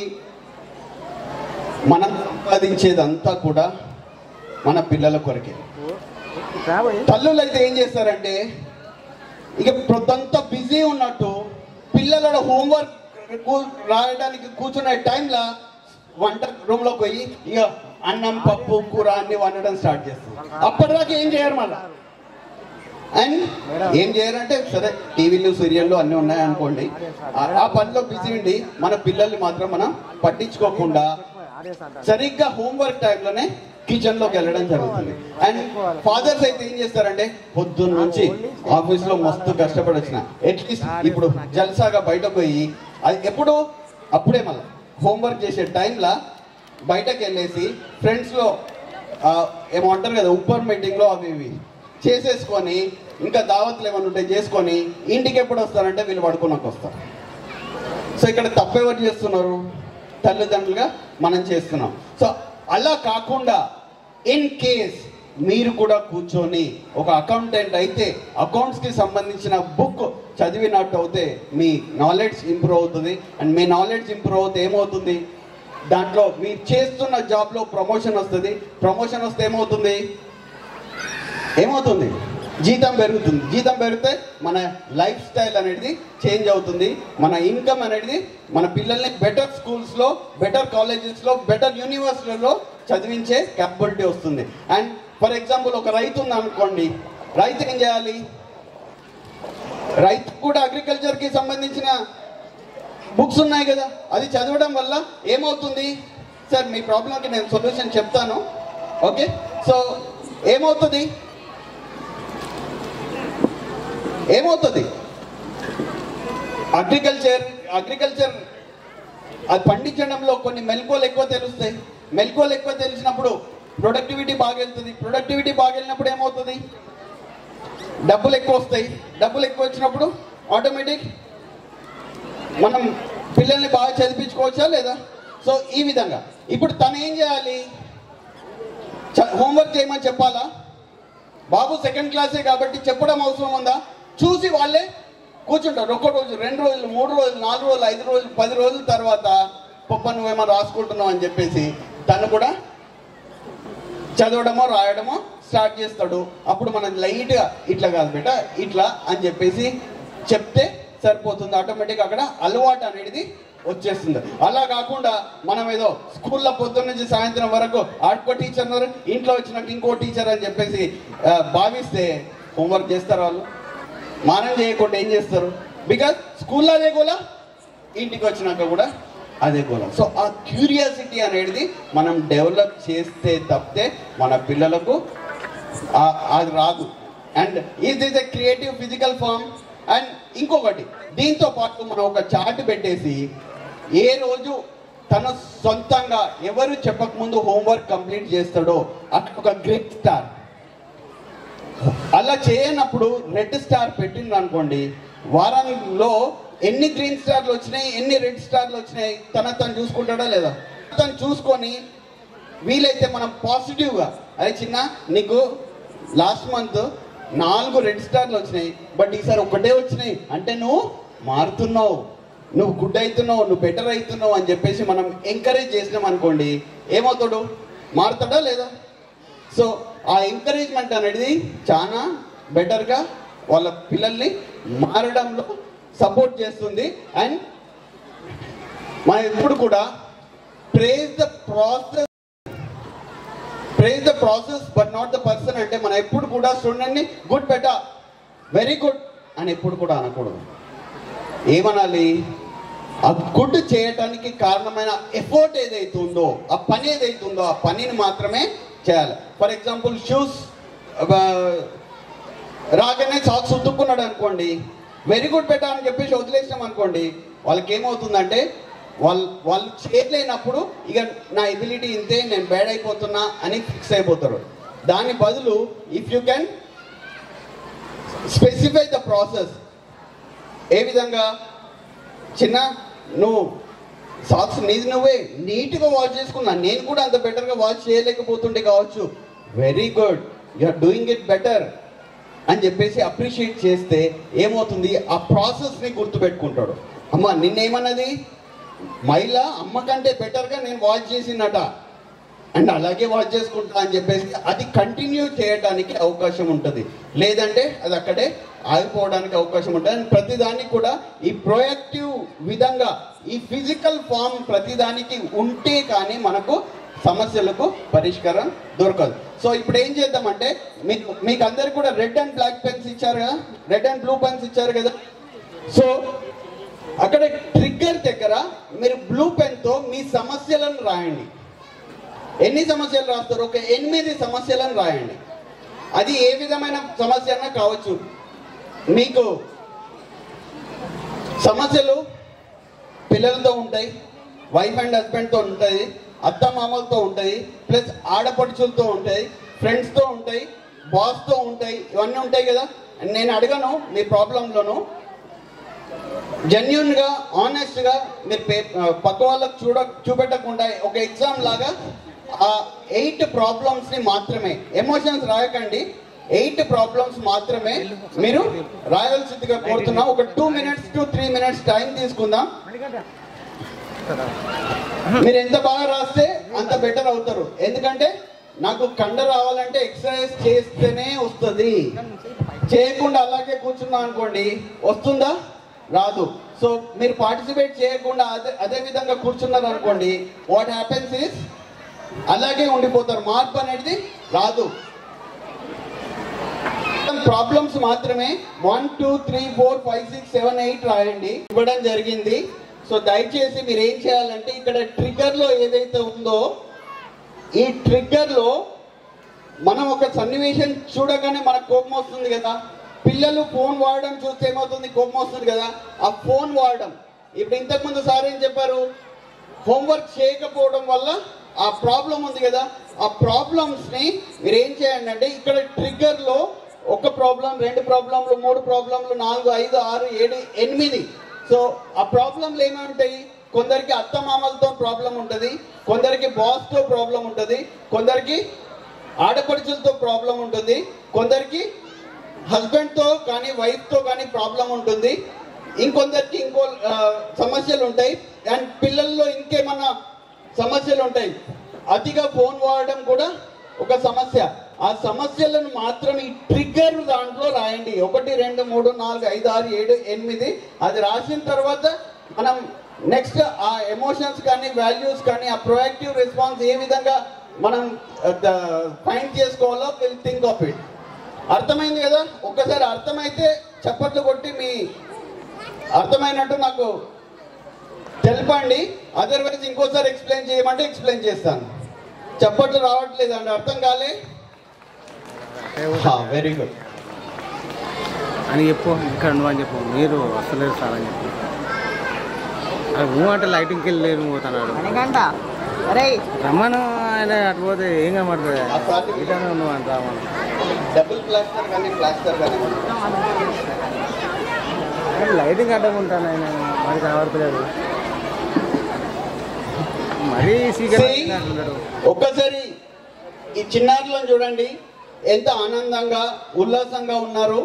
మనం సంపాదించేదంతా కూడా మన పిల్లల కొరకే రాబోయే తల్లులు అయితే ఏం చేస్తారంటే ఇక ప్రొద్దంతా బిజీ ఉన్నట్టు పిల్లల హోంవర్క్ రాయడానికి కూర్చునే టైంలో వంట రూమ్లోకి పోయి ఇక అన్నం పప్పు కూర అన్ని వండడం స్టార్ట్ చేస్తారు అప్పటిదాకా ఏం చేయరు మళ్ళా అండ్ ఏం చేయరంటే సరే టీవీలు సీరియళ్ళు అన్నీ ఉన్నాయనుకోండి ఆ- ఆ పనిలో బిజీ ఉండి మన పిల్లల్ని మాత్రం మనం పట్టించుకోకుండా ఆడియన్స్ అంటారు సరిగ్గా హోంవర్క్ టైంలోనే కిచెన్ లోకి వెళ్ళడం జరుగుతుంది అండ్ ఫాదర్స్ అయితే ఏం చేస్తారంటే పొద్దున్న నుంచి ఆఫీస్ లో మస్తు కష్టపడి వచ్చిన అట్లీస్ట్ ఇప్పుడు జల్సాగా బయటకు పోయి అది ఎప్పుడు అప్పుడే మళ్ళీ హోంవర్క్ చేసే టైంలో బయటకు వెళ్ళేసి ఫ్రెండ్స్ లో ఆ, ఏమో అంటారు కదా ఉప్పర్ మీటింగ్ లో అవి ఇవి చేసేసుకొని ఇంకా దావత్లు ఏమైనా ఉంటే చేసుకొని ఇంటికి ఎప్పుడు వస్తారంటే వీళ్ళు పడుకున్నాక వస్తారు సో ఇక్కడ తప్పెవరు చేస్తున్నారు తల్లిదండ్రులుగా మనం చేస్తున్నాం సో అలా కాకుండా ఇన్ కేస్ మీరు కూడా కూర్చొని ఒక అకౌంటెంట్ అయితే అకౌంట్స్ కి సంబంధించిన బుక్ చదివినట్టు అయితే మీ నాలెడ్జ్ ఇంప్రూవ్ అవుతుంది అండ్ మీ నాలెడ్జ్ ఇంప్రూవ్ అవుతే ఏమవుతుంది దాంట్లో మీరు చేస్తున్న జాబ్లో ప్రమోషన్ వస్తుంది ప్రమోషన్ వస్తే ఏమవుతుంది ఏమవుతుంది జీతం పెరుగుతుంది జీతం పెరిగితే మన లైఫ్ స్టైల్ అనేది చేంజ్ అవుతుంది మన ఇన్కమ్ అనేది మన పిల్లల్ని బెటర్ స్కూల్స్లో బెటర్ కాలేజెస్లో బెటర్ యూనివర్సిటీలో చదివించే క్యాపబిలిటీ వస్తుంది అండ్ ఫర్ ఎగ్జాంపుల్ ఒక రైతు ఉంది అనుకోండి రైతు ఏం చేయాలి రైతు కూడా అగ్రికల్చర్కి సంబంధించిన బుక్స్ ఉన్నాయి కదా అది చదవడం వల్ల ఏమవుతుంది సార్ మీ ప్రాబ్లంకి నేను సొల్యూషన్ చెప్తాను ఓకే సో ఏమవుతుంది ఏమవుతుంది అగ్రికల్చర్ అగ్రికల్చర్ అది పండించడంలో కొన్ని మెలకువలు ఎక్కువ తెలుస్తాయి మెలకువలు ఎక్కువ తెలిసినప్పుడు ప్రొడక్టివిటీ బాగా వెళ్తుంది ప్రొడక్టివిటీ బాగా వెళ్ళినప్పుడు ఏమవుతుంది డబ్బులు ఎక్కువ వస్తాయి డబ్బులు ఎక్కువ వచ్చినప్పుడు ఆటోమేటిక్ మనం పిల్లల్ని బాగా చదివించుకోవచ్చా లేదా సో ఈ విధంగా ఇప్పుడు తను ఏం చేయాలి హోంవర్క్ చేయమని చెప్పాలా బాబు సెకండ్ క్లాసే కాబట్టి చెప్పడం అవసరం ఉందా చూసి వాళ్ళే కూర్చుంటారు ఒక్క రోజు రెండు రోజులు మూడు రోజులు నాలుగు రోజులు ఐదు రోజులు పది రోజుల తర్వాత పప్ప నువ్వేమో రాసుకుంటున్నావు అని చెప్పేసి తను కూడా చదవడమో రాయడమో స్టార్ట్ చేస్తాడు అప్పుడు మనం లైట్గా ఇట్లా కాదు బేట ఇట్లా అని చెప్పేసి చెప్తే సరిపోతుంది ఆటోమేటిక్ అక్కడ అలవాటు అనేది వచ్చేస్తుంది అలా కాకుండా మనం ఏదో స్కూల్లో పొద్దున్న నుంచి సాయంత్రం వరకు ఆడుకో టీచర్ ఉన్నారు ఇంట్లో వచ్చినాక ఇంకో టీచర్ అని చెప్పేసి ఆ, భావిస్తే హోంవర్క్ చేస్తారు వాళ్ళు మానం చేయకుండా ఏం చేస్తారు బికాజ్ స్కూల్లో అదే గోలా ఇంటికి వచ్చినాక కూడా అదే గోళం సో ఆ క్యూరియాసిటీ అనేది మనం డెవలప్ చేస్తే తప్పితే మన పిల్లలకు ఆ- అది రాదు and is this a creative physical form and ఇంకొకటి దీంతో పాటు మనం ఒక చార్ట్ పెట్టేసి ఏ రోజు తన సొంతంగా ఎవరు చెప్పకముందు హోంవర్క్ కంప్లీట్ చేస్తాడో అక్కడ ఒక గ్రేట్ స్టార్ అలా చేయనప్పుడు రెడ్ స్టార్ పెట్టింది అనుకోండి వారంలో ఎన్ని గ్రీన్ స్టార్లు వచ్చినాయి ఎన్ని రెడ్ స్టార్లు వచ్చినాయి తన తను చూసుకుంటాడా లేదా తను చూసుకొని వీలైతే మనం పాజిటివ్గా అదే చిన్న నీకు లాస్ట్ మంత్ నాలుగు రెడ్ స్టార్లు వచ్చినాయి బట్ ఈసారి ఒకటే వచ్చినాయి అంటే నువ్వు మారుతున్నావు నువ్వు గుడ్ అవుతున్నావు నువ్వు బెటర్ అవుతున్నావు అని చెప్పేసి మనం ఎంకరేజ్ చేసినాం అనుకోండి ఏమవుతాడు మారుతాడా లేదా సో ఆ ఎంకరేజ్మెంట్ అనేది చాలా బెటర్గా వాళ్ళ పిల్లల్ని మారడంలో సపోర్ట్ చేస్తుంది అండ్ మనం ఎప్పుడు కూడా praise the process praise the process but not the person అంటే మనం ఎప్పుడు కూడా స్టూడెంట్ని గుడ్ బెటర్ వెరీ గుడ్ అని ఎప్పుడు కూడా అనకూడదు ఏమనాలి ఆ గుడ్ చేయటానికి కారణమైన ఎఫర్ట్ ఏదైతే ఉందో ఆ పని ఏదైతే ఉందో ఆ పనిని మాత్రమే చేయాలి ఫర్ ఎగ్జాంపుల్ షూస్ రాగానే సాక్స్ ఉతుక్కున్నాడు అనుకోండి వెరీ గుడ్ బెటర్ అని చెప్పేసి వదిలేసినాం అనుకోండి వాళ్ళకి ఏమవుతుందంటే వాళ్ళు వాళ్ళు చేయలేనప్పుడు ఇక నా ఎబిలిటీ ఇంతే నేను బ్యాడ్ అయిపోతున్నా అని ఫిక్స్ అయిపోతారు దాని బదులు if you can specify the process ఏ విధంగా చిన్న నువ్వు సాక్స్ నీది నువ్వే నీట్గా వాష్ చేసుకున్నా నేను కూడా అంత బెటర్గా వాష్ చేయలేకపోతుండే కావచ్చు very good you are doing it better అని చెప్పేసి అప్రిషియేట్ చేస్తే ఏమవుతుంది ఆ ప్రాసెస్ని గుర్తుపెట్టుకుంటాడు అమ్మ నిన్నేమన్నది మహిళ అమ్మ కంటే బెటర్గా నేను వాచ్ చేసినట అండ్ అలాగే వాచ్ చేసుకుంటా అని చెప్పేసి అది కంటిన్యూ చేయడానికి అవకాశం ఉంటుంది లేదంటే అది అక్కడే ఆగిపోవడానికి అవకాశం ఉంటుంది అండ్ ప్రతిదానికి కూడా ఈ ప్రొయాక్టివ్ విధంగా ఈ ఫిజికల్ ఫామ్ ప్రతిదానికి ఉంటే కానీ మనకు సమస్యలకు పరిష్కారం దొరకదు సో ఇప్పుడు ఏం చేద్దామంటే మీకు మీకు అందరికి కూడా రెడ్ అండ్ బ్లాక్ పెన్స్ ఇచ్చారు కదా రెడ్ అండ్ బ్లూ పెన్స్ ఇచ్చారు కదా సో అక్కడ ట్రిగ్గర్ దగ్గర మీరు బ్లూ పెన్తో మీ సమస్యలను రాయండి ఎన్ని సమస్యలు రాస్తారు ఒక ఎనిమిది సమస్యలను రాయండి అది ఏ విధమైన సమస్య అన్నా కావచ్చు మీకు సమస్యలు పిల్లలతో ఉంటాయి వైఫ్ అండ్ హస్బెండ్తో ఉంటాయి అత్త మామలతో ఉంటాయి ప్లస్ ఆడపడుచులతో ఉంటాయి ఫ్రెండ్స్తో ఉంటాయి బాస్తో ఉంటాయి ఇవన్నీ ఉంటాయి కదా నేను అడగను మీ ప్రాబ్లంలోను జెన్యున్ గా ఆనెస్ట్ గా మీరు పే- పక్క వాళ్ళకి చూడ చూపెట్టకుండా ఒక ఎగ్జామ్ లాగా ఆ ఎయిట్ ప్రాబ్లమ్స్ ని మాత్రమే ఎమోషన్స్ రాయకండి ఎయిట్ ప్రాబ్లమ్స్ మాత్రమే మీరు రాయాల్సిందిగా కోరుతున్నా ఒక two minutes to three minutes time తీసుకుందాం మీరు ఎంత బాగా రాస్తే అంత బెటర్ అవుతారు ఎందుకంటే నాకు కండ రావాలంటే ఎక్సర్సైజ్ చేస్తేనే వస్తుంది చేయకుండా అలాగే కూర్చున్నాం అనుకోండి వస్తుందా రాదు సో మీరు పార్టిసిపేట్ చేయకుండా అదే అదే విధంగా కూర్చున్నారు అనుకోండి వాట్ హ్యాపెన్స్ ఇస్ అలాగే ఉండిపోతారు మార్పు అనేది రాదు ప్రాబ్లమ్స్ మాత్రమే one two three four five six seven eight రాయండి ఇవ్వడం జరిగింది సో దయచేసి మీరు ఏం చేయాలంటే ఇక్కడ ట్రిగ్గర్ లో ఏదైతే ఉందో ఈ ట్రిగ్గర్ లో మనం ఒక సన్నివేశం చూడగానే మనకు కోపం వస్తుంది కదా పిల్లలు ఫోన్ వాడడం చూస్తే ఏమవుతుంది కోపం వస్తుంది కదా ఆ ఫోన్ వాడడం ఇప్పుడు ఇంతకుముందు సార్ ఏం చెప్పారు హోంవర్క్ చేయకపోవడం వల్ల ఆ ప్రాబ్లం ఉంది కదా ఆ ప్రాబ్లమ్స్ ని మీరు ఏం చేయండి అంటే ఇక్కడ ట్రిగ్గర్ లో ఒక ప్రాబ్లం రెండు ప్రాబ్లంలు మూడు ప్రాబ్లంలు నాలుగు ఐదు ఆరు ఏడు ఎనిమిది సో ఆ ప్రాబ్లంలు ఏమి ఉంటాయి కొందరికి అత్తమామలతో ప్రాబ్లం ఉంటుంది కొందరికి బాస్ తో ప్రాబ్లం ఉంటుంది కొందరికి ఆడపడుచులతో ప్రాబ్లం ఉంటుంది కొందరికి హస్బెండ్ తో కానీ వైఫ్ తో కానీ ప్రాబ్లం ఉంటుంది ఇంకొందరికి ఇంకో ఆ, సమస్యలు ఉంటాయి అండ్ పిల్లల్లో ఇంకేమన్నా సమస్యలు ఉంటాయి అతిగా ఫోన్ వాడడం కూడా ఒక సమస్య ఆ సమస్యలను మాత్రం ఈ ట్రిగ్గర్ దాంట్లో రాయండి ఒకటి రెండు మూడు నాలుగు ఐదు ఆరు ఏడు ఎనిమిది అది రాసిన తర్వాత మనం నెక్స్ట్ ఆ ఎమోషన్స్ కానీ వాల్యూస్ కానీ ఆ ప్రొయాక్టివ్ రెస్పాన్స్ ఏ విధంగా మనం ఫైండ్ చేసుకోవాలో విల్ థింక్ ఆఫ్ ఇట్ అర్థమైంది కదా ఒక్కసారి అర్థమైతే చప్పట్లు కొట్టి మీ అర్థమైనట్టు నాకు తెలపండి అదర్వైజ్ ఇంకోసారి ఎక్స్ప్లెయిన్ చేయమంటే ఎక్స్ప్లెయిన్ చేస్తాను చప్పట్లు రావట్లేదు అండి అర్థం కాలే వెరీ గుడ్ అని చెప్పు ఇక్కడ నువ్వు అని చెప్పు మీరు వస్తలేరు సార్ అని చెప్పు అది ఊ అంటే లైటింగ్కి వెళ్ళి లేరు పోతున్నాడు రమ్మను ఆయన అటు పోతే ఏం కనబడుతుంది ఆ సార్ ఇటనే నువ్వు అంత రామను డబుల్ ప్లాస్టర్ కానీ ప్లాస్టర్ కానీ లైటింగ్ అడ్డకుంటాను ఆయన మరి కనబడతలేడు మరీ సీక్రెట్ See? అంటున్నాడు ఒక్కసారి ఈ చిన్నారులను చూడండి ఎంత ఆనందంగా ఉల్లాసంగా ఉన్నారు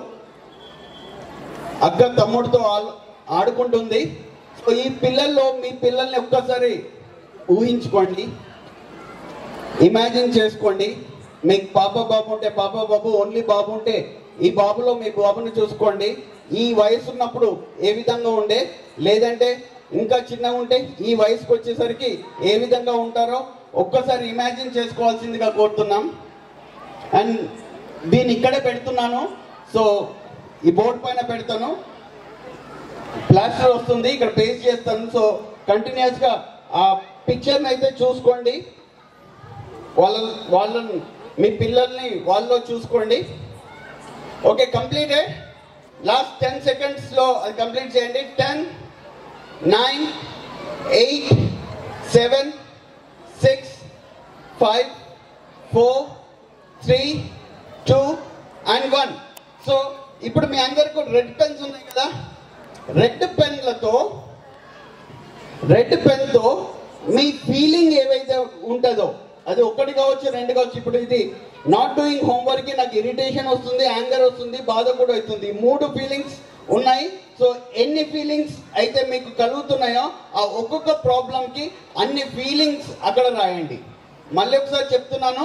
అక్క తమ్ముడితో ఆల్- ఆడుకుంటుంది సో ఈ పిల్లల్లో మీ పిల్లల్ని ఒక్కసారి ఊహించుకోండి ఇమాజిన్ చేసుకోండి మీకు పాప బాబు ఉంటే పాప బాబు ఓన్లీ బాబు ఉంటే ఈ బాబులో మీ బాబుని చూసుకోండి ఈ వయసు ఉన్నప్పుడు ఏ విధంగా ఉండే లేదంటే ఇంకా చిన్నగా ఉంటే ఈ వయసుకి వచ్చేసరికి ఏ విధంగా ఉంటారో ఒక్కసారి ఇమాజిన్ చేసుకోవాల్సిందిగా కోరుతున్నాం అండ్ దీన్ని ఇక్కడే పెడుతున్నాను సో ఈ బోర్డు పైన పెడతాను ప్లాస్టర్ వస్తుంది ఇక్కడ పేస్ట్ చేస్తాను సో కంటిన్యూస్ గా ఆ పిక్చర్ని అయితే చూసుకోండి వాళ్ళ వాళ్ళని మీ పిల్లల్ని వాళ్ళలో చూసుకోండి okay completed last ten seconds లో అది కంప్లీట్ చేయండి ten nine eight seven six five four three two and one so ఇప్పుడు మీ అందరికి రెడ్ పెన్స్ ఉన్నాయి కదా రెడ్ పెన్లతో రెడ్ పెన్తో మీ ఫీలింగ్ ఏవైతే ఉంటుందో అది ఒకటి కావచ్చు రెండు కావచ్చు ఇప్పుడు ఇది నాట్ డూయింగ్ హోంవర్క్ నాకు ఇరిటేషన్ వస్తుంది యాంగర్ వస్తుంది బాధ కూడా అవుతుంది ఈ మూడు ఫీలింగ్స్ ఉన్నాయి సో ఎన్ని ఫీలింగ్స్ అయితే మీకు కలుగుతున్నాయో ఆ ఒక్కొక్క ప్రాబ్లంకి అన్ని ఫీలింగ్స్ అక్కడ రాయండి మళ్ళీ ఒకసారి చెప్తున్నాను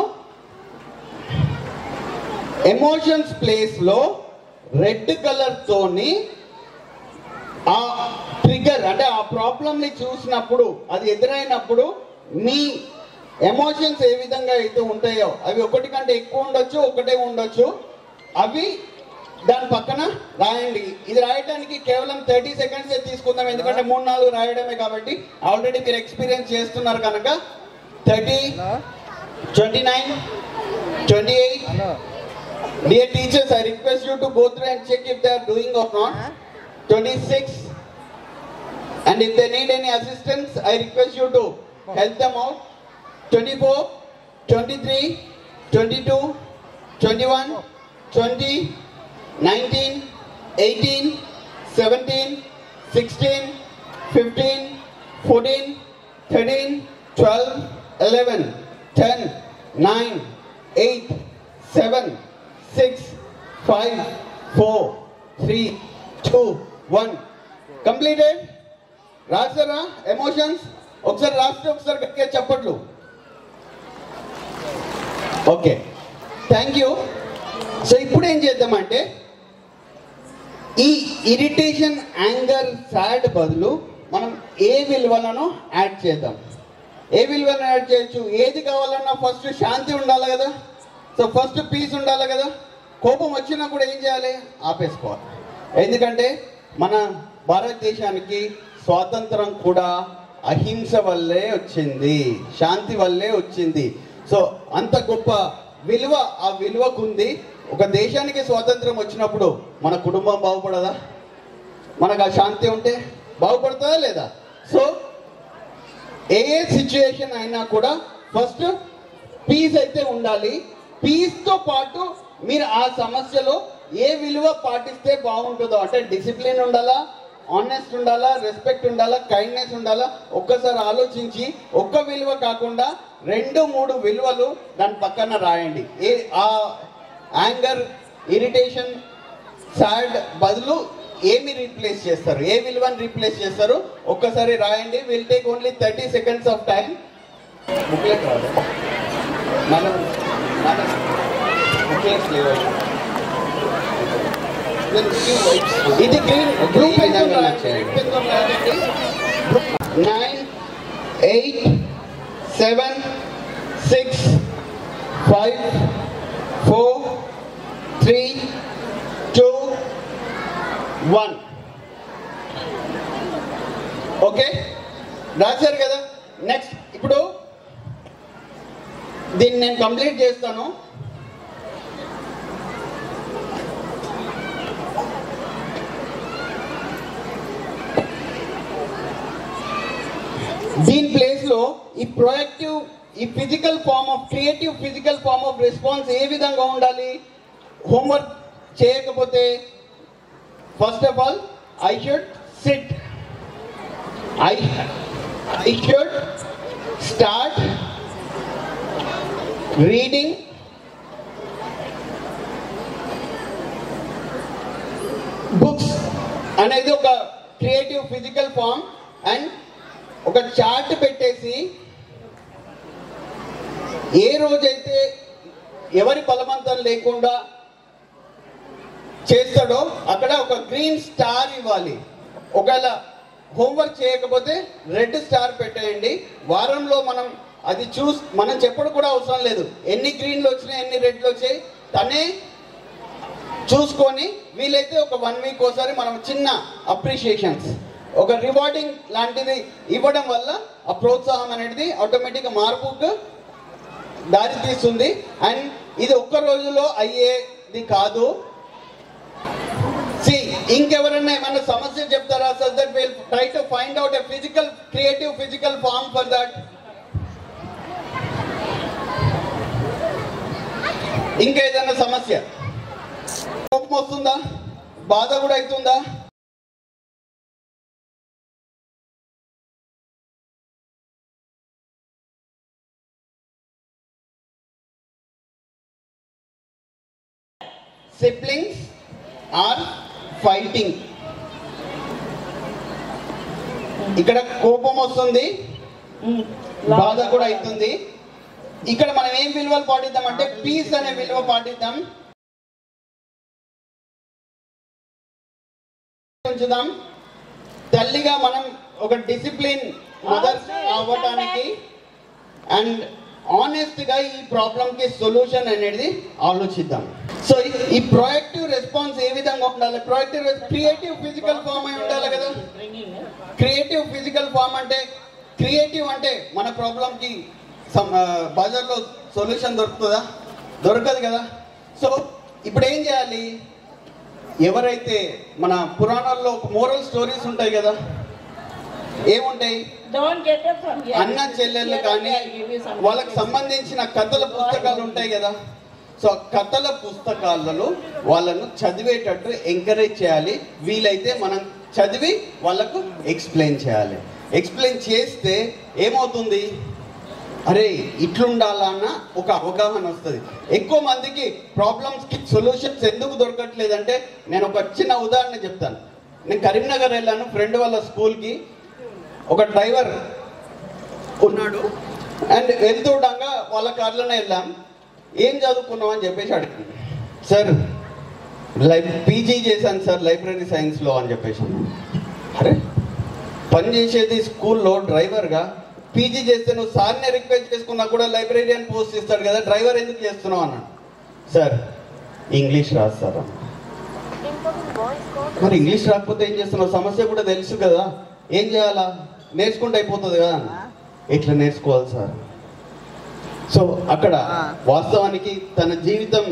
ఎమోషన్స్ ప్లేస్ లో రెడ్ కలర్ తోని ఆ ట్రిగర్ అంటే ఆ ప్రాబ్లమ్ ని చూసినప్పుడు అది ఎదురైనప్పుడు మీ ఎమోషన్స్ ఏ విధంగా అయితే ఉంటాయో అవి ఒకటి కంటే ఎక్కువ ఉండొచ్చు ఒకటే ఉండొచ్చు అవి దాని పక్కన రాయండి ఇది రాయడానికి కేవలం థర్టీ సెకండ్స్ తీసుకుందాం ఎందుకంటే మూడు నాలుగు రాయడమే కాబట్టి ఆల్రెడీ మీరు ఎక్స్పీరియన్స్ చేస్తున్నారు కనుక thirty twenty nine twenty eight hello Dear teachers, I request you to go through and check if they are doing or not. 26. And if they need any assistance, I request you to help them out. 24, 23, 22, 21, 20, 19, 18, 17, 16, 15, 14, 13, 12, 11, 10, 9, 8, 7, 6, 5, 4, 3, 2, 1. Completed? రాసారా emotions ఒకసారి రాస్తే ఒకసారి గట్టిగా చెప్పట్లు okay thank you so ఇప్పుడు ఏం చేద్దామంటే ఈ ఇరిటేషన్ యాంగర్ సాడ్ బదులు మనం ఏ విలువలను యాడ్ చేద్దాం ఏ విలువలను యాడ్ చేయొచ్చు ఏది కావాలన్నా ఫస్ట్ శాంతి ఉండాలి కదా సో ఫస్ట్ పీస్ ఉండాలి కదా కోపం వచ్చినా కూడా ఏం చేయాలి ఆపేసుకోవాలి ఎందుకంటే మన భారతదేశానికి స్వాతంత్రం కూడా అహింస వల్లే వచ్చింది శాంతి వల్లే వచ్చింది సో అంత గొప్ప విలువ ఆ విలువకు ఉంది ఒక దేశానికి స్వాతంత్రం వచ్చినప్పుడు మన కుటుంబం బాగుపడదా మనకు ఆ శాంతి ఉంటే బాగుపడుతుందా లేదా సో ఏ ఏ సిచ్యుయేషన్ అయినా కూడా ఫస్ట్ పీస్ అయితే ఉండాలి పీస్తో పాటు మీరు ఆ సమస్యలో ఏ విలువ పాటిస్తే బాగుంటుందో అంటే డిసిప్లిన్ ఉండాలా ఆనెస్ట్ ఉండాలా రెస్పెక్ట్ ఉండాలా కైండ్నెస్ ఉండాలా ఒక్కసారి ఆలోచించి ఒక్క విలువ కాకుండా రెండు మూడు విలువలు దాని పక్కన రాయండి ఏ ఆ యాంగర్ ఇరిటేషన్ సాడ్ బదులు ఏమి రీప్లేస్ చేస్తారు ఏ విలువని రీప్లేస్ చేస్తారు ఒక్కసారి రాయండి will take only thirty seconds of time booklet రాదు మనం మన బుక్లెట్స్ లేవు ఇది green blue pen nine eight seven six five four three two one okay రాశారు కదా నెక్స్ట్ ఇప్పుడు దీన్ని నేను కంప్లీట్ చేస్తాను దీని ప్లేస్ లో ఈ ప్రొయాక్టివ్ ఈ physical form of creative physical form of response ఏ విధంగా ఉండాలి హోంవర్క్ చేయకపోతే first of all I should sit I I should start reading books అనేది ఒక క్రియేటివ్ ఫిజికల్ ఫామ్ అండ్ ఒక చార్ట్ పెట్టేసి ఏ రోజైతే ఎవరి బలవంతం లేకుండా చేస్తాడో అక్కడ ఒక గ్రీన్ స్టార్ ఇవ్వాలి ఒకవేళ హోంవర్క్ చేయకపోతే రెడ్ స్టార్ పెట్టేయండి వారంలో మనం అది చూస్ మనం చెప్పడం కూడా అవసరం లేదు ఎన్ని గ్రీన్లు వచ్చినాయి ఎన్ని రెడ్లు వచ్చాయి తనే చూసుకొని వీలైతే ఒక వన్ వీక్ ఒకసారి మనం చిన్న అప్రిషియేషన్స్ ఒక రివార్డింగ్ లాంటిది ఇవ్వడం వల్ల ఆ ప్రోత్సాహం అనేది ఆటోమేటిక్గా మార్పుకు దారి తీస్తుంది అండ్ ఇది ఒక్క రోజులో అయ్యేది కాదు సి ఇంకెవరన్నా ఏమన్నా సమస్య చెప్తారా so that will try to find out a physical creative physical form for that ఇంకా ఏదైనా సమస్య కోపం వస్తుందా బాధ కూడా అవుతుందా సిబ్లింగ్స్ ఆర్ ఫైటింగ్ ఇక్కడ కోపం వస్తుంది బాధ కూడా అవుతుంది ఇక్కడ మనం ఏం విలువలు పాటిద్దాం అంటే పీస్ అనే విలువ పాటిద్దాం ఉంచుదాం తల్లిగా మనం ఒక డిసిప్లిన్ మదర్ అవ్వటానికి అండ్ ఆనెస్ట్ గా ఈ ప్రాబ్లం కి సొల్యూషన్ అనేది ఆలోచిద్దాం సో ఈ ప్రొయాక్టివ్ రెస్పాన్స్ ఏ విధంగా ఉండాలి ప్రొయాక్టివ్ క్రియేటివ్ ఫిజికల్ ఫామ్ అయి ఉండాలి కదా క్రియేటివ్ ఫిజికల్ ఫామ్ అంటే క్రియేటివ్ అంటే మన ప్రాబ్లం కి బజార్లో సొల్యూషన్ దొరుకుతుందా దొరకదు కదా సో ఇప్పుడు ఏం చేయాలి ఎవరైతే మన పురాణాల్లో మోరల్ స్టోరీస్ ఉంటాయి కదా ఏముంటాయి Don't get up from here. అన్న చెల్లెళ్ళు కానీ Here, I give you some- వాళ్ళకి సంబంధించిన కథల పుస్తకాలు ఉంటాయి కదా సో ఆ కథల పుస్తకాలలో వాళ్ళను చదివేటట్టు ఎంకరేజ్ చేయాలి వీలైతే మనం చదివి వాళ్ళకు ఎక్స్ప్లెయిన్ చేయాలి ఎక్స్ప్లెయిన్ చేస్తే ఏమవుతుంది అరే ఇట్లుండాలా అన్న ఒక అవగాహన వస్తుంది ఎక్కువ మందికి ప్రాబ్లమ్స్ కి సొల్యూషన్స్ ఎందుకు దొరకట్లేదంటే నేను ఒక చిన్న ఉదాహరణ చెప్తాను నేను కరీంనగర్ వెళ్ళాను ఫ్రెండ్ వాళ్ళ స్కూల్కి ఒక డ్రైవర్ ఉన్నాడు అండ్ వెళ్తుండగా వాళ్ళ కార్లోనే వెళ్ళాం ఏం చదువుకున్నావు అని చెప్పేసి అడిగింది సార్ లై పీజీ చేశాను సార్ లైబ్రరీ సైన్స్లో అని చెప్పేసి అన్నాడు. అరే పని చేసేది స్కూల్లో డ్రైవర్గా పీజీ చేస్తే నువ్వు సార్నే రిక్వెస్ట్ చేసుకున్నా కూడా లైబ్రరీయన్ పోస్ట్ ఇస్తాడు కదా డ్రైవర్ ఎందుకు చేస్తున్నావు అన్నాడు సార్ ఇంగ్లీష్ రాదు సార్ అన్నాడు. మరి ఇంగ్లీష్ రాకపోతే ఏం చేస్తున్నావు సమస్య కూడా తెలుసు కదా ఏం చేయాలా నేర్చుకుంటే అయిపోతుంది కదా అన్న. ఎట్లా నేర్చుకోవాలి సార్ సో అక్కడ వాస్తవానికి తన జీవితం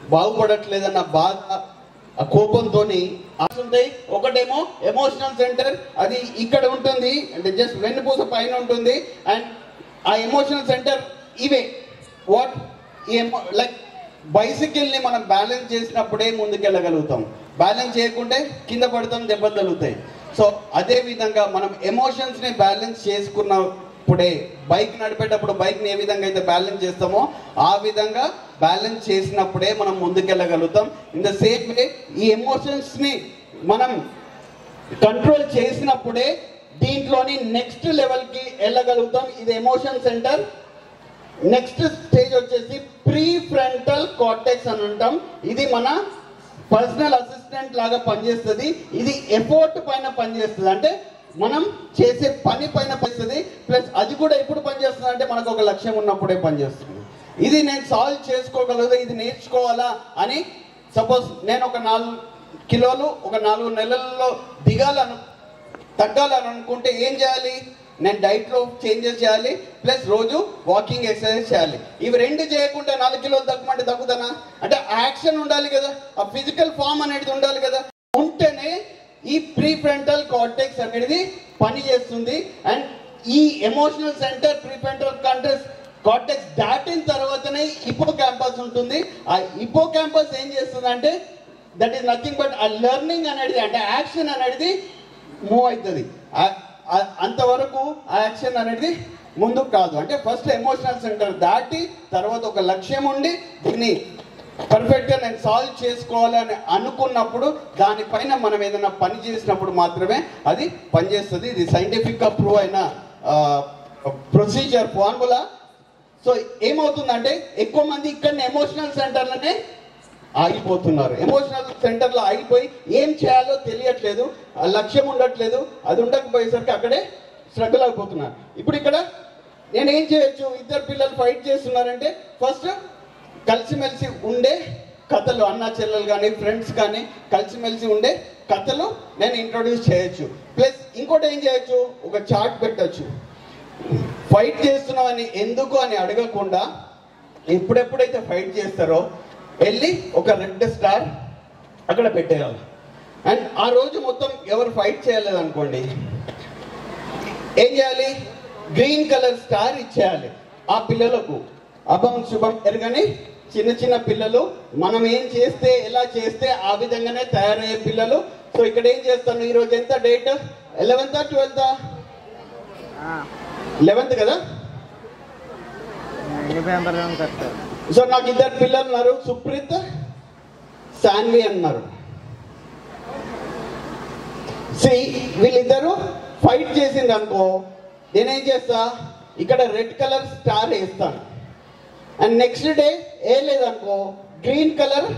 బాగుపడట్లేదన్న బాధ ఆ కోపంతో ఉంటాయి ఒకటేమో ఎమోషనల్ సెంటర్ అది ఇక్కడ ఉంటుంది అంటే జస్ట్ వెన్నుపూస పైన ఉంటుంది అండ్ ఆ ఎమోషనల్ సెంటర్ ఇవే వాట్ లైక్ బైసికిల్ని మనం బ్యాలెన్స్ చేసినప్పుడే ముందుకెళ్ళగలుగుతాం బ్యాలెన్స్ చేయకుంటే కింద పడతాం దెబ్బలు తగులుతాయి సో అదే విధంగా మనం ఎమోషన్స్ని బ్యాలెన్స్ చేసుకున్నప్పుడే బైక్ నడిపేటప్పుడు బైక్ని ఏ విధంగా అయితే బ్యాలెన్స్ చేస్తామో ఆ విధంగా బ్యాలెన్స్ చేసినప్పుడే మనం ముందుకెళ్ళగలుగుతాం ఇన్ ద సేమ్ వే ఈ ఎమోషన్స్ని మనం కంట్రోల్ చేసినప్పుడే దీంట్లోని నెక్స్ట్ లెవెల్కి వెళ్ళగలుగుతాం ఇది ఎమోషన్ సెంటర్ నెక్స్ట్ స్టేజ్ వచ్చేసి ప్రీ ఫ్రంటల్ కార్టెక్స్ అని అంటాం ఇది మన పర్సనల్ అసిస్టెంట్ లాగా పనిచేస్తుంది ఇది ఎఫోర్ట్ పైన పనిచేస్తుంది అంటే మనం చేసే పని పైన పనిస్తుంది ప్లస్ అది కూడా ఎప్పుడు పనిచేస్తుంది అంటే మనకు ఒక లక్ష్యం ఉన్నప్పుడే పనిచేస్తుంది ఇది నేను సాల్వ్ చేసుకోగలదు ఇది నేర్చుకోవాలా అని సపోజ్ నేను ఒక నాలుగు కిలోలు ఒక నాలుగు నెలల్లో దిగాలను తగ్గాలని అనుకుంటే ఏం చేయాలి నేను డైట్లో చేంజెస్ చేయాలి ప్లస్ రోజు వాకింగ్ ఎక్సర్సైజ్ చేయాలి ఇవి రెండు చేయకుండా నాలుగు కిలోలు తగ్గమంటే తగ్గుతానా అంటే యాక్షన్ ఉండాలి కదా ఆ ఫిజికల్ ఫామ్ అనేది ఉండాలి కదా ఉంటేనే ఈ ప్రీ ఫ్రంటల్ కార్టెక్స్ అనేది పని చేస్తుంది అండ్ ఈ emotional centre prefrontal context cortex దాటిన తర్వాతనే ఇపో క్యాంపస్ ఉంటుంది ఆ ఇపో క్యాంపస్ ఏం చేస్తుంది అంటే దట్ ఈస్ నథింగ్ బట్ ఆ లెర్నింగ్ అనేది అంటే యాక్షన్ అనేది మూవ్ అవుతుంది ఆ- ఆ- అంతవరకు ఆ యాక్షన్ అనేది ముందుకు కాదు అంటే ఫస్ట్ ఎమోషనల్ సెంటర్ దాటి తర్వాత ఒక లక్ష్యం ఉండి దీన్ని పర్ఫెక్ట్గా నేను సాల్వ్ చేసుకోవాలని అనుకున్నప్పుడు దానిపైన మనం ఏదైనా పని చేసినప్పుడు మాత్రమే అది పనిచేస్తుంది ఇది సైంటిఫిక్గా ప్రూవ్ అయిన ప్రొసీజర్ ఫార్ములా సో ఏమవుతుందంటే ఎక్కువ మంది ఇక్కడ ఎమోషనల్ సెంటర్లనే ఆగిపోతున్నారు ఎమోషనల్ సెంటర్లో ఆగిపోయి ఏం చేయాలో తెలియట్లేదు ఆ లక్ష్యం ఉండట్లేదు అది ఉండకపోయేసరికి అక్కడే స్ట్రగుల్ అయిపోతున్నారు ఇప్పుడు ఇక్కడ నేను ఏం చేయొచ్చు ఇద్దరు పిల్లలు ఫైట్ చేస్తున్నారంటే ఫస్ట్ కలిసిమెలిసి ఉండే కథలు అన్న చెల్లెలు కానీ ఫ్రెండ్స్ కానీ కలిసిమెలిసి ఉండే కథలు నేను ఇంట్రొడ్యూస్ చేయొచ్చు ప్లస్ ఇంకోటి ఏం చేయొచ్చు ఒక చార్ట్ పెట్టొచ్చు ఫైట్ చేస్తున్నామని ఎందుకు అని అడగకుండా ఎప్పుడెప్పుడైతే ఫైట్ చేస్తారో వెళ్ళి ఒక రెడ్ స్టార్ అక్కడ పెట్టేయాలి అండ్ ఆ రోజు మొత్తం ఎవరు ఫైట్ చేయలేదు అనుకోండి ఏం చేయాలి గ్రీన్ కలర్ స్టార్ ఇచ్చేయాలి ఆ పిల్లలకు అభం శుభం ఎరగని చిన్న చిన్న పిల్లలు మనం ఏం చేస్తే ఎలా చేస్తే ఆ విధంగానే తయారయ్యే పిల్లలు సో ఇక్కడ ఏం చేస్తాను ఈరోజు ఎంత డేట్ ఎలెవెన్తా ట్వెల్తా లెవెన్త్ కదా కట్టారు సో నాకు ఇద్దరు పిల్లలు ఉన్నారు సుప్రీత్ శాన్వి అన్నారు సి వీళ్ళిద్దరు ఫైట్ చేసింది అనుకో నేనేం చేస్తా ఇక్కడ రెడ్ కలర్ స్టార్ వేస్తాను అండ్ నెక్స్ట్ డే ఏ లేదనుకో గ్రీన్ కలర్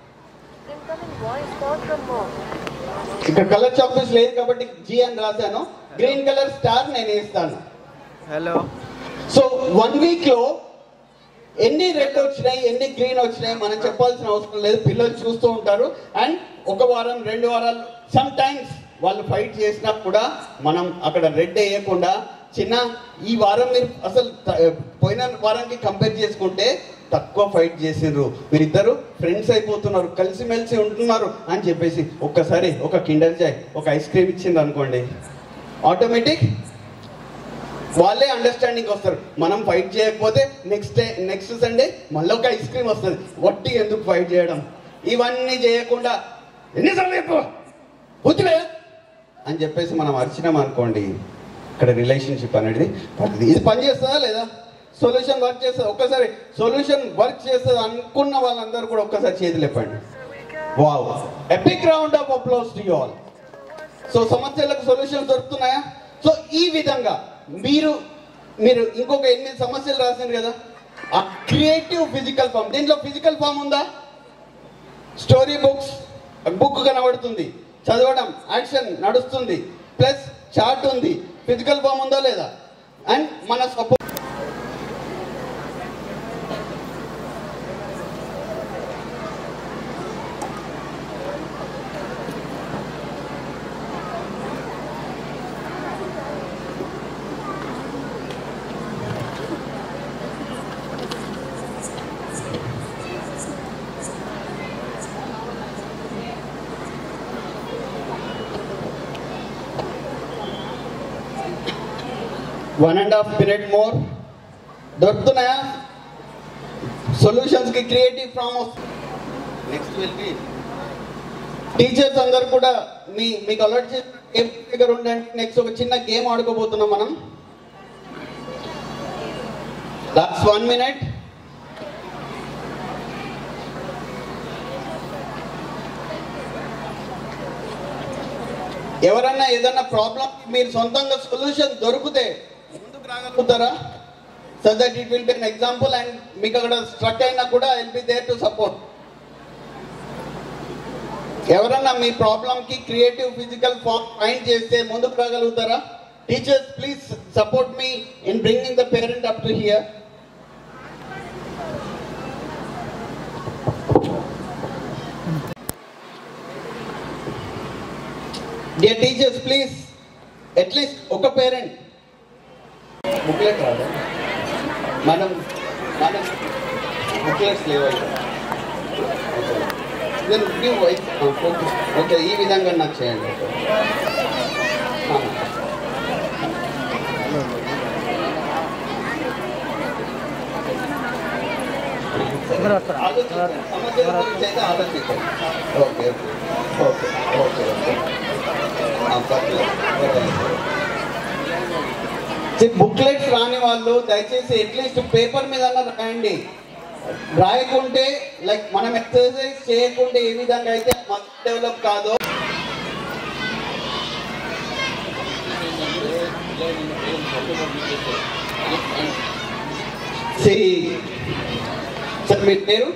ఇక్కడ కలర్ చాక్లెట్స్ లేదు కాబట్టి జీ అని రాశాను గ్రీన్ కలర్ స్టార్ నేను వేస్తాను హలో సో వన్ వీక్ లో ఎన్ని రెడ్ వచ్చినాయి ఎన్ని గ్రీన్ వచ్చినాయి మనం చెప్పాల్సిన అవసరం లేదు పిల్లలు చూస్తూ ఉంటారు అండ్ ఒక వారం రెండు వారాలు సమ్ టైమ్స్ వాళ్ళు ఫైట్ చేసినా కూడా మనం అక్కడ రెడ్ వేయకుండా చిన్న ఈ వారం మీరు అసలు త- పోయిన వారానికి కంపేర్ చేసుకుంటే తక్కువ ఫైట్ చేసిండ్రు మీరిద్దరు ఫ్రెండ్స్ అయిపోతున్నారు కలిసిమెలిసి ఉంటున్నారు అని చెప్పేసి ఒక్కసారి ఒక కిండర్ జాయ్ ఒక ఐస్ క్రీమ్ ఇచ్చిండ్రు అనుకోండి ఆటోమేటిక్ వాళ్ళే అండర్స్టాండింగ్ వస్తారు మనం ఫైట్ చేయకపోతే నెక్స్ట్ డే నెక్స్ట్ సండే మళ్ళీ ఒక ఐస్ క్రీమ్ వస్తుంది వట్టి ఎందుకు ఫైట్ చేయడం ఇవన్నీ చేయకుండా ఎన్నిసార్లు చెప్పు బుద్ధిలే అని చెప్పేసి మనం అరిచినాం అనుకోండి ఇక్కడ రిలేషన్షిప్ అనేది పడుతుంది ఇది పని చేస్తుందా లేదా సొల్యూషన్ వర్క్ చేస్తుంది ఒక్కసారి సొల్యూషన్ వర్క్ చేస్తుంది అనుకున్న వాళ్ళందరూ కూడా ఒక్కసారి చేతులు చెప్పండి wow epic round of applause to all so సమస్యలకు సొల్యూషన్ దొరుకుతున్నాయా సో ఈ విధంగా మీరు మీరు ఇంకొక ఎనిమిది సమస్యలు రాశారు కదా ఆ క్రియేటివ్ ఫిజికల్ ఫామ్ దీంట్లో ఫిజికల్ ఫామ్ ఉందా స్టోరీ బుక్స్ బుక్ కనబడుతుంది చదవడం యాక్షన్ నడుస్తుంది ప్లస్ చార్ట్ ఉంది ఫిజికల్ ఫామ్ ఉందా లేదా అండ్ మన suppose one and half minute more దొరుకుతున్నాయా సొల్యూషన్స్కి creative from next will be teachers అందరు కూడా మీ మీకు అలర్ట్ చేసిన గేమ్ దగ్గర ఉండండి నెక్స్ట్ ఒక చిన్న గేమ్ ఆడుకోబోతున్నాం మనం లాస్ట్ వన్ మినిట్ ఎవరన్నా ఏదన్నా ప్రాబ్లం మీరు సొంతంగా సొల్యూషన్ దొరికితే ముందుకు రాగలుగుతారా so that it will be an example and మీకు అక్కడ స్ట్రక్ అయినా కూడా will be there to support ఎవరన్నా మీ ప్రాబ్లం కి క్రియేటివ్ ఫిజికల్ ఫామ్ ఫైండ్ చేస్తే ముందుకు రాగలుగుతారా teachers please support me in bringing the parent up to here dear teachers please at least ఒక పేరెంట్ బుక్లెట్ రాదు మనం మనం బుక్లెట్స్ లేవు నేను give voice. ఆ, ఓకే ఓకే ఈ విధంగా నాకు చేయండి ఆ. ఆలోచించండి. సమస్యల గురించి అయితే ఆలోచించండి ఓకే ఓకే ఓకే ఓకే ఆ, పర్లేదు. పర్లేదు. బుక్లెట్స్ రాని వాళ్ళు దయచేసి అట్లీస్ట్ పేపర్ మీద రాయండి రాయకుంటే లైక్ మనం ఎక్సర్సైజ్ చేయకుంటే ఏ విధంగా అయితే మస్తు డెవలప్ కాదో See, సార్ మీ పేరు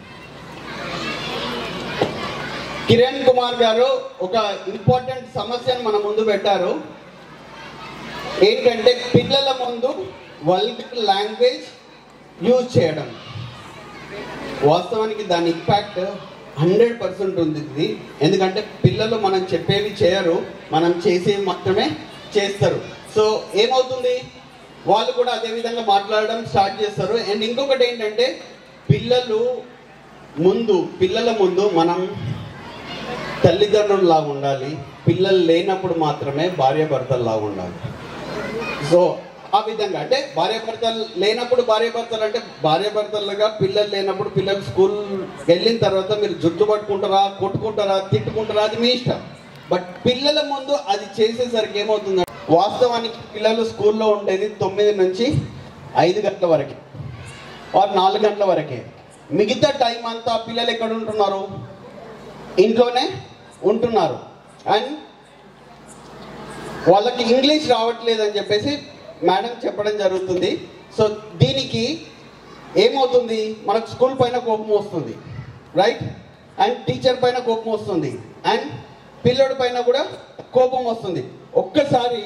కిరణ్ కుమార్ గారు ఒక ఇంపార్టెంట్ సమస్యను మన ముందు పెట్టారు ఏంటంటే పిల్లల ముందు వల్గర్ లాంగ్వేజ్ యూజ్ చేయడం వాస్తవానికి దాని ఇంపాక్ట్ హండ్రెడ్ పర్సెంట్ ఉంది ఇది. ఎందుకంటే పిల్లలు మనం చెప్పేవి చేయరు మనం చేసేవి మాత్రమే చేస్తారు సో ఏమవుతుంది వాళ్ళు కూడా అదే విధంగా మాట్లాడడం స్టార్ట్ చేస్తారు అండ్ ఇంకొకటి ఏంటంటే పిల్లలు ముందు పిల్లల ముందు మనం తల్లిదండ్రుల్లాగా ఉండాలి పిల్లలు లేనప్పుడు మాత్రమే భార్యాభర్తల్లాగా ఉండాలి సో ఆ విధంగా అంటే భార్యాభర్తలు లేనప్పుడు భార్యాభర్తలు అంటే భార్యాభర్తలుగా పిల్లలు లేనప్పుడు పిల్లలు స్కూల్ వెళ్ళిన తర్వాత మీరు జుట్టు పట్టుకుంటారా కొట్టుకుంటారా తిట్టుకుంటారా అది మీ ఇష్టం బట్ పిల్లల ముందు అది చేసేసరికి ఏమవుతుంది వాస్తవానికి పిల్లలు స్కూల్లో ఉండేది తొమ్మిది నుంచి ఐదు గంటల వరకే ఆర్ నాలుగు గంటల వరకే మిగతా టైం అంతా పిల్లలు ఎక్కడ ఉంటున్నారు ఇంట్లోనే ఉంటున్నారు అండ్ వాళ్ళకి ఇంగ్లీష్ రావట్లేదు అని చెప్పేసి మేడం చెప్పడం జరుగుతుంది సో దీనికి ఏమవుతుంది మనకు స్కూల్ పైన కోపం వస్తుంది రైట్ అండ్ టీచర్ పైన కోపం వస్తుంది అండ్ పిల్లడి పైన కూడా కోపం వస్తుంది ఒక్కసారి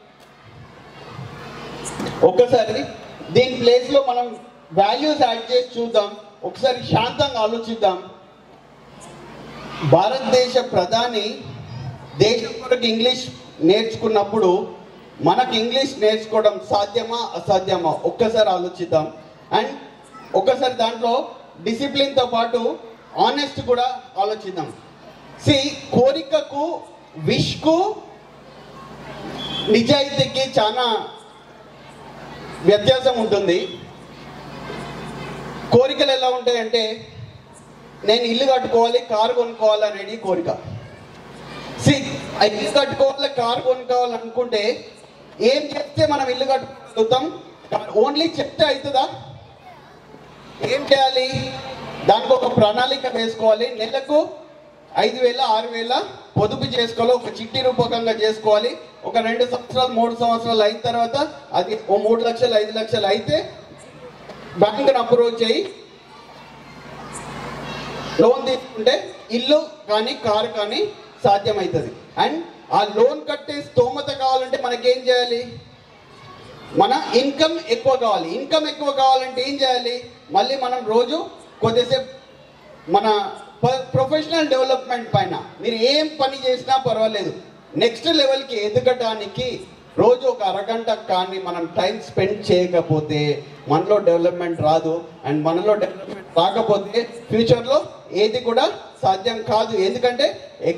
ఒక్కసారి దీని ప్లేస్లో మనం వాల్యూస్ యాడ్ చేసి చూద్దాం ఒకసారి శాంతంగా ఆలోచిద్దాం భారతదేశ ప్రధాని దేశం కొరకు ఇంగ్లీష్ నేర్చుకున్నప్పుడు మనకు ఇంగ్లీష్ నేర్చుకోవడం సాధ్యమా అసాధ్యమా ఒక్కసారి ఆలోచిద్దాం అండ్ ఒక్కసారి దాంట్లో డిసిప్లిన్తో పాటు ఆనెస్ట్ కూడా ఆలోచిద్దాం సి కోరికకు విష్కు నిజాయితీకి చాలా వ్యత్యాసం ఉంటుంది కోరికలు ఎలా ఉంటాయంటే నేను ఇల్లు కట్టుకోవాలి కారు కొనుక్కోవాలి అనేది కోరిక సి ఇల్లు కట్టుకోవాలి కారు కొనుక్కోవాలి అనుకుంటే ఏం చెప్తే మనం ఇల్లు కట్టుకోగలుగుతాం ఓన్లీ చెప్తే అవుతుందా ఏం చేయాలి దానికి ఒక ప్రణాళిక వేసుకోవాలి నెలకు ఐదు వేల ఆరు వేల పొదుపు చేసుకోవాలి ఒక చిట్టి రూపకంగా చేసుకోవాలి ఒక రెండు సంవత్సరాలు మూడు సంవత్సరాలు అయిన తర్వాత అది ఓ మూడు లక్షలు ఐదు లక్షలు అయితే బ్యాంకుని అప్రోచ్ చేయి లోన్ తీసుకుంటే ఇల్లు కానీ కారు కానీ సాధ్యమవుతుంది అండ్ ఆ లోన్ కట్టే స్తోమత కావాలంటే మనకేం చేయాలి మన ఇన్కమ్ ఎక్కువ కావాలి ఇన్కమ్ ఎక్కువ కావాలంటే ఏం చేయాలి మళ్ళీ మనం రోజు కొద్దిసేపు మన ప్రొఫెషనల్ డెవలప్మెంట్ పైన మీరు ఏం పని చేసినా పర్వాలేదు నెక్స్ట్ లెవెల్కి ఎదగటానికి రోజు ఒక అరగంట కానీ మనం టైం స్పెండ్ చేయకపోతే మనలో డెవలప్మెంట్ రాదు అండ్ మనలో డెవలప్మెంట్ రాకపోతే ఫ్యూచర్లో ఏది కూడా సాధ్యం కాదు ఎందుకంటే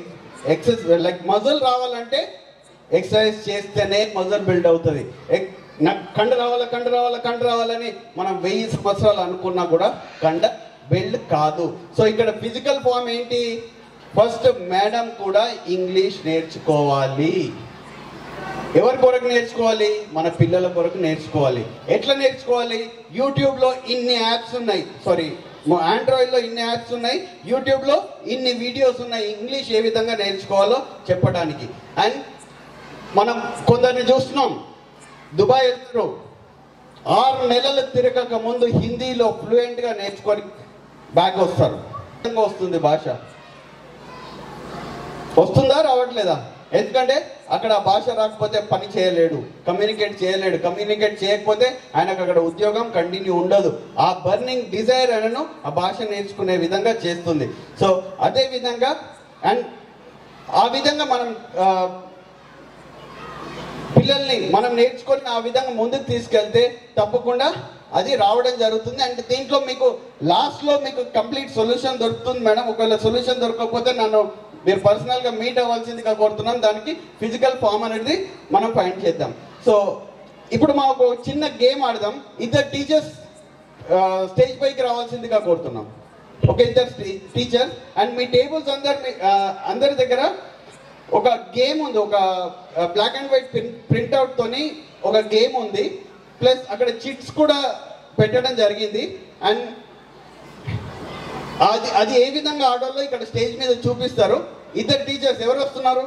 ఎక్సెస్ లైక్ మజల్ రావాలంటే ఎక్సర్సైజ్ చేస్తేనే మజల్ బిల్డ్ అవుతుంది నాకు కండ రావాలా కండ రావాలా కండ రావాలని మనం వెయ్యి సంవత్సరాలు అనుకున్నా కూడా కండ బిల్డ్ కాదు సో ఇక్కడ ఫిజికల్ ఫామ్ ఏంటి ఫస్ట్ మేడం కూడా ఇంగ్లీష్ నేర్చుకోవాలి ఎవరి కొరకు నేర్చుకోవాలి మన పిల్లల కొరకు నేర్చుకోవాలి ఎట్లా నేర్చుకోవాలి యూట్యూబ్లో ఇన్ని యాప్స్ ఉన్నాయి సారీ ఆండ్రాయిడ్లో ఇన్ని యాప్స్ ఉన్నాయి యూట్యూబ్లో ఇన్ని వీడియోస్ ఉన్నాయి ఇంగ్లీష్ ఏ విధంగా నేర్చుకోవాలో చెప్పడానికి అండ్ మనం కొందరిని చూస్తున్నాం దుబాయ్ వెళ్తారు ఆరు నెలలు తిరగక ముందు హిందీలో ఫ్లూయెంట్గా నేర్చుకొని బ్యాక్ వస్తారు విధంగా వస్తుంది భాష వస్తుందా రావట్లేదా ఎందుకంటే అక్కడ ఆ భాష రాకపోతే పని చేయలేడు కమ్యూనికేట్ చేయలేడు కమ్యూనికేట్ చేయకపోతే ఆయనకు అక్కడ ఉద్యోగం కంటిన్యూ ఉండదు ఆ బర్నింగ్ డిజైర్ అనను ఆ భాష నేర్చుకునే విధంగా చేస్తుంది సో అదే విధంగా అండ్ ఆ విధంగా మనం ఆ, పిల్లల్ని మనం నేర్చుకొని ఆ విధంగా ముందుకు తీసుకెళ్తే తప్పకుండా అది రావడం జరుగుతుంది అండ్ దీంట్లో మీకు లాస్ట్లో మీకు కంప్లీట్ సొల్యూషన్ దొరుకుతుంది మేడం ఒకవేళ సొల్యూషన్ దొరకకపోతే నన్ను మీరు పర్సనల్గా మీట్ అవ్వాల్సిందిగా కోరుతున్నాం దానికి ఫిజికల్ ఫామ్ అనేది మనం ఫైండ్ చేద్దాం సో ఇప్పుడు మనం ఒక చిన్న గేమ్ ఆడదాం ఇద్దరు టీచర్స్ స్టేజ్ పైకి రావాల్సిందిగా కోరుతున్నాం ఒక ఇద్దరు టీచర్ అండ్ మీ టేబుల్స్ అందరు మీ- ఆ, అందరి దగ్గర ఒక గేమ్ ఉంది ఒక బ్లాక్ అండ్ వైట్ ప్రింట్అవుట్ తోని ఒక గేమ్ ఉంది ప్లస్ అక్కడ చిట్స్ కూడా పెట్టడం జరిగింది అండ్ అది అది ఏ విధంగా ఆడాలో ఇక్కడ స్టేజ్ మీద చూపిస్తారు ఇద్దరు టీచర్స్ ఎవరు వస్తున్నారు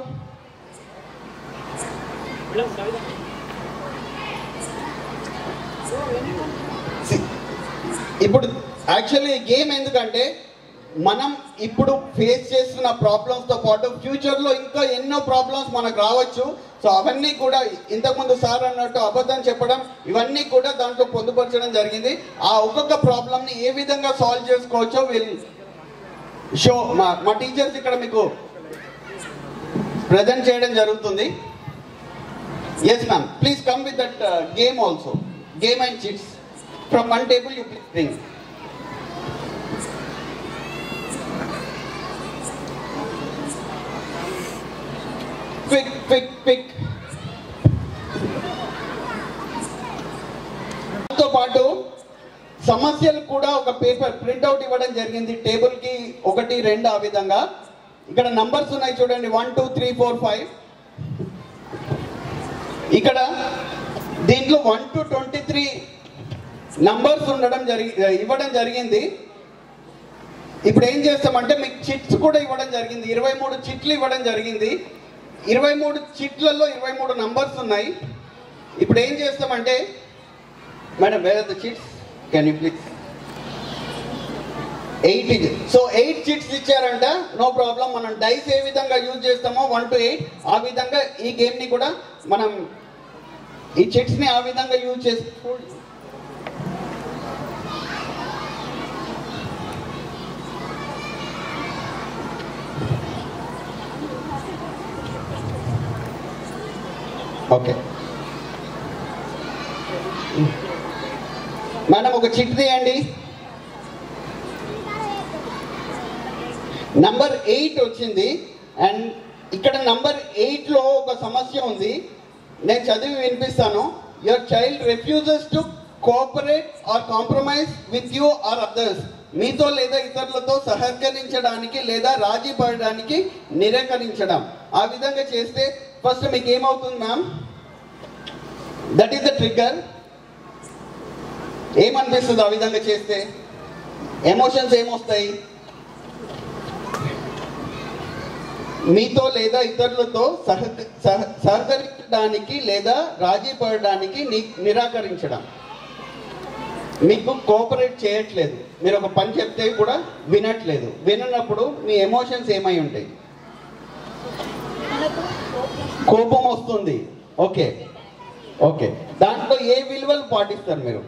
See, ఇప్పుడు యాక్చువల్లీ గేమ్ ఎందుకంటే మనం ఇప్పుడు ఫేస్ చేస్తున్న ప్రాబ్లమ్స్ తో పాటు ఫ్యూచర్ లో ఇంకా ఎన్నో ప్రాబ్లమ్స్ మనకు రావచ్చు సో అవన్నీ కూడా ఇంతకుముందు సార్ అన్నట్టు అబద్ధం చెప్పడం ఇవన్నీ కూడా దాంట్లో పొందుపరచడం జరిగింది ఆ ఒక్కొక్క ప్రాబ్లమ్ ని ఏ విధంగా సాల్వ్ చేసుకోవచ్చో వీళ్ళు షో మా మా టీచర్స్ ఇక్కడ మీకు ప్రజెంట్ చేయడం జరుగుతుంది yes ma'am please come with that game also game and chits from one table you please bring quick quick quick దాంతో పాటు సమస్యలు కూడా ఒక పేపర్ ప్రింట్అవుట్ ఇవ్వడం జరిగింది టేబుల్ కి ఒకటి రెండు ఆ విధంగా ఇక్కడ నంబర్స్ ఉన్నాయి చూడండి one two three four five ఇక్కడ దీంట్లో one to twenty three numbers ఉండడం జరిగి ఇవ్వడం జరిగింది ఇప్పుడు ఏం చేస్తామంటే మీకు చిట్స్ కూడా ఇవ్వడం జరిగింది ఇరవై మూడు చిట్లు ఇవ్వడం జరిగింది ఇరవై మూడు చిట్లలో ఇరవై మూడు నంబర్స్ ఉన్నాయి ఇప్పుడు ఏం చేస్తామంటే madam where the chits can you please eight so eight chits ఇచ్చారంట నో ప్రాబ్లం మనం డైస్ ఏ విధంగా యూజ్ చేస్తామో వన్ టు ఎయిట్ ఆ విధంగా ఈ గేమ్ ని కూడా మనం ఈ చిట్స్ ని ఆ విధంగా యూజ్ చేసి ఓకే మేడం ఒక చిట్ తీయండి నంబర్ ఎయిట్ వచ్చింది అండ్ ఇక్కడ నంబర్ ఎయిట్లో ఒక సమస్య ఉంది నేను చదివి వినిపిస్తాను your child refuses to cooperate or compromise with you or others మీతో లేదా ఇతరులతో సహకరించడానికి లేదా రాజీ పడడానికి నిరాకరించడం ఆ విధంగా చేస్తే ఫస్ట్ మీకు ఏమవుతుంది ma'am that is the trigger ఏమనిపిస్తుంది ఆ విధంగా చేస్తే ఎమోషన్స్ ఏమొస్తాయి మీతో లేదా ఇతరులతో సహ సహ- సహకరించడానికి లేదా రాజీ పడడానికి ని- నిరాకరించడం మీకు కోఆపరేట్ చేయట్లేదు మీరు ఒక పని చెప్తే కూడా వినట్లేదు విననప్పుడు మీ ఎమోషన్స్ ఏమై ఉంటాయి కోపం వస్తుంది ఓకే ఓకే దాంట్లో ఏ విలువలు పాటిస్తారు మీరు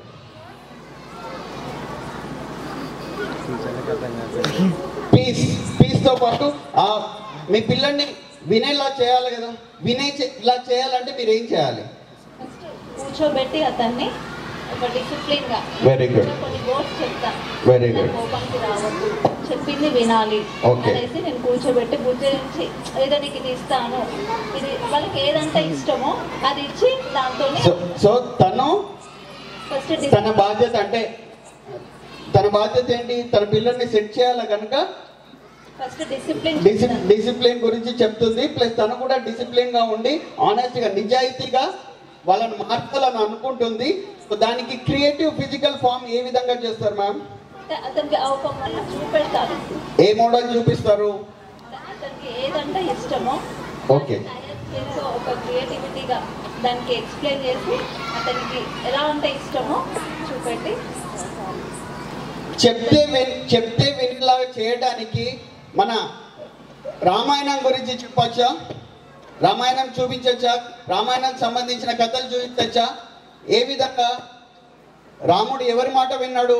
పీస్ పీస్తో పాటు ఆ మీ పిల్లల్ని వినేలా చేయాలి కదా వినే చే- ఇలా చేయాలంటే మీరు ఏం చేయాలి కూర్చోబెట్టి అతన్ని ఒక డిసిప్లిన్ గా Very good. కొన్ని వర్డ్స్ చెప్తా Very good. కోపానికి రావద్దు చెప్పి చెప్పింది వినాలి Okay. అనేసి నేను కూర్చోబెట్టి బుజ్జగించి ఏదో నీకు ఇది ఇస్తాను ఇది వాళ్ళకి ఏదంటే ఇష్టమో అది ఇచ్చి దాంతో సో సో తను ఫస్ట్ తన బాధ్యత అంటే తన బాధ్యత ఏంటి తన పిల్లల్ని సెట్ చేయాలి కనుక ఫస్ట్ డిసిప్లిన్ డిసి- డిసిప్లిన్ గురించి చెప్తుంది ప్లస్ తను కూడా డిసిప్లిన్ గా ఉండి ఆనెస్ట్ గా నిజాయితీగా వాళ్ళని మార్చాలని అనుకుంటుంది సో దానికి క్రియేటివ్ ఫిజికల్ ఫామ్ ఏ విధంగా చేస్తారు మ్యామ్ అతనికి ఆ ఒక మొన్న చూపెడతాను ఏ మోడల్ చూపిస్తారు అతనికి ఏదంటే ఇష్టమో ఓకే తయారు చేసి ఒక క్రియేటివిటీగా దానికి ఎక్స్ప్లెయిన్ చేసి అతనికి ఎలా ఉంటే ఇష్టమో చూపెట్టి చెప్తే విన్ చెప్తే వినేలాగా చేయడానికి మన రామాయణం గురించి చెప్పచ్చా రామాయణం చూపించచ్చా రామాయణం సంబంధించిన కథలు చూపించచ్చా ఏ విధంగా రాముడు ఎవరి మాట విన్నాడు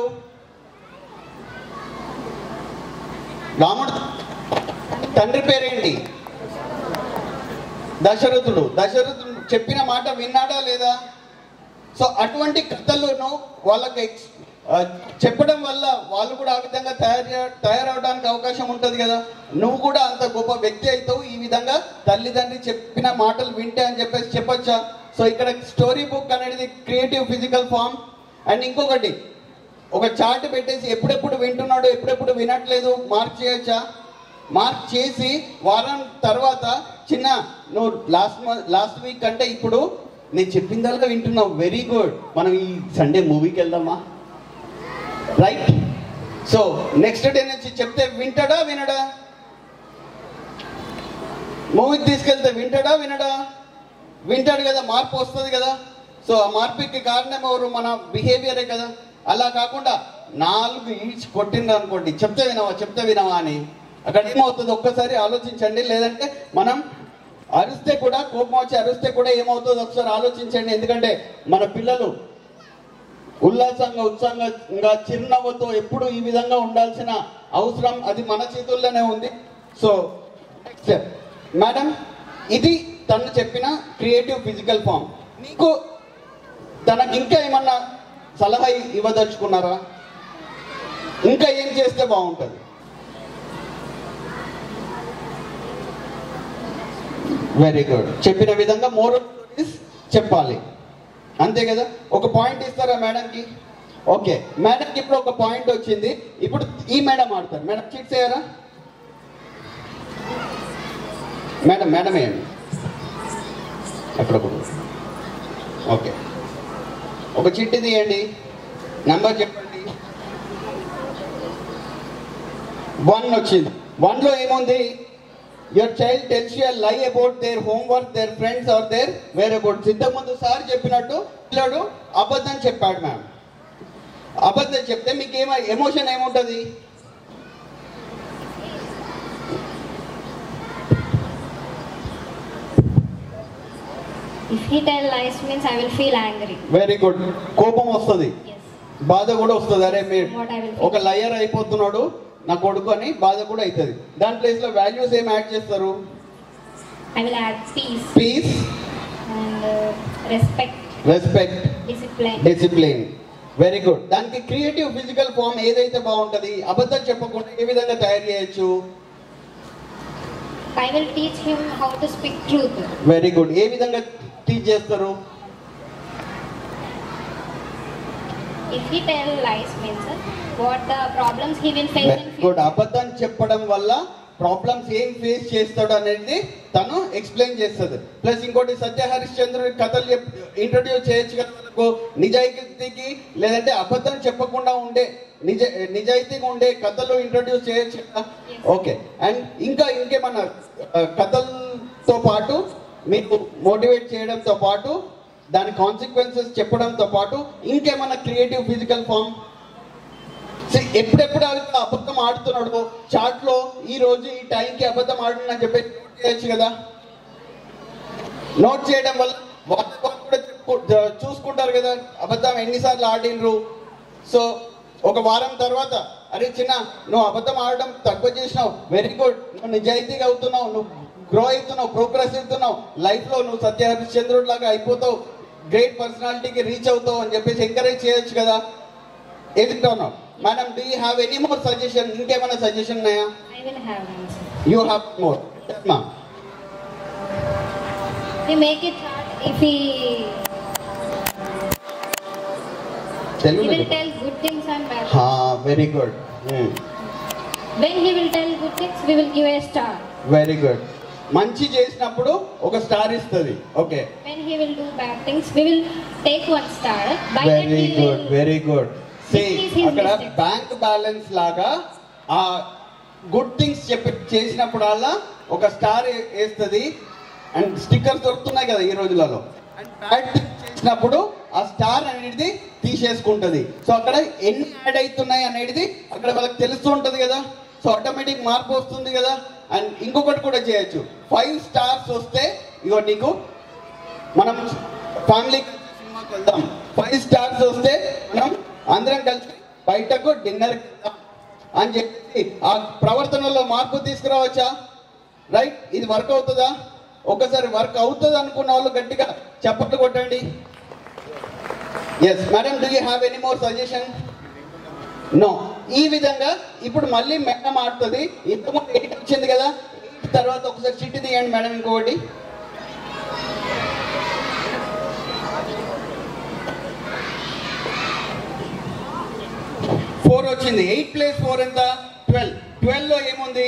రాముడు తండ్రి పేరేంటి దశరథుడు దశరథుడు చెప్పిన మాట విన్నాడా లేదా సో అటువంటి కథలను వాళ్ళకి ఎక్స్- ఆ, చెప్పడం వల్ల వాళ్ళు కూడా ఆ విధంగా తయారు చే- తయారవడానికి అవకాశం ఉంటుంది కదా నువ్వు కూడా అంత గొప్ప వ్యక్తి అవుతావు ఈ విధంగా తల్లిదండ్రి చెప్పిన మాటలు వింటే అని చెప్పేసి చెప్పొచ్చా సో ఇక్కడ స్టోరీ బుక్ అనేది క్రియేటివ్ ఫిజికల్ ఫామ్ అండ్ ఇంకొకటి ఒక చార్ట్ పెట్టేసి ఎప్పుడెప్పుడు వింటున్నాడు ఎప్పుడెప్పుడు వినట్లేదు మార్క్ చేయొచ్చా మార్క్ చేసి వారం తర్వాత చిన్న నువ్వు లాస్ట్ లాస్ట్ వీక్ అంటే ఇప్పుడు నేను చెప్పిందల్లా వింటున్నావు వెరీ గుడ్ మనం ఈ సండే మూవీకి వెళ్దామా రైట్ సో నెక్స్ట్ డే నుంచి చెప్తే వింటాడా వినడా మూవీకి తీసుకెళ్తే వింటాడా వినడా వింటాడు కదా మార్పు వస్తుంది కదా సో ఆ మార్పుకి కారణం ఎవరు మన బిహేవియరే కదా అలా కాకుండా నాలుగు ఈడ్చి కొట్టిండ్రు అనుకోండి చెప్తే వినవా చెప్తే వినవా అని అక్కడ ఏమవుతుంది ఒక్కసారి ఆలోచించండి లేదంటే మనం అరిస్తే కూడా కోపం వచ్చి అరిస్తే కూడా ఏమవుతుందో ఒకసారి ఆలోచించండి ఎందుకంటే మన పిల్లలు ఉల్లాసంగా ఉత్సాహంగా చిరునవ్వుతో ఎప్పుడు ఈ విధంగా ఉండాల్సిన అవసరం అది మన చేతుల్లోనే ఉంది సో మేడం ఇది తను చెప్పిన క్రియేటివ్ ఫిజికల్ ఫామ్ మీకు తనకి ఇంకా ఏమన్నా సలహా ఇవ్వదలుచుకున్నారా ఇంకా ఏం చేస్తే బాగుంటుంది వెరీ గుడ్ చెప్పిన విధంగా మోర్ చెప్పాలి అంతే కదా ఒక పాయింట్ ఇస్తారా మేడంకి ఓకే మేడంకి ఇప్పుడు ఒక పాయింట్ వచ్చింది ఇప్పుడు ఈ మేడం ఆడతారు మేడం చిట్ చేయరా మేడం మేడం వేయండి ఎప్పుడప్పుడు ఓకే ఒక చిట్టి తీయండి నెంబర్ చెప్పండి వన్ వచ్చింది వన్లో ఏముంది your child tells you lie about their homework their friends or their where about ఇంతకుముందు సార్ చెప్పినట్టు పిల్లడు అబద్ధం చెప్పాడు మ్యామ్ అబద్ధం చెప్తే మీకు ఏమ ఎమోషన్ ఏముంటుంది If he tell lies means I will feel angry. Very good కోపం వస్తుంది Yes. బాధ కూడా వస్తుంది అరే మీరు What I will feel. ఒక లయర్ అయిపోతున్నాడు నా కొడుకు అని బాధ కూడా అవుతుంది దాని ప్లేస్ లో వాల్యూస్ ఏం యాడ్ చేస్తారు I will add peace peace and uh, respect, respect discipline. Discipline very good దానికి క్రియేటివ్ ఫిజికల్ ఫామ్ ఏదైతే బాగుంటది అబద్ధం చెప్పకుండా ఏ విధంగా తయారు చేయొచ్చు I will teach him how to speak truth. Very good ఏ విధంగా టీచ్ చేస్తారు If he tell lies means uh, what the problems he will face in very good future. అబద్ధం చెప్పడం వల్ల ప్రాబ్లమ్స్ ఏం ఫేస్ చేస్తాడు అనేది తను ఎక్స్ప్లెయిన్ చేస్తుంది ప్లస్ ఇంకోటి సత్య హరిశ్చంద్రుడి కథలు ఇంట్రొడ్యూస్ చేయొచ్చు కదా మనకు నిజాయితీకి లేదంటే అబద్ధం చెప్పకుండా ఉండే నిజ నిజాయితీగా ఉండే కథలు ఇంట్రొడ్యూస్ చేయొచ్చు కదా ఓకే అండ్ ఇంకా ఇంకేమన్నా ఆ, కథలతో పాటు మీకు మోటివేట్ చేయడంతో పాటు దాని కాన్సిక్వెన్సెస్ చెప్పడంతో పాటు ఇంకేమన్నా క్రియేటివ్ ఫిజికల్ ఫామ్ See, ఎప్పుడెప్పుడు అవి అబద్ధం ఆడుతున్నాడు చాట్ లో ఈ రోజు ఈ టైంకి అబద్ధం ఆడుతున్నా చెప్పి note చేయొచ్చు కదా నోట్ చేయడం వల్ల వాళ్ళు వాళ్ళు కూడా చెప్పు- జ- చూసుకుంటారు కదా అబద్ధం ఎన్నిసార్లు ఆడినరు సో ఒక వారం తర్వాత అరే చిన్న నువ్వు అబద్ధం ఆడడం తక్కువ చేసినావు వెరీ గుడ్ నువ్వు నిజాయితీగా అవుతున్నావు నువ్వు గ్రో అవుతున్నావు ప్రోగ్రెస్ అవుతున్నావు లైఫ్ లో నువ్వు సత్య హరిశ్చంద్రుడు లాగా అయిపోతావు గ్రేట్ పర్సనాలిటీకి రీచ్ అవుతావు అని చెప్పేసి ఎంకరేజ్ చేయొచ్చు కదా ఎదుగుతున్నావు madam do you have any more suggestion ఇంకేమైనా సజెషన్ ఉన్నాయా I will have answer. You have more మా We make it hard if he, he Telugu will tell good things and bad things. హా very good When he will tell good things, we will give a star. Very good మంచి చేసినప్పుడు ఒక star ఇస్తుంది okay When he will do bad things, we will take one star. By that very we good will very good say Decrease his అక్కడ mistake. Bank balance లాగా ఆ good things చెప్పి చేసినప్పుడల్లా ఒక స్టార్ వేస్తుంది అండ్ స్టిక్కర్స్ దొరుకుతున్నాయి కదా ఈ రోజులలో అండ్ బ్యాడ్ థింగ్స్ చేసినప్పుడు ఆ స్టార్ అనేది తీసేసుకుంటది సో అక్కడ ఎన్ని యాడ్ అవుతున్నాయి అనేది అక్కడ వాళ్ళకి తెలుస్తూ ఉంటది కదా సో ఆటోమేటిక్ మార్పు వస్తుంది కదా అండ్ ఇంకొకటి కూడా చేయొచ్చు ఫైవ్ స్టార్స్ వస్తే ఇగో నీకు మనం ఫ్యామిలీ సినిమాకి వెళ్దాం ఫైవ్ స్టార్స్ వస్తే మనం అందరం కలిసి బయటకు డిన్నర్ వెళ్దాం అని చెప్పి ఆ ప్రవర్తనలో మార్పు తీసుకురావచ్చా రైట్ ఇది వర్క్ అవుతుందా ఒకసారి వర్క్ అవుతుంది అనుకున్న వాళ్ళు గట్టిగా చప్పట్లు కొట్టండి yes madam do you have any more suggestion no ఈ విధంగా ఇప్పుడు మళ్ళీ మేడం ఆడుతుంది ఇంతకుముందు ఎయిట్ వచ్చింది కదా ఎయిట్ తర్వాత ఒకసారి చిట్టి తీయండి మేడం ఇంకొకటి ఫోర్ వచ్చింది ఎయిట్ ప్లస్ ఫోర్ ఎంత ట్వెల్వ్ ట్వెల్వ్ లో ఏముంది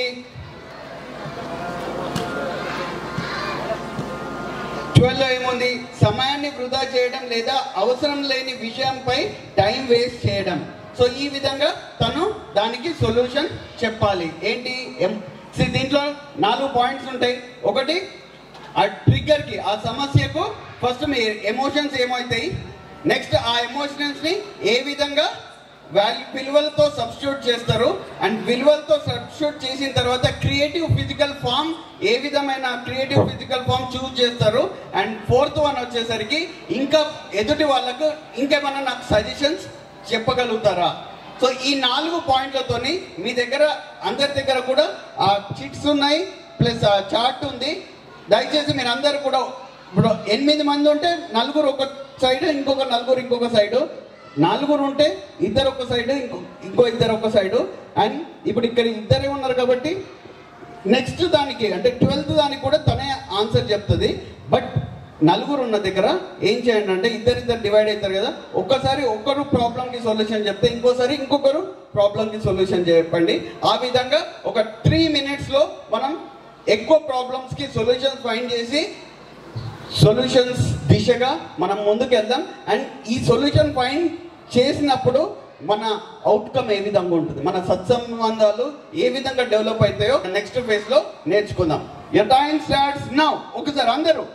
ట్వెల్వ్ లో ఏముంది సమయాన్ని వృధా చేయడం లేదా అవసరం లేని విషయంపై టైం వేస్ట్ చేయడం సో ఈ విధంగా తను దానికి సొల్యూషన్ చెప్పాలి ఏంటి ఎం- see, దీంట్లో నాలుగు పాయింట్స్ ఉంటాయి ఒకటి ఆ ట్రిగ్గర్ కి ఆ సమస్యకు ఫస్ట్ మీ ఎమోషన్స్ ఏమవుతాయి నెక్స్ట్ ఆ ఎమోషన్స్ ని ఏ విధంగా వాల్యూ విలువలతో సబ్స్టిట్యూట్ చేస్తారు అండ్ విలువలతో సబ్స్టిట్యూట్ చేసిన తర్వాత క్రియేటివ్ ఫిజికల్ ఫామ్ ఏ విధమైన క్రియేటివ్ ఫిజికల్ ఫామ్ చూస్ చేస్తారు అండ్ ఫోర్త్ వన్ వచ్చేసరికి ఇంకా ఎదుటి వాళ్ళకు ఇంకేమైనా నాకు సజెషన్స్ చెప్పగలుగుతారా సో ఈ నాలుగు పాయింట్లతోని మీ దగ్గర అందరి దగ్గర కూడా ఆ చిట్స్ ఉన్నాయి ప్లస్ ఆ చార్ట్ ఉంది దయచేసి మీరు అందరు కూడా ఇప్పుడు ఎనిమిది మంది ఉంటే నలుగురు ఒక సైడ్ ఇంకొక నలుగురు ఇంకొక సైడు నలుగురు ఉంటే ఇద్దరు ఒక సైడ్ ఇంకో ఇంకో ఇద్దరు ఒక సైడు అండ్ ఇప్పుడు ఇక్కడ ఇద్దరే ఉన్నారు కాబట్టి నెక్స్ట్ దానికి అంటే ట్వెల్త్ దానికి కూడా తనే ఆన్సర్ చెప్తుంది బట్ నలుగురు ఉన్న దగ్గర ఏం చేయండి అంటే ఇద్దరిద్దరు డివైడ్ అవుతారు కదా ఒక్కసారి ఒక్కరు ప్రాబ్లంకి సొల్యూషన్ చెప్తే ఇంకోసారి ఇంకొకరు ప్రాబ్లంకి సొల్యూషన్ చెప్పండి ఆ విధంగా ఒక త్రీ మినిట్స్లో మనం ఎక్కువ ప్రాబ్లమ్స్కి సొల్యూషన్స్ ఫైండ్ చేసి సొల్యూషన్స్ దిశగా మనం ముందుకు వెళ్దాం అండ్ ఈ సొల్యూషన్ ఫైండ్ చేసినప్పుడు మన అవుట్కమ్ ఏ విధంగా ఉంటుంది మన సత్సంబంధాలు ఏ విధంగా డెవలప్ అవుతాయో నెక్స్ట్ ఫేజ్ లో నేర్చుకుందాం యర్ టైం స్టార్ట్స్ నౌ ఒకసారి అందరూ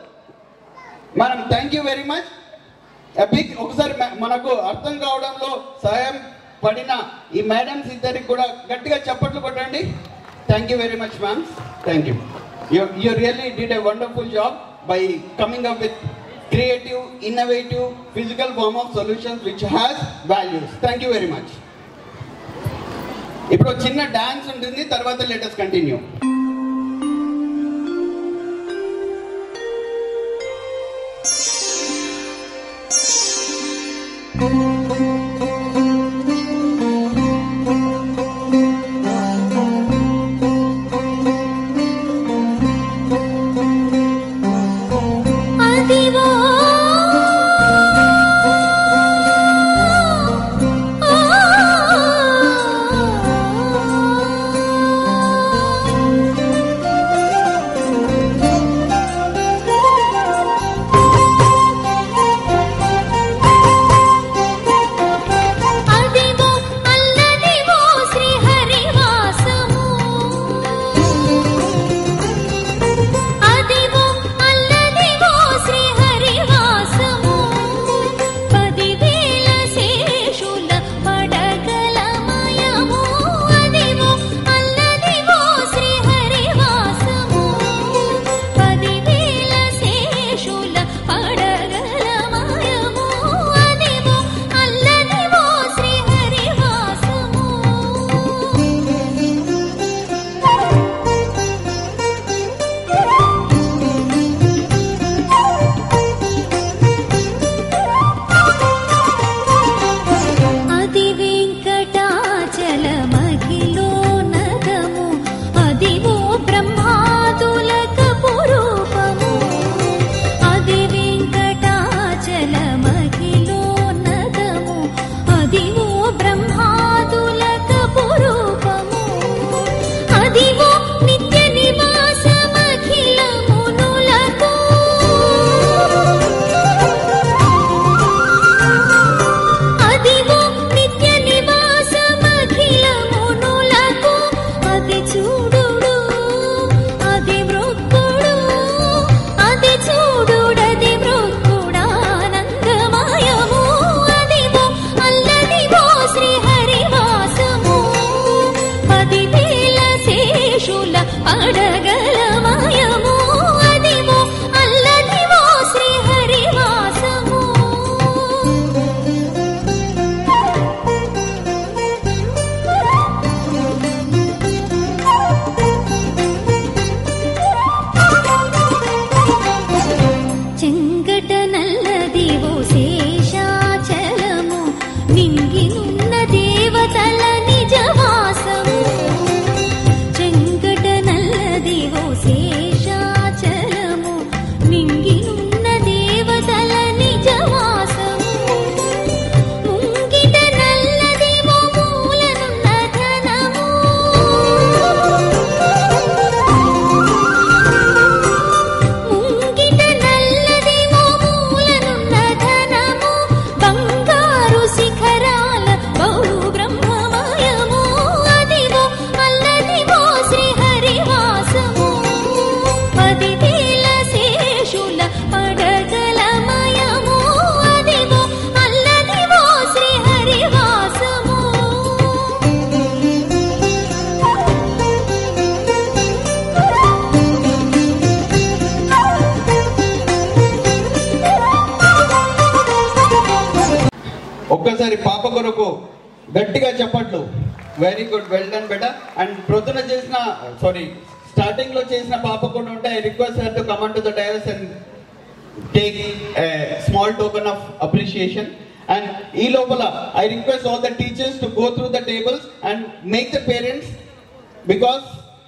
మనం thank you very much big ఒకసారి మ- మనకు అర్థం కావడంలో సహాయం పడిన ఈ మేడమ్స్ ఇద్దరికి కూడా గట్టిగా చప్పట్లు కొట్టండి thank you very much ma'am thank you you you really did a wonderful job by coming up with creative innovative physical form of solutions which has values thank you very much ఇప్పుడు ఒక చిన్న dance ఉంటుంది తర్వాత latest continue అదివో ఆ శేషుల అడగలమయము అదివో అల్లదివో శ్రీహరివాసము చెంగట నల్లదివో శేషాచలము నింగినున్న దేవతల నిజవాసము చెంగట నల్లదివో శేషాచలము నింగినున్న దేవతల నిజవాసము ముంగిట నల్లదివో మూలనున్న ధనము ముంగిట నల్లదివో మూలనున్న ధనము బంగారు శిఖరాల బహు బ్రహ్మమయము అదివో అల్లదివో శ్రీహరివాసము పదివేల శేషుల పడగలమయము అదివో అల్లదివో శ్రీహరివాసము ఒక్కసారి పాప కొరకు గట్టిగా చెప్పట్లు very good well done better and ప్రొద్దున చేసిన సారీ స్టార్టింగ్ లో చేసిన పాప కూడా ఉంటే I request her to come on to the dais and take small token of appreciation and ఈ లోపల I request all the teachers to go through the tables and make the parents because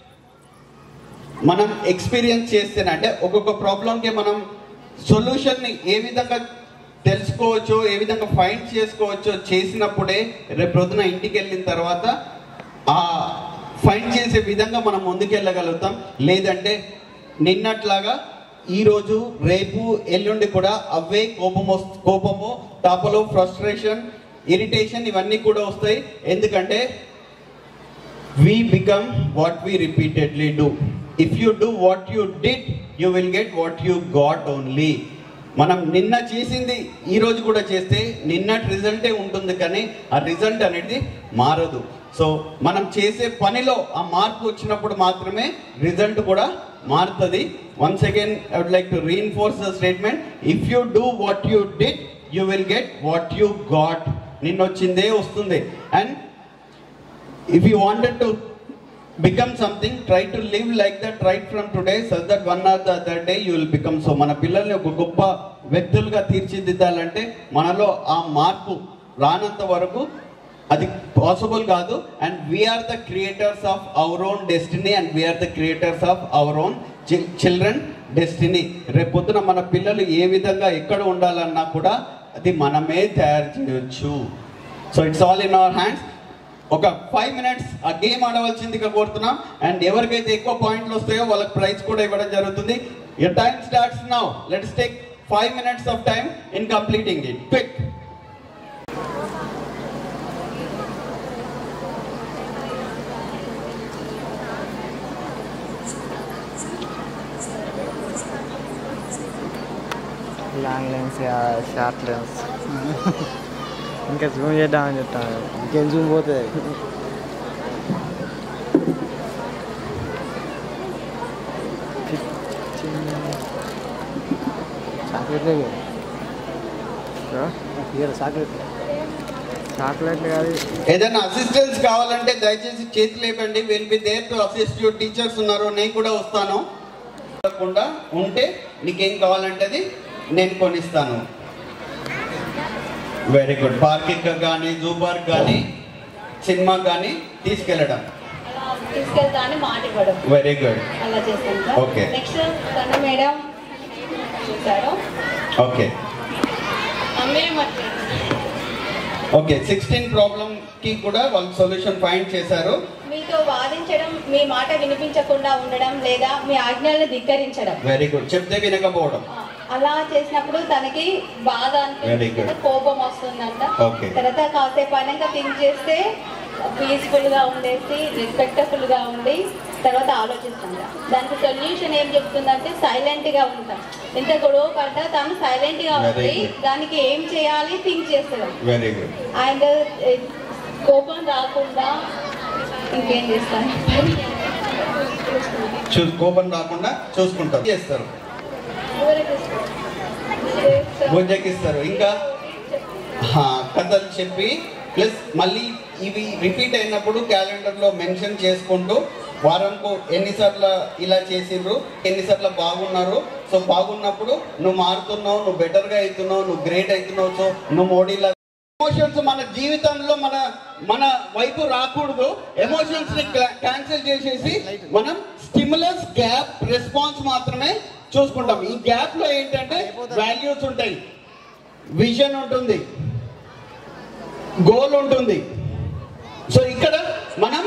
మనం experience చేస్తేనే అంటే ఒక్కొక్క ప్రాబ్లంకి మనం సొల్యూషన్ని ఏ విధంగా తెలుసుకోవచ్చో ఏ విధంగా ఫైండ్ చేసుకోవచ్చో చేసినప్పుడే రేపు ప్రొద్దున ఇంటికి వెళ్ళిన తర్వాత ఆ ఫైండ్ చేసే విధంగా మనం ముందుకెళ్ళగలుగుతాం లేదంటే నిన్నట్లాగా ఈరోజు రేపు ఎల్లుండి కూడా అవే కోపము కోపము తాపలు ఫ్రస్ట్రేషన్ ఇరిటేషన్ ఇవన్నీ కూడా వస్తాయి ఎందుకంటే we become what we repeatedly do. If you do what you did, you will get what you got only. మనం నిన్న చేసింది ఈ రోజు కూడా చేస్తే నిన్నటి రిజల్టే ఉంటుంది కానీ ఆ రిజల్ట్ అనేది మారదు సో మనం చేసే పనిలో ఆ మార్పు వచ్చినప్పుడు మాత్రమే రిజల్ట్ కూడా మారుతుంది once again I would like to reinforce the statement if you do what you did you will get what you got నిన్న వచ్చిందే వస్తుంది and if you wanted to become something try to live like that right from today so that one or the other day you will become so మన పిల్లల్ని ఒక గొప్ప వ్యక్తులుగా తీర్చిదిద్దాలంటే మనలో ఆ మార్పు రానంత వరకు అది పాసిబుల్ కాదు and we are the creators of our own destiny and we are the creators of our own children destiny రేపొద్దున మన పిల్లలు ఏ విధంగా ఎక్కడ ఉండాలన్నా కూడా అది మనమే తయారు చేయొచ్చు so it's all in our hands ఒక ఫైవ్ మినిట్స్ ఆ గేమ్ ఆడవలసిందిగా కోరుతున్నాం అండ్ ఎవరికైతే ఎక్కువ పాయింట్లు వస్తాయో వాళ్ళకి ప్రైజ్ కూడా ఇవ్వడం జరుగుతుంది your time starts now let's take five minutes of time in completing it quick long lens short lens ఇంకా జూమ్ చేద్దామని చెప్తాను ఇంకేం జూమ్ పోతుంది చాక్లెట్లే చాక్లెట్ చాక్లెట్లు కాదు ఏదైనా అసిస్టెన్స్ కావాలంటే దయచేసి చేతి లేపండి will be there to assist you teachers ఉన్నారు నేను కూడా వస్తాను కాకుండా ఉంటే నీకేం కావాలంటే అది నేను కొనిస్తాను వెరీ గుడ్ పార్కింగ్ కానీ జూ పార్క్ కానీ సినిమా కానీ తీసుకెళ్ళడం అలా తీసుకెళ్తా అని మాట ఇవ్వడం వెరీ గుడ్ అలా చేస్తాం సార్ Okay. నెక్స్ట్ తను మేడం చూసారు ఓకే అమ్మేం అట్లా ఓకే సిక్స్టీన్ ప్రాబ్లమ్ కి కూడా వాళ్ళు సొల్యూషన్ ఫైండ్ చేశారు మీతో వాదించడం మీ మాట వినిపించకుండా ఉండడం లేదా మీ ఆజ్ఞల్ని ధిక్కరించడం వెరీ గుడ్ చెప్తే వినకపోవడం ఆ, అలా చేసినప్పుడు తనకి బాధ Very అనిపిస్తుంది good. కోపం వస్తుందంట Okay. తర్వాత కాసేపు అయినాక థింక్ చేస్తే పీస్ఫుల్ గా ఉండేసి రెస్పెక్టఫుల్ గా ఉండి తర్వాత ఆలోచిస్తుంటా దానికి సొల్యూషన్ ఏం చెప్తుందంటే సైలెంట్ గా ఉంటాం ఎంత గొడవ పడ్డా తను సైలెంట్ గా Very ఉండి good. దానికి ఏం చేయాలి థింక్ చేస్తుంది వెరీ గుడ్ అండ్ కోపం రాకుండా ఇంకేం చేస్తాను చూ కోపం రాకుండా చూసుకుంటారు చేస్తారు బుజ్జకిస్తారు ఇంకా హా, కథలు చెప్పి ప్లస్ మళ్ళీ ఇవి రిపీట్ అయినప్పుడు క్యాలెండర్లో మెన్షన్ చేసుకుంటూ వారంకు ఎన్నిసార్లు ఇలా చేసిండ్రు ఎన్నిసార్లు బాగున్నారు సో బాగున్నప్పుడు నువ్వు మారుతున్నావు నువ్వు బెటర్గా అవుతున్నావు నువ్వు గ్రేట్ అవుతున్నావు సో నువ్వు మోడీలా ఎమోషన్స్ మన జీవితంలో మన మన వైపు రాకూడదు ఎమోషన్స్ ని క్యాన్సిల్ చేసేసి మనం స్టిములస్ గ్యాప్ రెస్పాన్స్ మాత్రమే చూసుకుంటాం ఈ గ్యాప్ లో ఏంటంటే వాల్యూస్ ఉంటాయి విజన్ ఉంటుంది గోల్ ఉంటుంది సో ఇక్కడ మనం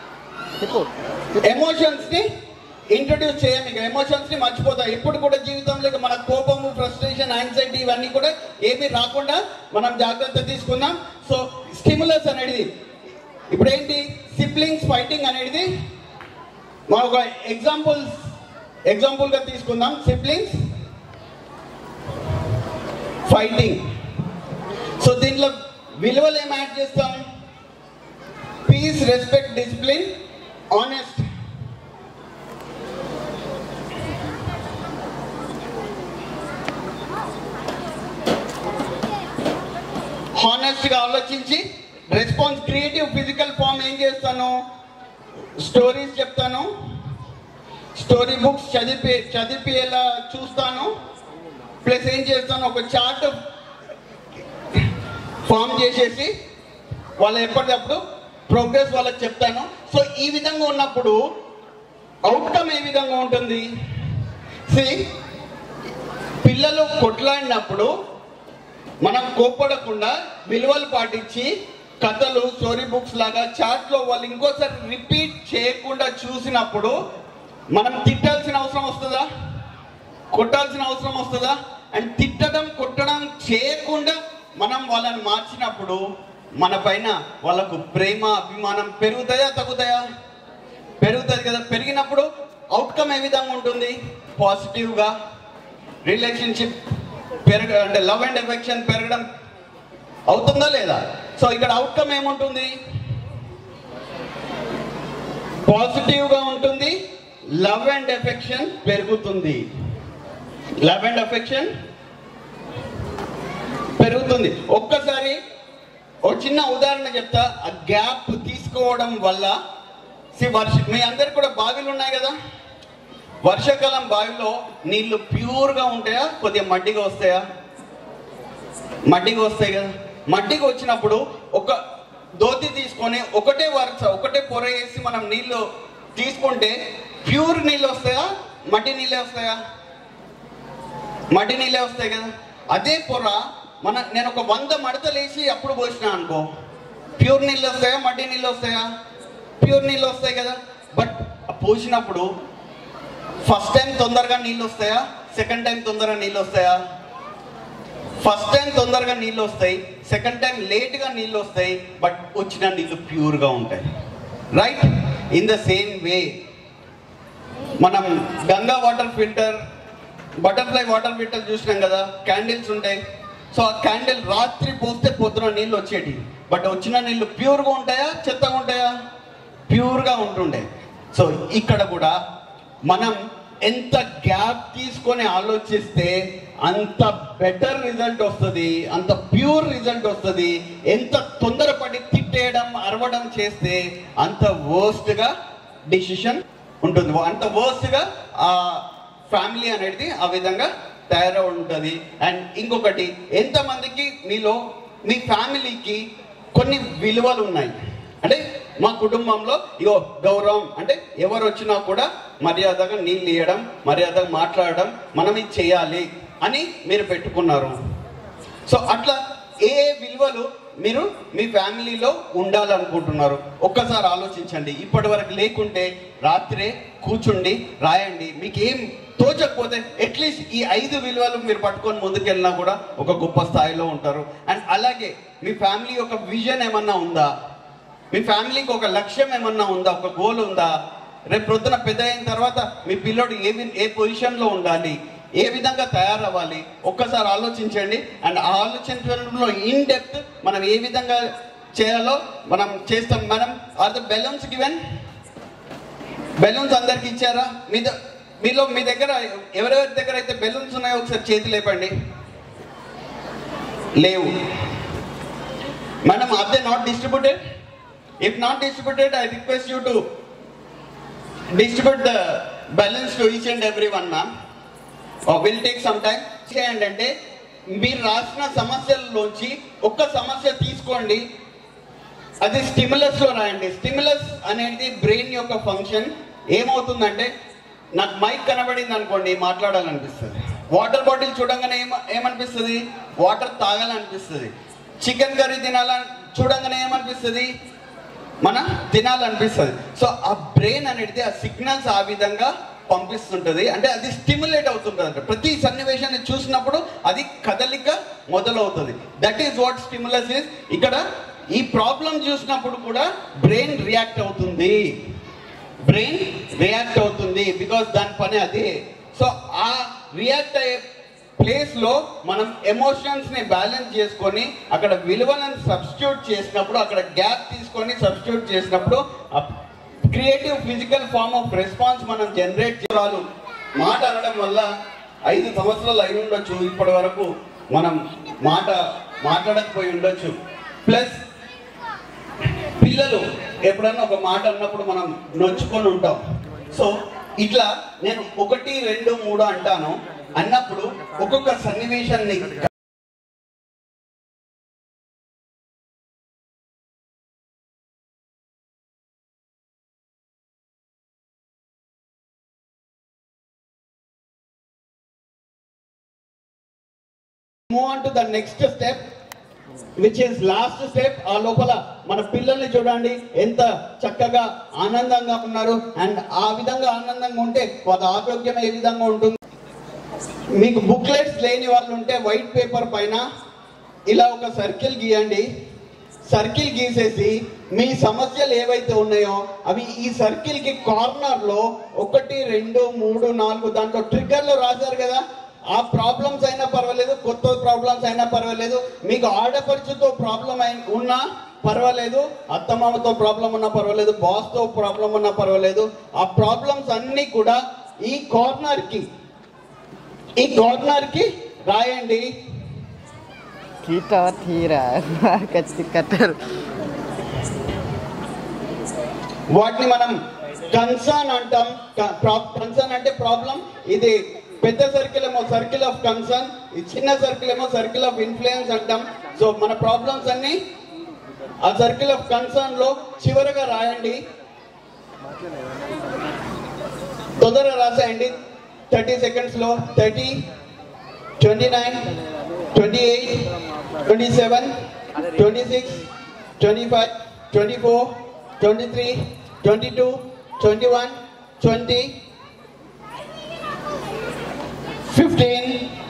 ఎమోషన్స్ ని ఇంట్రడ్యూస్ చేయం ఇక ఎమోషన్స్ ని మర్చిపోతాం ఇప్పుడు కూడా జీవితంలో ఇక మన కోపము ఫ్రస్ట్రేషన్ యాంగ్జైటీ ఇవన్నీ కూడా ఏమీ రాకుండా మనం జాగ్రత్త తీసుకుందాం సో స్టిములస్ అనేది ఇప్పుడు ఏంటి సిబ్లింగ్స్ ఫైటింగ్ అనేది మనం ఒక ఎగ్జాంపుల్ ఎగ్జాంపుల్ గా తీసుకుందాం సిబ్లింగ్స్ ఫైటింగ్ సో దీంట్లో విలువలు ఏం యాడ్ చేస్తాం peace respect discipline honest honest గా ఆలోచించి రెస్పాన్స్ క్రియేటివ్ ఫిజికల్ ఫామ్ ఏం చేస్తాను స్టోరీస్ చెప్తాను స్టోరీ బుక్స్ చదివి చదివిపోయేలా చూస్తాను ప్లస్ ఏం చేస్తాను ఒక చార్ట్ ఫామ్ చేసేసి వాళ్ళ ఎప్పటికప్పుడు ప్రోగ్రెస్ వాళ్ళకి చెప్తాను సో ఈ విధంగా ఉన్నప్పుడు అవుట్కమ్ ఏ విధంగా ఉంటుంది సి పిల్లలు కొట్లాడినప్పుడు మనం కోప్పడకుండా విలువలు పాటించి కథలు స్టోరీ బుక్స్ లాగా చాట్లో వాళ్ళు ఇంకోసారి రిపీట్ చేయకుండా చూసినప్పుడు మనం తిట్టాల్సిన అవసరం వస్తుందా కొట్టాల్సిన అవసరం వస్తుందా అండ్ తిట్టడం కొట్టడం చేయకుండా మనం వాళ్ళని మార్చినప్పుడు మన పైన వాళ్ళకు ప్రేమ అభిమానం పెరుగుతాయా తగ్గుతాయా పెరుగుతుంది కదా పెరిగినప్పుడు అవుట్కమ్ ఏ విధంగా ఉంటుంది పాజిటివ్గా రిలేషన్షిప్ పెరగ అంటే లవ్ అండ్ ఎఫెక్షన్ పెరగడం అవుతుందా లేదా సో ఇక్కడ అవుట్కమ్ ఏముంటుంది పాజిటివ్గా ఉంటుంది లవ్ అండ్ ఎఫెక్షన్ పెరుగుతుంది లవ్ అండ్ ఎఫెక్షన్ పెరుగుతుంది ఒక్కసారి ఒక చిన్న ఉదాహరణ చెప్తా ఆ గ్యాప్ తీసుకోవడం వల్ల సి వర్ష మీ అందరికి కూడా బావిలు ఉన్నాయి కదా వర్షాకాలం బావిలో నీళ్లు ప్యూర్గా ఉంటాయా కొద్దిగా మడ్డిగా వస్తాయా మడ్డిగా వస్తాయి కదా మడ్డిగా వచ్చినప్పుడు ఒక దోతి తీసుకొని ఒకటే వరుస ఒకటే పొర వేసి మనం నీళ్లు తీసుకుంటే ప్యూర్ నీళ్ళు వస్తాయా మడ్డి నీళ్ళే వస్తాయా మడ్డి నీళ్ళే వస్తాయి కదా అదే పొర మన నేను ఒక వంద మడతలు వేసి అప్పుడు పోసిన అనుకో ప్యూర్ నీళ్ళు వస్తాయా మడ్డి నీళ్ళు వస్తాయా ప్యూర్ నీళ్ళు వస్తాయి కదా బట్ పోసినప్పుడు ఫస్ట్ టైం తొందరగా నీళ్ళు వస్తాయా సెకండ్ టైం తొందరగా నీళ్ళు వస్తాయా ఫస్ట్ టైం తొందరగా నీళ్ళు వస్తాయి సెకండ్ టైం లేట్గా నీళ్ళు వస్తాయి బట్ వచ్చిన నీళ్ళు ప్యూర్గా ఉంటాయి right in the same way మనం Ganga water filter butterfly water filter చూసినాం కదా క్యాండిల్స్ ఉంటాయి సో ఆ క్యాండిల్ రాత్రి పోస్తే పొద్దున నీళ్ళు వచ్చేటి బట్ వచ్చిన నీళ్ళు ప్యూర్గా ఉంటాయా చెత్తగా ఉంటాయా ప్యూర్గా ఉంటుండే సో ఇక్కడ కూడా మనం ఎంత గ్యాప్ తీసుకొని ఆలోచిస్తే అంత బెటర్ రిజల్ట్ వస్తుంది అంత ప్యూర్ రిజల్ట్ వస్తుంది ఎంత తొందరపడి తిట్టేయడం అరవడం చేస్తే అంత వర్స్ట్గా డిసిషన్ ఉంటుంది అంత వర్స్ట్గా ఆ ఫ్యామిలీ అనేది ఆ విధంగా తయారై ఉంటుంది అండ్ ఇంకొకటి ఎంతమందికి మీలో మీ ఫ్యామిలీకి కొన్ని విలువలు ఉన్నాయి అంటే మా కుటుంబంలో ఇగో గౌరవం అంటే ఎవరు వచ్చినా కూడా మర్యాదగా నీళ్ళు ఇవ్వడం మర్యాదగా మాట్లాడడం మనం ఇది చేయాలి అని మీరు పెట్టుకున్నారు సో అట్లా ఏ ఏ విలువలు మీరు మీ ఫ్యామిలీలో ఉండాలనుకుంటున్నారు ఒక్కసారి ఆలోచించండి ఇప్పటి వరకు లేకుంటే రాత్రే కూర్చుండి రాయండి మీకు ఏం తోచకపోతే అట్లీస్ట్ ఈ ఐదు విలువలు మీరు పట్టుకొని ముందుకెళ్ళినా కూడా ఒక గొప్ప స్థాయిలో ఉంటారు అండ్ అలాగే మీ ఫ్యామిలీ యొక్క విజన్ ఏమన్నా ఉందా మీ ఫ్యామిలీకి ఒక లక్ష్యం ఏమన్నా ఉందా ఒక గోల్ ఉందా రేపు ప్రొద్దున పెద్ద అయిన తర్వాత మీ పిల్లోడు ఏ వి- ఏ పొజిషన్లో ఉండాలి ఏ విధంగా తయారవ్వాలి ఒక్కసారి ఆలోచించండి అండ్ ఆ ఆలోచించడంలో ఇన్ డెప్త్ మనం ఏ విధంగా చేయాలో మనం చేస్తాం మనం are the balloons given balloons అందరికి ఇచ్చారా మీ ద- మీలో మీ దగ్గర ఎవరెవరి దగ్గర అయితే బెలూన్స్ ఉన్నాయో ఒకసారి చేతి లేపండి లేవు madam are they not distributed if not distributed I request you to distribute the balance to each and every one ma'am will take some time చేయండి అంటే మీరు రాసిన సమస్యల్లోంచి ఒక్క సమస్య తీసుకోండి అది స్టిమ్యులస్ లో రాయండి స్టిమ్యులస్ అనేది బ్రెయిన్ యొక్క ఫంక్షన్ ఏమవుతుందంటే నాకు మైక్ కనబడింది అనుకోండి మాట్లాడాలనిపిస్తుంది వాటర్ బాటిల్ చూడంగానే ఏమ ఏమనిపిస్తుంది వాటర్ తాగాలనిపిస్తుంది చికెన్ కర్రీ తినాలని చూడంగానే ఏమనిపిస్తుంది మన తినాలనిపిస్తుంది సో ఆ బ్రెయిన్ అనేది ఆ సిగ్నల్స్ ఆ విధంగా పంపిస్తుంటది అంటే అది స్టిమ్యులేట్ అవుతుంటుంది అంటే ప్రతి సన్నివేశాన్ని చూసినప్పుడు అది కదలిక మొదలవుతుంది that is what stimulus is ఇక్కడ ఈ ప్రాబ్లం చూసినప్పుడు కూడా బ్రెయిన్ రియాక్ట్ అవుతుంది బ్రెయిన్ రియాక్ట్ అవుతుంది బికాస్ దాని పని అదే సో ఆ రియాక్ట్ అయ్యే ప్లేస్ లో మనం ఎమోషన్స్ ని బ్యాలెన్స్ చేసుకొని అక్కడ విలువలను సబ్స్టిట్యూట్ చేసినప్పుడు అక్కడ గ్యాప్ తీసుకొని సబ్స్టిట్యూట్ చేసినప్పుడు creative physical form of response మనం జనరేట్ చేయాలి మాట అనడం వల్ల ఐదు సంవత్సరాలు అయి ఉండొచ్చు ఇప్పటి వరకు మనం మాట మాట్లాడకపోయి ఉండొచ్చు ప్లస్ పిల్లలు ఎప్పుడన్నా ఒక మాట అన్నప్పుడు మనం నొచ్చుకొని ఉంటాం సో ఇట్లా నేను ఒకటి రెండు మూడు అంటాను అన్నప్పుడు ఒక్కొక్క సన్నివేశాన్ని move on to the next step which is last step ఆ లోపల మన పిల్లల్ని చూడండి ఎంత చక్కగా ఆనందంగా ఉన్నారు అండ్ ఆ విధంగా ఆనందంగా ఉంటే వాళ్ళ ఆరోగ్యం ఏ విధంగా ఉంటుంది మీకు బుక్లెట్స్ లేని వాళ్ళు ఉంటే వైట్ పేపర్ పైన ఇలా ఒక సర్కిల్ గీయండి సర్కిల్ గీసేసి మీ సమస్యలు ఏవైతే ఉన్నాయో అవి ఈ సర్కిల్ కి కార్నర్ లో ఒకటి రెండు మూడు నాలుగు దాంట్లో ట్రిగ్గర్లు రాశారు కదా ఆ ప్రాబ్లమ్స్ అయినా పర్వాలేదు కొత్త ప్రాబ్లమ్స్ అయినా పర్వాలేదు మీకు ఆడపడుచుతో ప్రాబ్లం అయి ఉన్నా పర్వాలేదు అత్తమామతో ప్రాబ్లం ఉన్నా పర్వాలేదు బాస్తో ప్రాబ్లం ఉన్నా పర్వాలేదు ఆ ప్రాబ్లమ్స్ అన్నీ కూడా ఈ కార్నర్ కి ఈ కార్నర్ కి రాయండి Kita tira kecil kater. వాటిని మనం కన్సర్న్ అంటాం కన్సర్న్ అంటే ప్రాబ్లం ఇది పెద్ద సర్కిల్ ఏమో సర్కిల్ ఆఫ్ కన్సర్న్ ఈ చిన్న సర్కిల్ ఏమో సర్కిల్ ఆఫ్ ఇన్ఫ్లుయెన్స్ అంటాం సో మన ప్రాబ్లమ్స్ అన్ని ఆ సర్కిల్ ఆఫ్ కన్సర్న్ లో చివరగా రాయండి తొందరగా రాసేయండి థర్టీ సెకండ్స్ లో thirty twenty nine twenty eight twenty seven twenty six twenty five twenty four twenty three twenty two twenty one twenty fifteen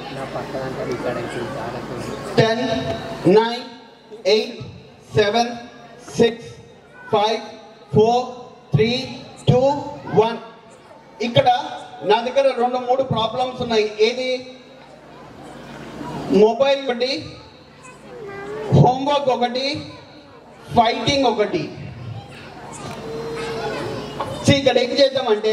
ten nine eight seven six five four three two one ఇక్కడ నా దగ్గర రెండు మూడు problems ఉన్నాయి ఏది mobile ఒకటి homework ఒకటి fighting ఒకటి See, ఇక్కడ ఏం చేద్దామంటే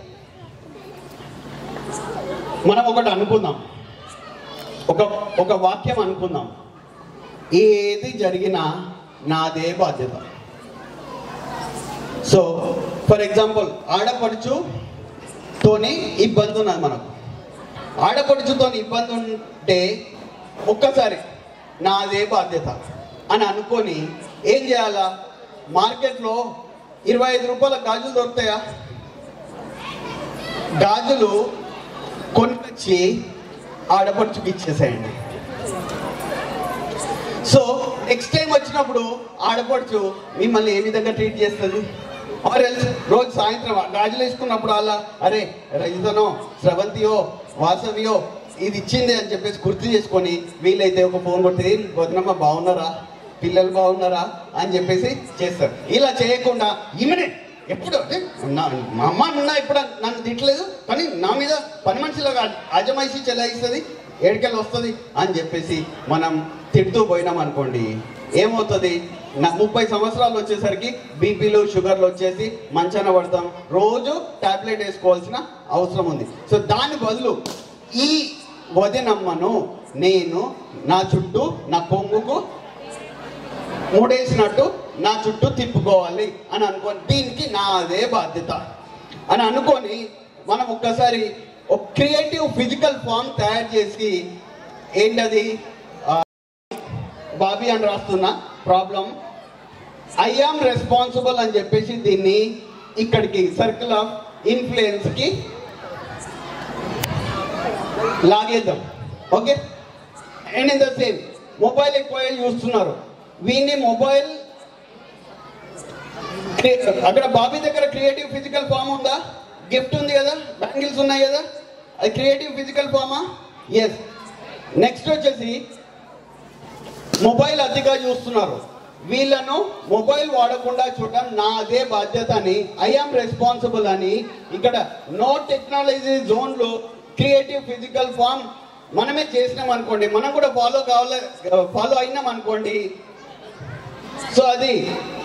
మనం ఒకటి అనుకుందాం ఒక ఒక వాక్యం అనుకుందాం ఏది జరిగినా నాదే బాధ్యత సో ఫర్ ఎగ్జాంపుల్ ఆడపడుచు తోని ఇబ్బంది ఉన్నది మనకు ఆడపడుచుతో ఇబ్బంది ఉంటే ఒక్కసారి నాదే బాధ్యత అని అనుకొని ఏం చేయాలా మార్కెట్లో ఇరవై ఐదు రూపాయల గాజులు దొరుకుతాయా గాజులు కొనుకొచ్చి ఆడపడుచుకి ఇచ్చేసేయండి సో నెక్స్ట్ టైం వచ్చినప్పుడు ఆడపడుచు మిమ్మల్ని ఏ విధంగా ట్రీట్ చేస్తుంది ఆర్ ఎల్స్ రోజు సాయంత్రం గాజులు వేసుకున్నప్పుడు అలా అరే రైతునో స్రవంతియో వాసవియో ఇది ఇచ్చింది అని చెప్పేసి గుర్తు చేసుకొని వీలైతే ఒక ఫోన్ కొడితే "ఏం వదినమ్మ బాగున్నారా పిల్లలు బాగున్నారా అని చెప్పేసి చేస్తారు ఇలా చేయకుండా ఈమెనే ఎప్పుడు అంటే నా మా అమ్మ ఉన్నా ఇప్పుడు నన్ను తిట్టలేదు కానీ నా మీద పని మనిషిలాగా అజమాయిషి చెలాయిస్తుంది ఏడికెళ్ళి వస్తుంది అని చెప్పేసి మనం తిడుతూ పోయినాం అనుకోండి ఏమవుతుంది నా ముప్పై సంవత్సరాలు వచ్చేసరికి బీపీలు షుగర్లు వచ్చేసి మంచాన పడతాం రోజు టాబ్లెట్ వేసుకోవాల్సిన అవసరం ఉంది సో దాని బదులు ఈ వదినమ్మను నేను నా చుట్టూ నా కొంగుకు మూడేసినట్టు నా చుట్టూ తిప్పుకోవాలి అని అనుకోని దీనికి నాదే బాధ్యత అని అనుకొని మనం ఒక్కసారి ఒక క్రియేటివ్ ఫిజికల్ ఫామ్ తయారు చేసి ఏంటది ఆ, బాబీ అని రాస్తున్న ప్రాబ్లం ఐ ఆమ్ రెస్పాన్సిబుల్ అని చెప్పేసి దీన్ని ఇక్కడికి సర్కిల్ ఆఫ్ ఇన్ఫ్లుయెన్స్ కి లాగేద్దాం okay and in the same mobile ఎక్కువ చూస్తున్నారు వీని మొబైల్ అక్కడ బాబీ దగ్గర క్రియేటివ్ ఫిజికల్ ఫామ్ ఉందా గిఫ్ట్ ఉంది కదా బ్యాంగిల్స్ ఉన్నాయి కదా అది క్రియేటివ్ ఫిజికల్ ఫామా ఎస్ నెక్స్ట్ వచ్చేసి మొబైల్ అతిగా చూస్తున్నారు వీళ్ళను మొబైల్ వాడకుండా చూడడం నాదే బాధ్యత అని ఐఆమ్ రెస్పాన్సిబుల్ అని ఇక్కడ నో టెక్నాలజీ జోన్లో క్రియేటివ్ ఫిజికల్ ఫామ్ మనమే చేసినాం అనుకోండి మనం కూడా ఫాలో కావాలి ఫాలో అయినాం అనుకోండి సో అది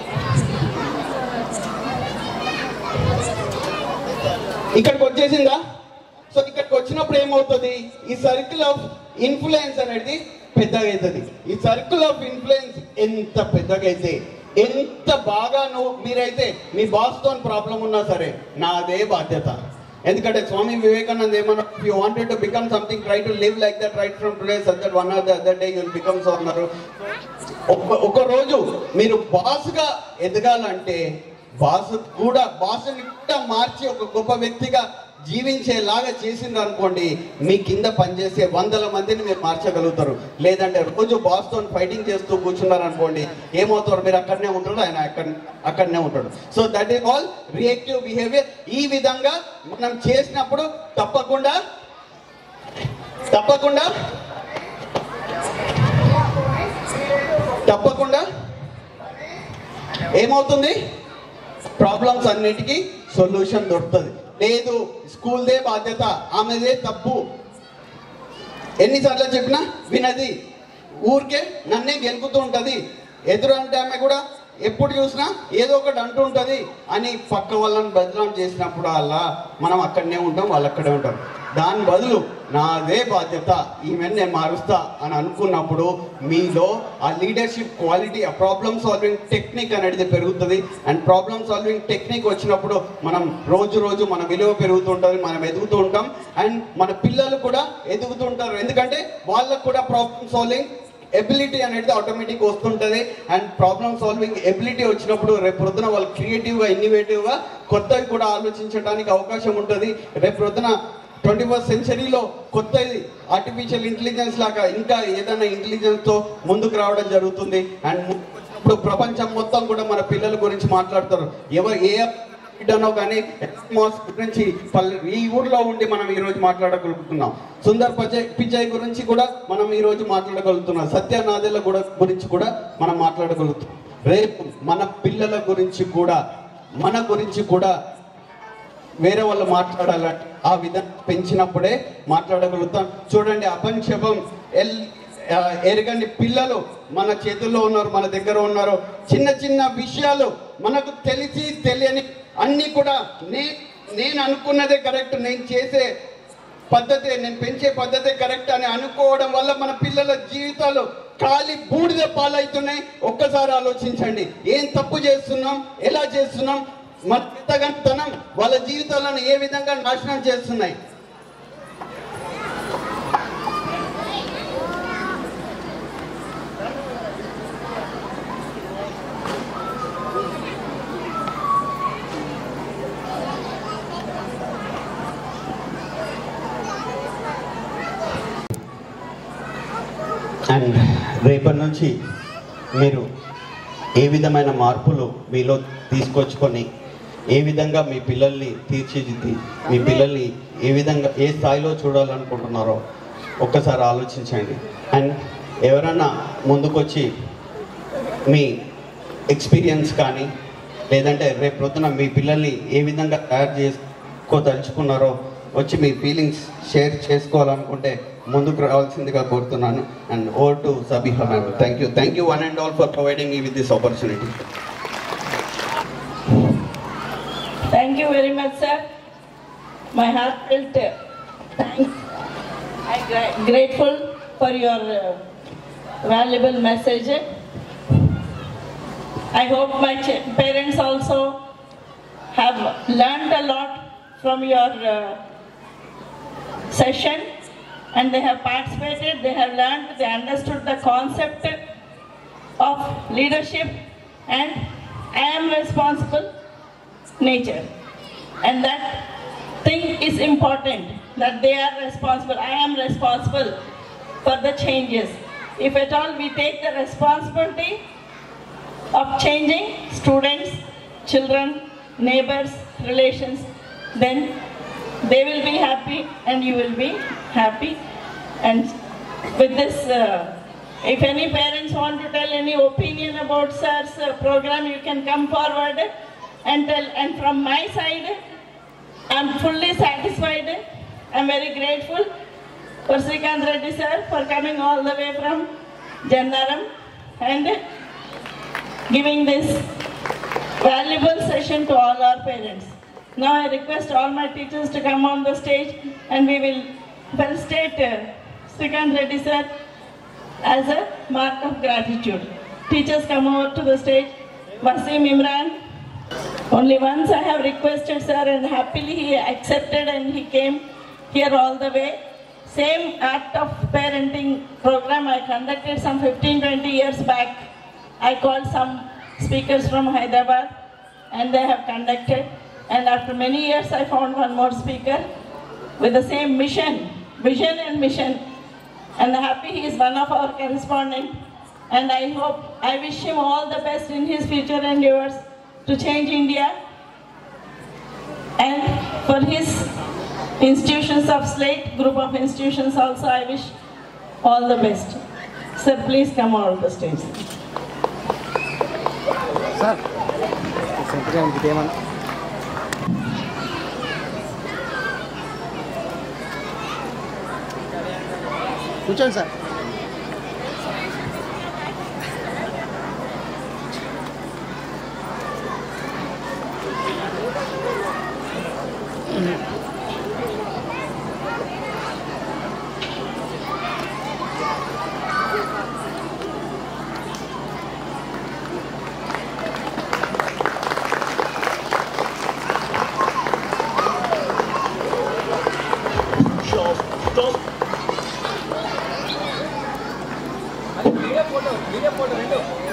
ఇక్కడికి వచ్చేసిందా సో ఇక్కడికి వచ్చినప్పుడు ఏమవుతుంది ఈ సర్కిల్ ఆఫ్ ఇన్ఫ్లుయెన్స్ అనేది పెద్దగా అవుతుంది ఈ సర్కిల్ ఆఫ్ ఇన్ఫ్లుయెన్స్ ఎంత పెద్దగా అయితే ఎంత బాగా నువ్వు మీరైతే మీ బాస్ తో ప్రాబ్లం ఉన్నా సరే నాదే బాధ్యత ఎందుకంటే స్వామి వివేకానంద్ ఏమన్నా you wanted to become something try to live like that right from today such that one or the other day you'll become so అన్నారు ఒక ఒక రోజు మీరు బాస్గా ఎదగాలంటే బాస్ కూడా బాస్ని కూడా మార్చి ఒక గొప్ప వ్యక్తిగా జీవించేలాగా చేసిండ్రు అనుకోండి మీ కింద పనిచేసే వందల మందిని మీరు మార్చగలుగుతారు లేదంటే రోజు బాస్ తో ఫైటింగ్ చేస్తూ కూర్చున్నారు అనుకోండి ఏమవుతారు మీరు అక్కడనే ఉంటారు ఆయన అక్కడ అక్కడనే ఉంటాడు so that is all reactive behaviour ఈ విధంగా మనం చేసినప్పుడు తప్పకుండా తప్పకుండా తప్పకుండా ఏమవుతుంది ప్రాబ్లమ్స్ అన్నిటికీ సొల్యూషన్ దొరుకుతుంది లేదు స్కూల్దే బాధ్యత ఆమెదే తప్పు ఎన్నిసార్లు చెప్పినా వినది ఊరికే నన్నే గెలుపుతూ ఉంటది ఎదురు అంటే ఆమె కూడా ఎప్పుడు చూసినా ఏదో ఒకటి అంటూ ఉంటది అని పక్క వాళ్ళని బదనాం చేసినప్పుడు అలా మనం అక్కడనే ఉంటాం వాళ్ళు అక్కడే ఉంటారు దాని బదులు నాదే బాధ్యత ఈమెను నేను మారుస్తా అని అనుకున్నప్పుడు మీలో ఆ లీడర్షిప్ క్వాలిటీ ఆ ప్రాబ్లమ్ సాల్వింగ్ టెక్నిక్ అనేది పెరుగుతుంది అండ్ ప్రాబ్లమ్ సాల్వింగ్ టెక్నిక్ వచ్చినప్పుడు మనం రోజు రోజు మన విలువ పెరుగుతుంటుంది మనం ఎదుగుతూ ఉంటాం అండ్ మన పిల్లలు కూడా ఎదుగుతూ ఉంటారు ఎందుకంటే వాళ్ళకు కూడా ప్రాబ్లమ్ సాల్వింగ్ ఎబిలిటీ అనేది ఆటోమేటిక్ వస్తుంటుంది అండ్ ప్రాబ్లమ్ సాల్వింగ్ ఎబిలిటీ వచ్చినప్పుడు రేపు ప్రొద్దున వాళ్ళు క్రియేటివ్గా ఇన్నోవేటివ్గా కొత్తవి కూడా ఆలోచించడానికి అవకాశం ఉంటుంది రేపు ప్రొద్దున ట్వంటీ ఫస్ట్ సెంచరీలో కొత్తది ఆర్టిఫిషియల్ ఇంటెలిజెన్స్ లాగా ఇంకా ఏదైనా ఇంటెలిజెన్స్తో ముందుకు రావడం జరుగుతుంది అండ్ ఇప్పుడు ప్రపంచం మొత్తం కూడా మన పిల్లల గురించి మాట్లాడతారు ఎవరు ఏ బిడ్డనో కానీ మాస్ గురించి పల్లె- ఈ ఊర్లో ఉండి మనం ఈ రోజు మాట్లాడగలుగుతున్నాం సుందర్ పచయ్ పిచ్చయ్ గురించి కూడా మనం ఈ రోజు మాట్లాడగలుగుతున్నాం సత్యనాదెల కూడా గురించి కూడా మనం మాట్లాడగలుగుతున్నాం రేపు మన పిల్లల గురించి కూడా మన గురించి కూడా వేరే వాళ్ళు మాట్లాడాలంటే ఆ విధంగా పెంచినప్పుడే మాట్లాడగలుగుతాం చూడండి అపంక్షపం ఎల్ ఆ, ఎరగని పిల్లలు మన చేతుల్లో ఉన్నారు మన దగ్గర ఉన్నారు చిన్న చిన్న విషయాలు మనకు తెలిసి తెలియని అన్నీ కూడా నే నేను అనుకున్నదే కరెక్ట్ నేను చేసే పద్ధతి నేను పెంచే పద్ధతి కరెక్ట్ అని అనుకోవడం వల్ల మన పిల్లల జీవితాలు ఖాళీ బూడిద పాలవుతున్నాయి ఒక్కసారి ఆలోచించండి ఏం తప్పు చేస్తున్నాం ఎలా చేస్తున్నాం మన పెద్దగంతనం వాళ్ళ జీవితాలను ఏ విధంగా నాశనం చేస్తున్నాయి అండ్ రేపటి నుంచి మీరు ఏ విధమైన మార్పులు మీలో తీసుకొచ్చుకొని ఏ విధంగా మీ పిల్లల్ని తీర్చిదిద్ది మీ పిల్లల్ని ఏ విధంగా ఏ స్థాయిలో చూడాలనుకుంటున్నారో ఒక్కసారి ఆలోచించండి అండ్ ఎవరన్నా ముందుకొచ్చి మీ ఎక్స్పీరియన్స్ కానీ లేదంటే రేపు ప్రొద్దున మీ పిల్లల్ని ఏ విధంగా తయారు చేసుకోదలుచుకున్నారో వచ్చి మీ ఫీలింగ్స్ షేర్ చేసుకోవాలనుకుంటే ముందుకు రావాల్సిందిగా కోరుతున్నాను and over to Sabiha ma'am thank you thank you one and all for providing me with this opportunity Thank you very much, sir. My heartfelt uh, thanks. I'm gra- grateful for your uh, valuable message. I hope my ch- parents also have learned a lot from your uh, session and they have participated, they have learned, they understood the concept of leadership and I am responsible nature. And that thing is important, that they are responsible. I am responsible for the changes. If at all we take the responsibility of changing students, children, neighbors, relations, then they will be happy and you will be happy. And with this, uh, if any parents want to tell any opinion about sir's uh, program, you can come forward and tell. And from my side, I'm fully satisfied. I'm very grateful for Srikant Reddy sir for coming all the way from Jannaram and giving this valuable session to all our parents. Now I request all my teachers to come on the stage and we will felicitate uh, Srikant Reddy sir as a mark of gratitude. Teachers come over to the stage. Wasim Imran. Only once I have requested sir and happily he accepted and he came here all the way. Same act of parenting program I conducted some 15-20 years back. I called some speakers from Hyderabad and they have conducted. And after many years I found one more speaker with the same mission, vision and mission. And happy he is one of our correspondents. And I hope, I wish him all the best in his future endeavors to change India. And for his institutions of Slate, group of institutions also, I wish all the best. Sir, please come on the stage. Sir సెంటరీ ఏమన్నా కూర్చోండి sir video photo video photo రెండు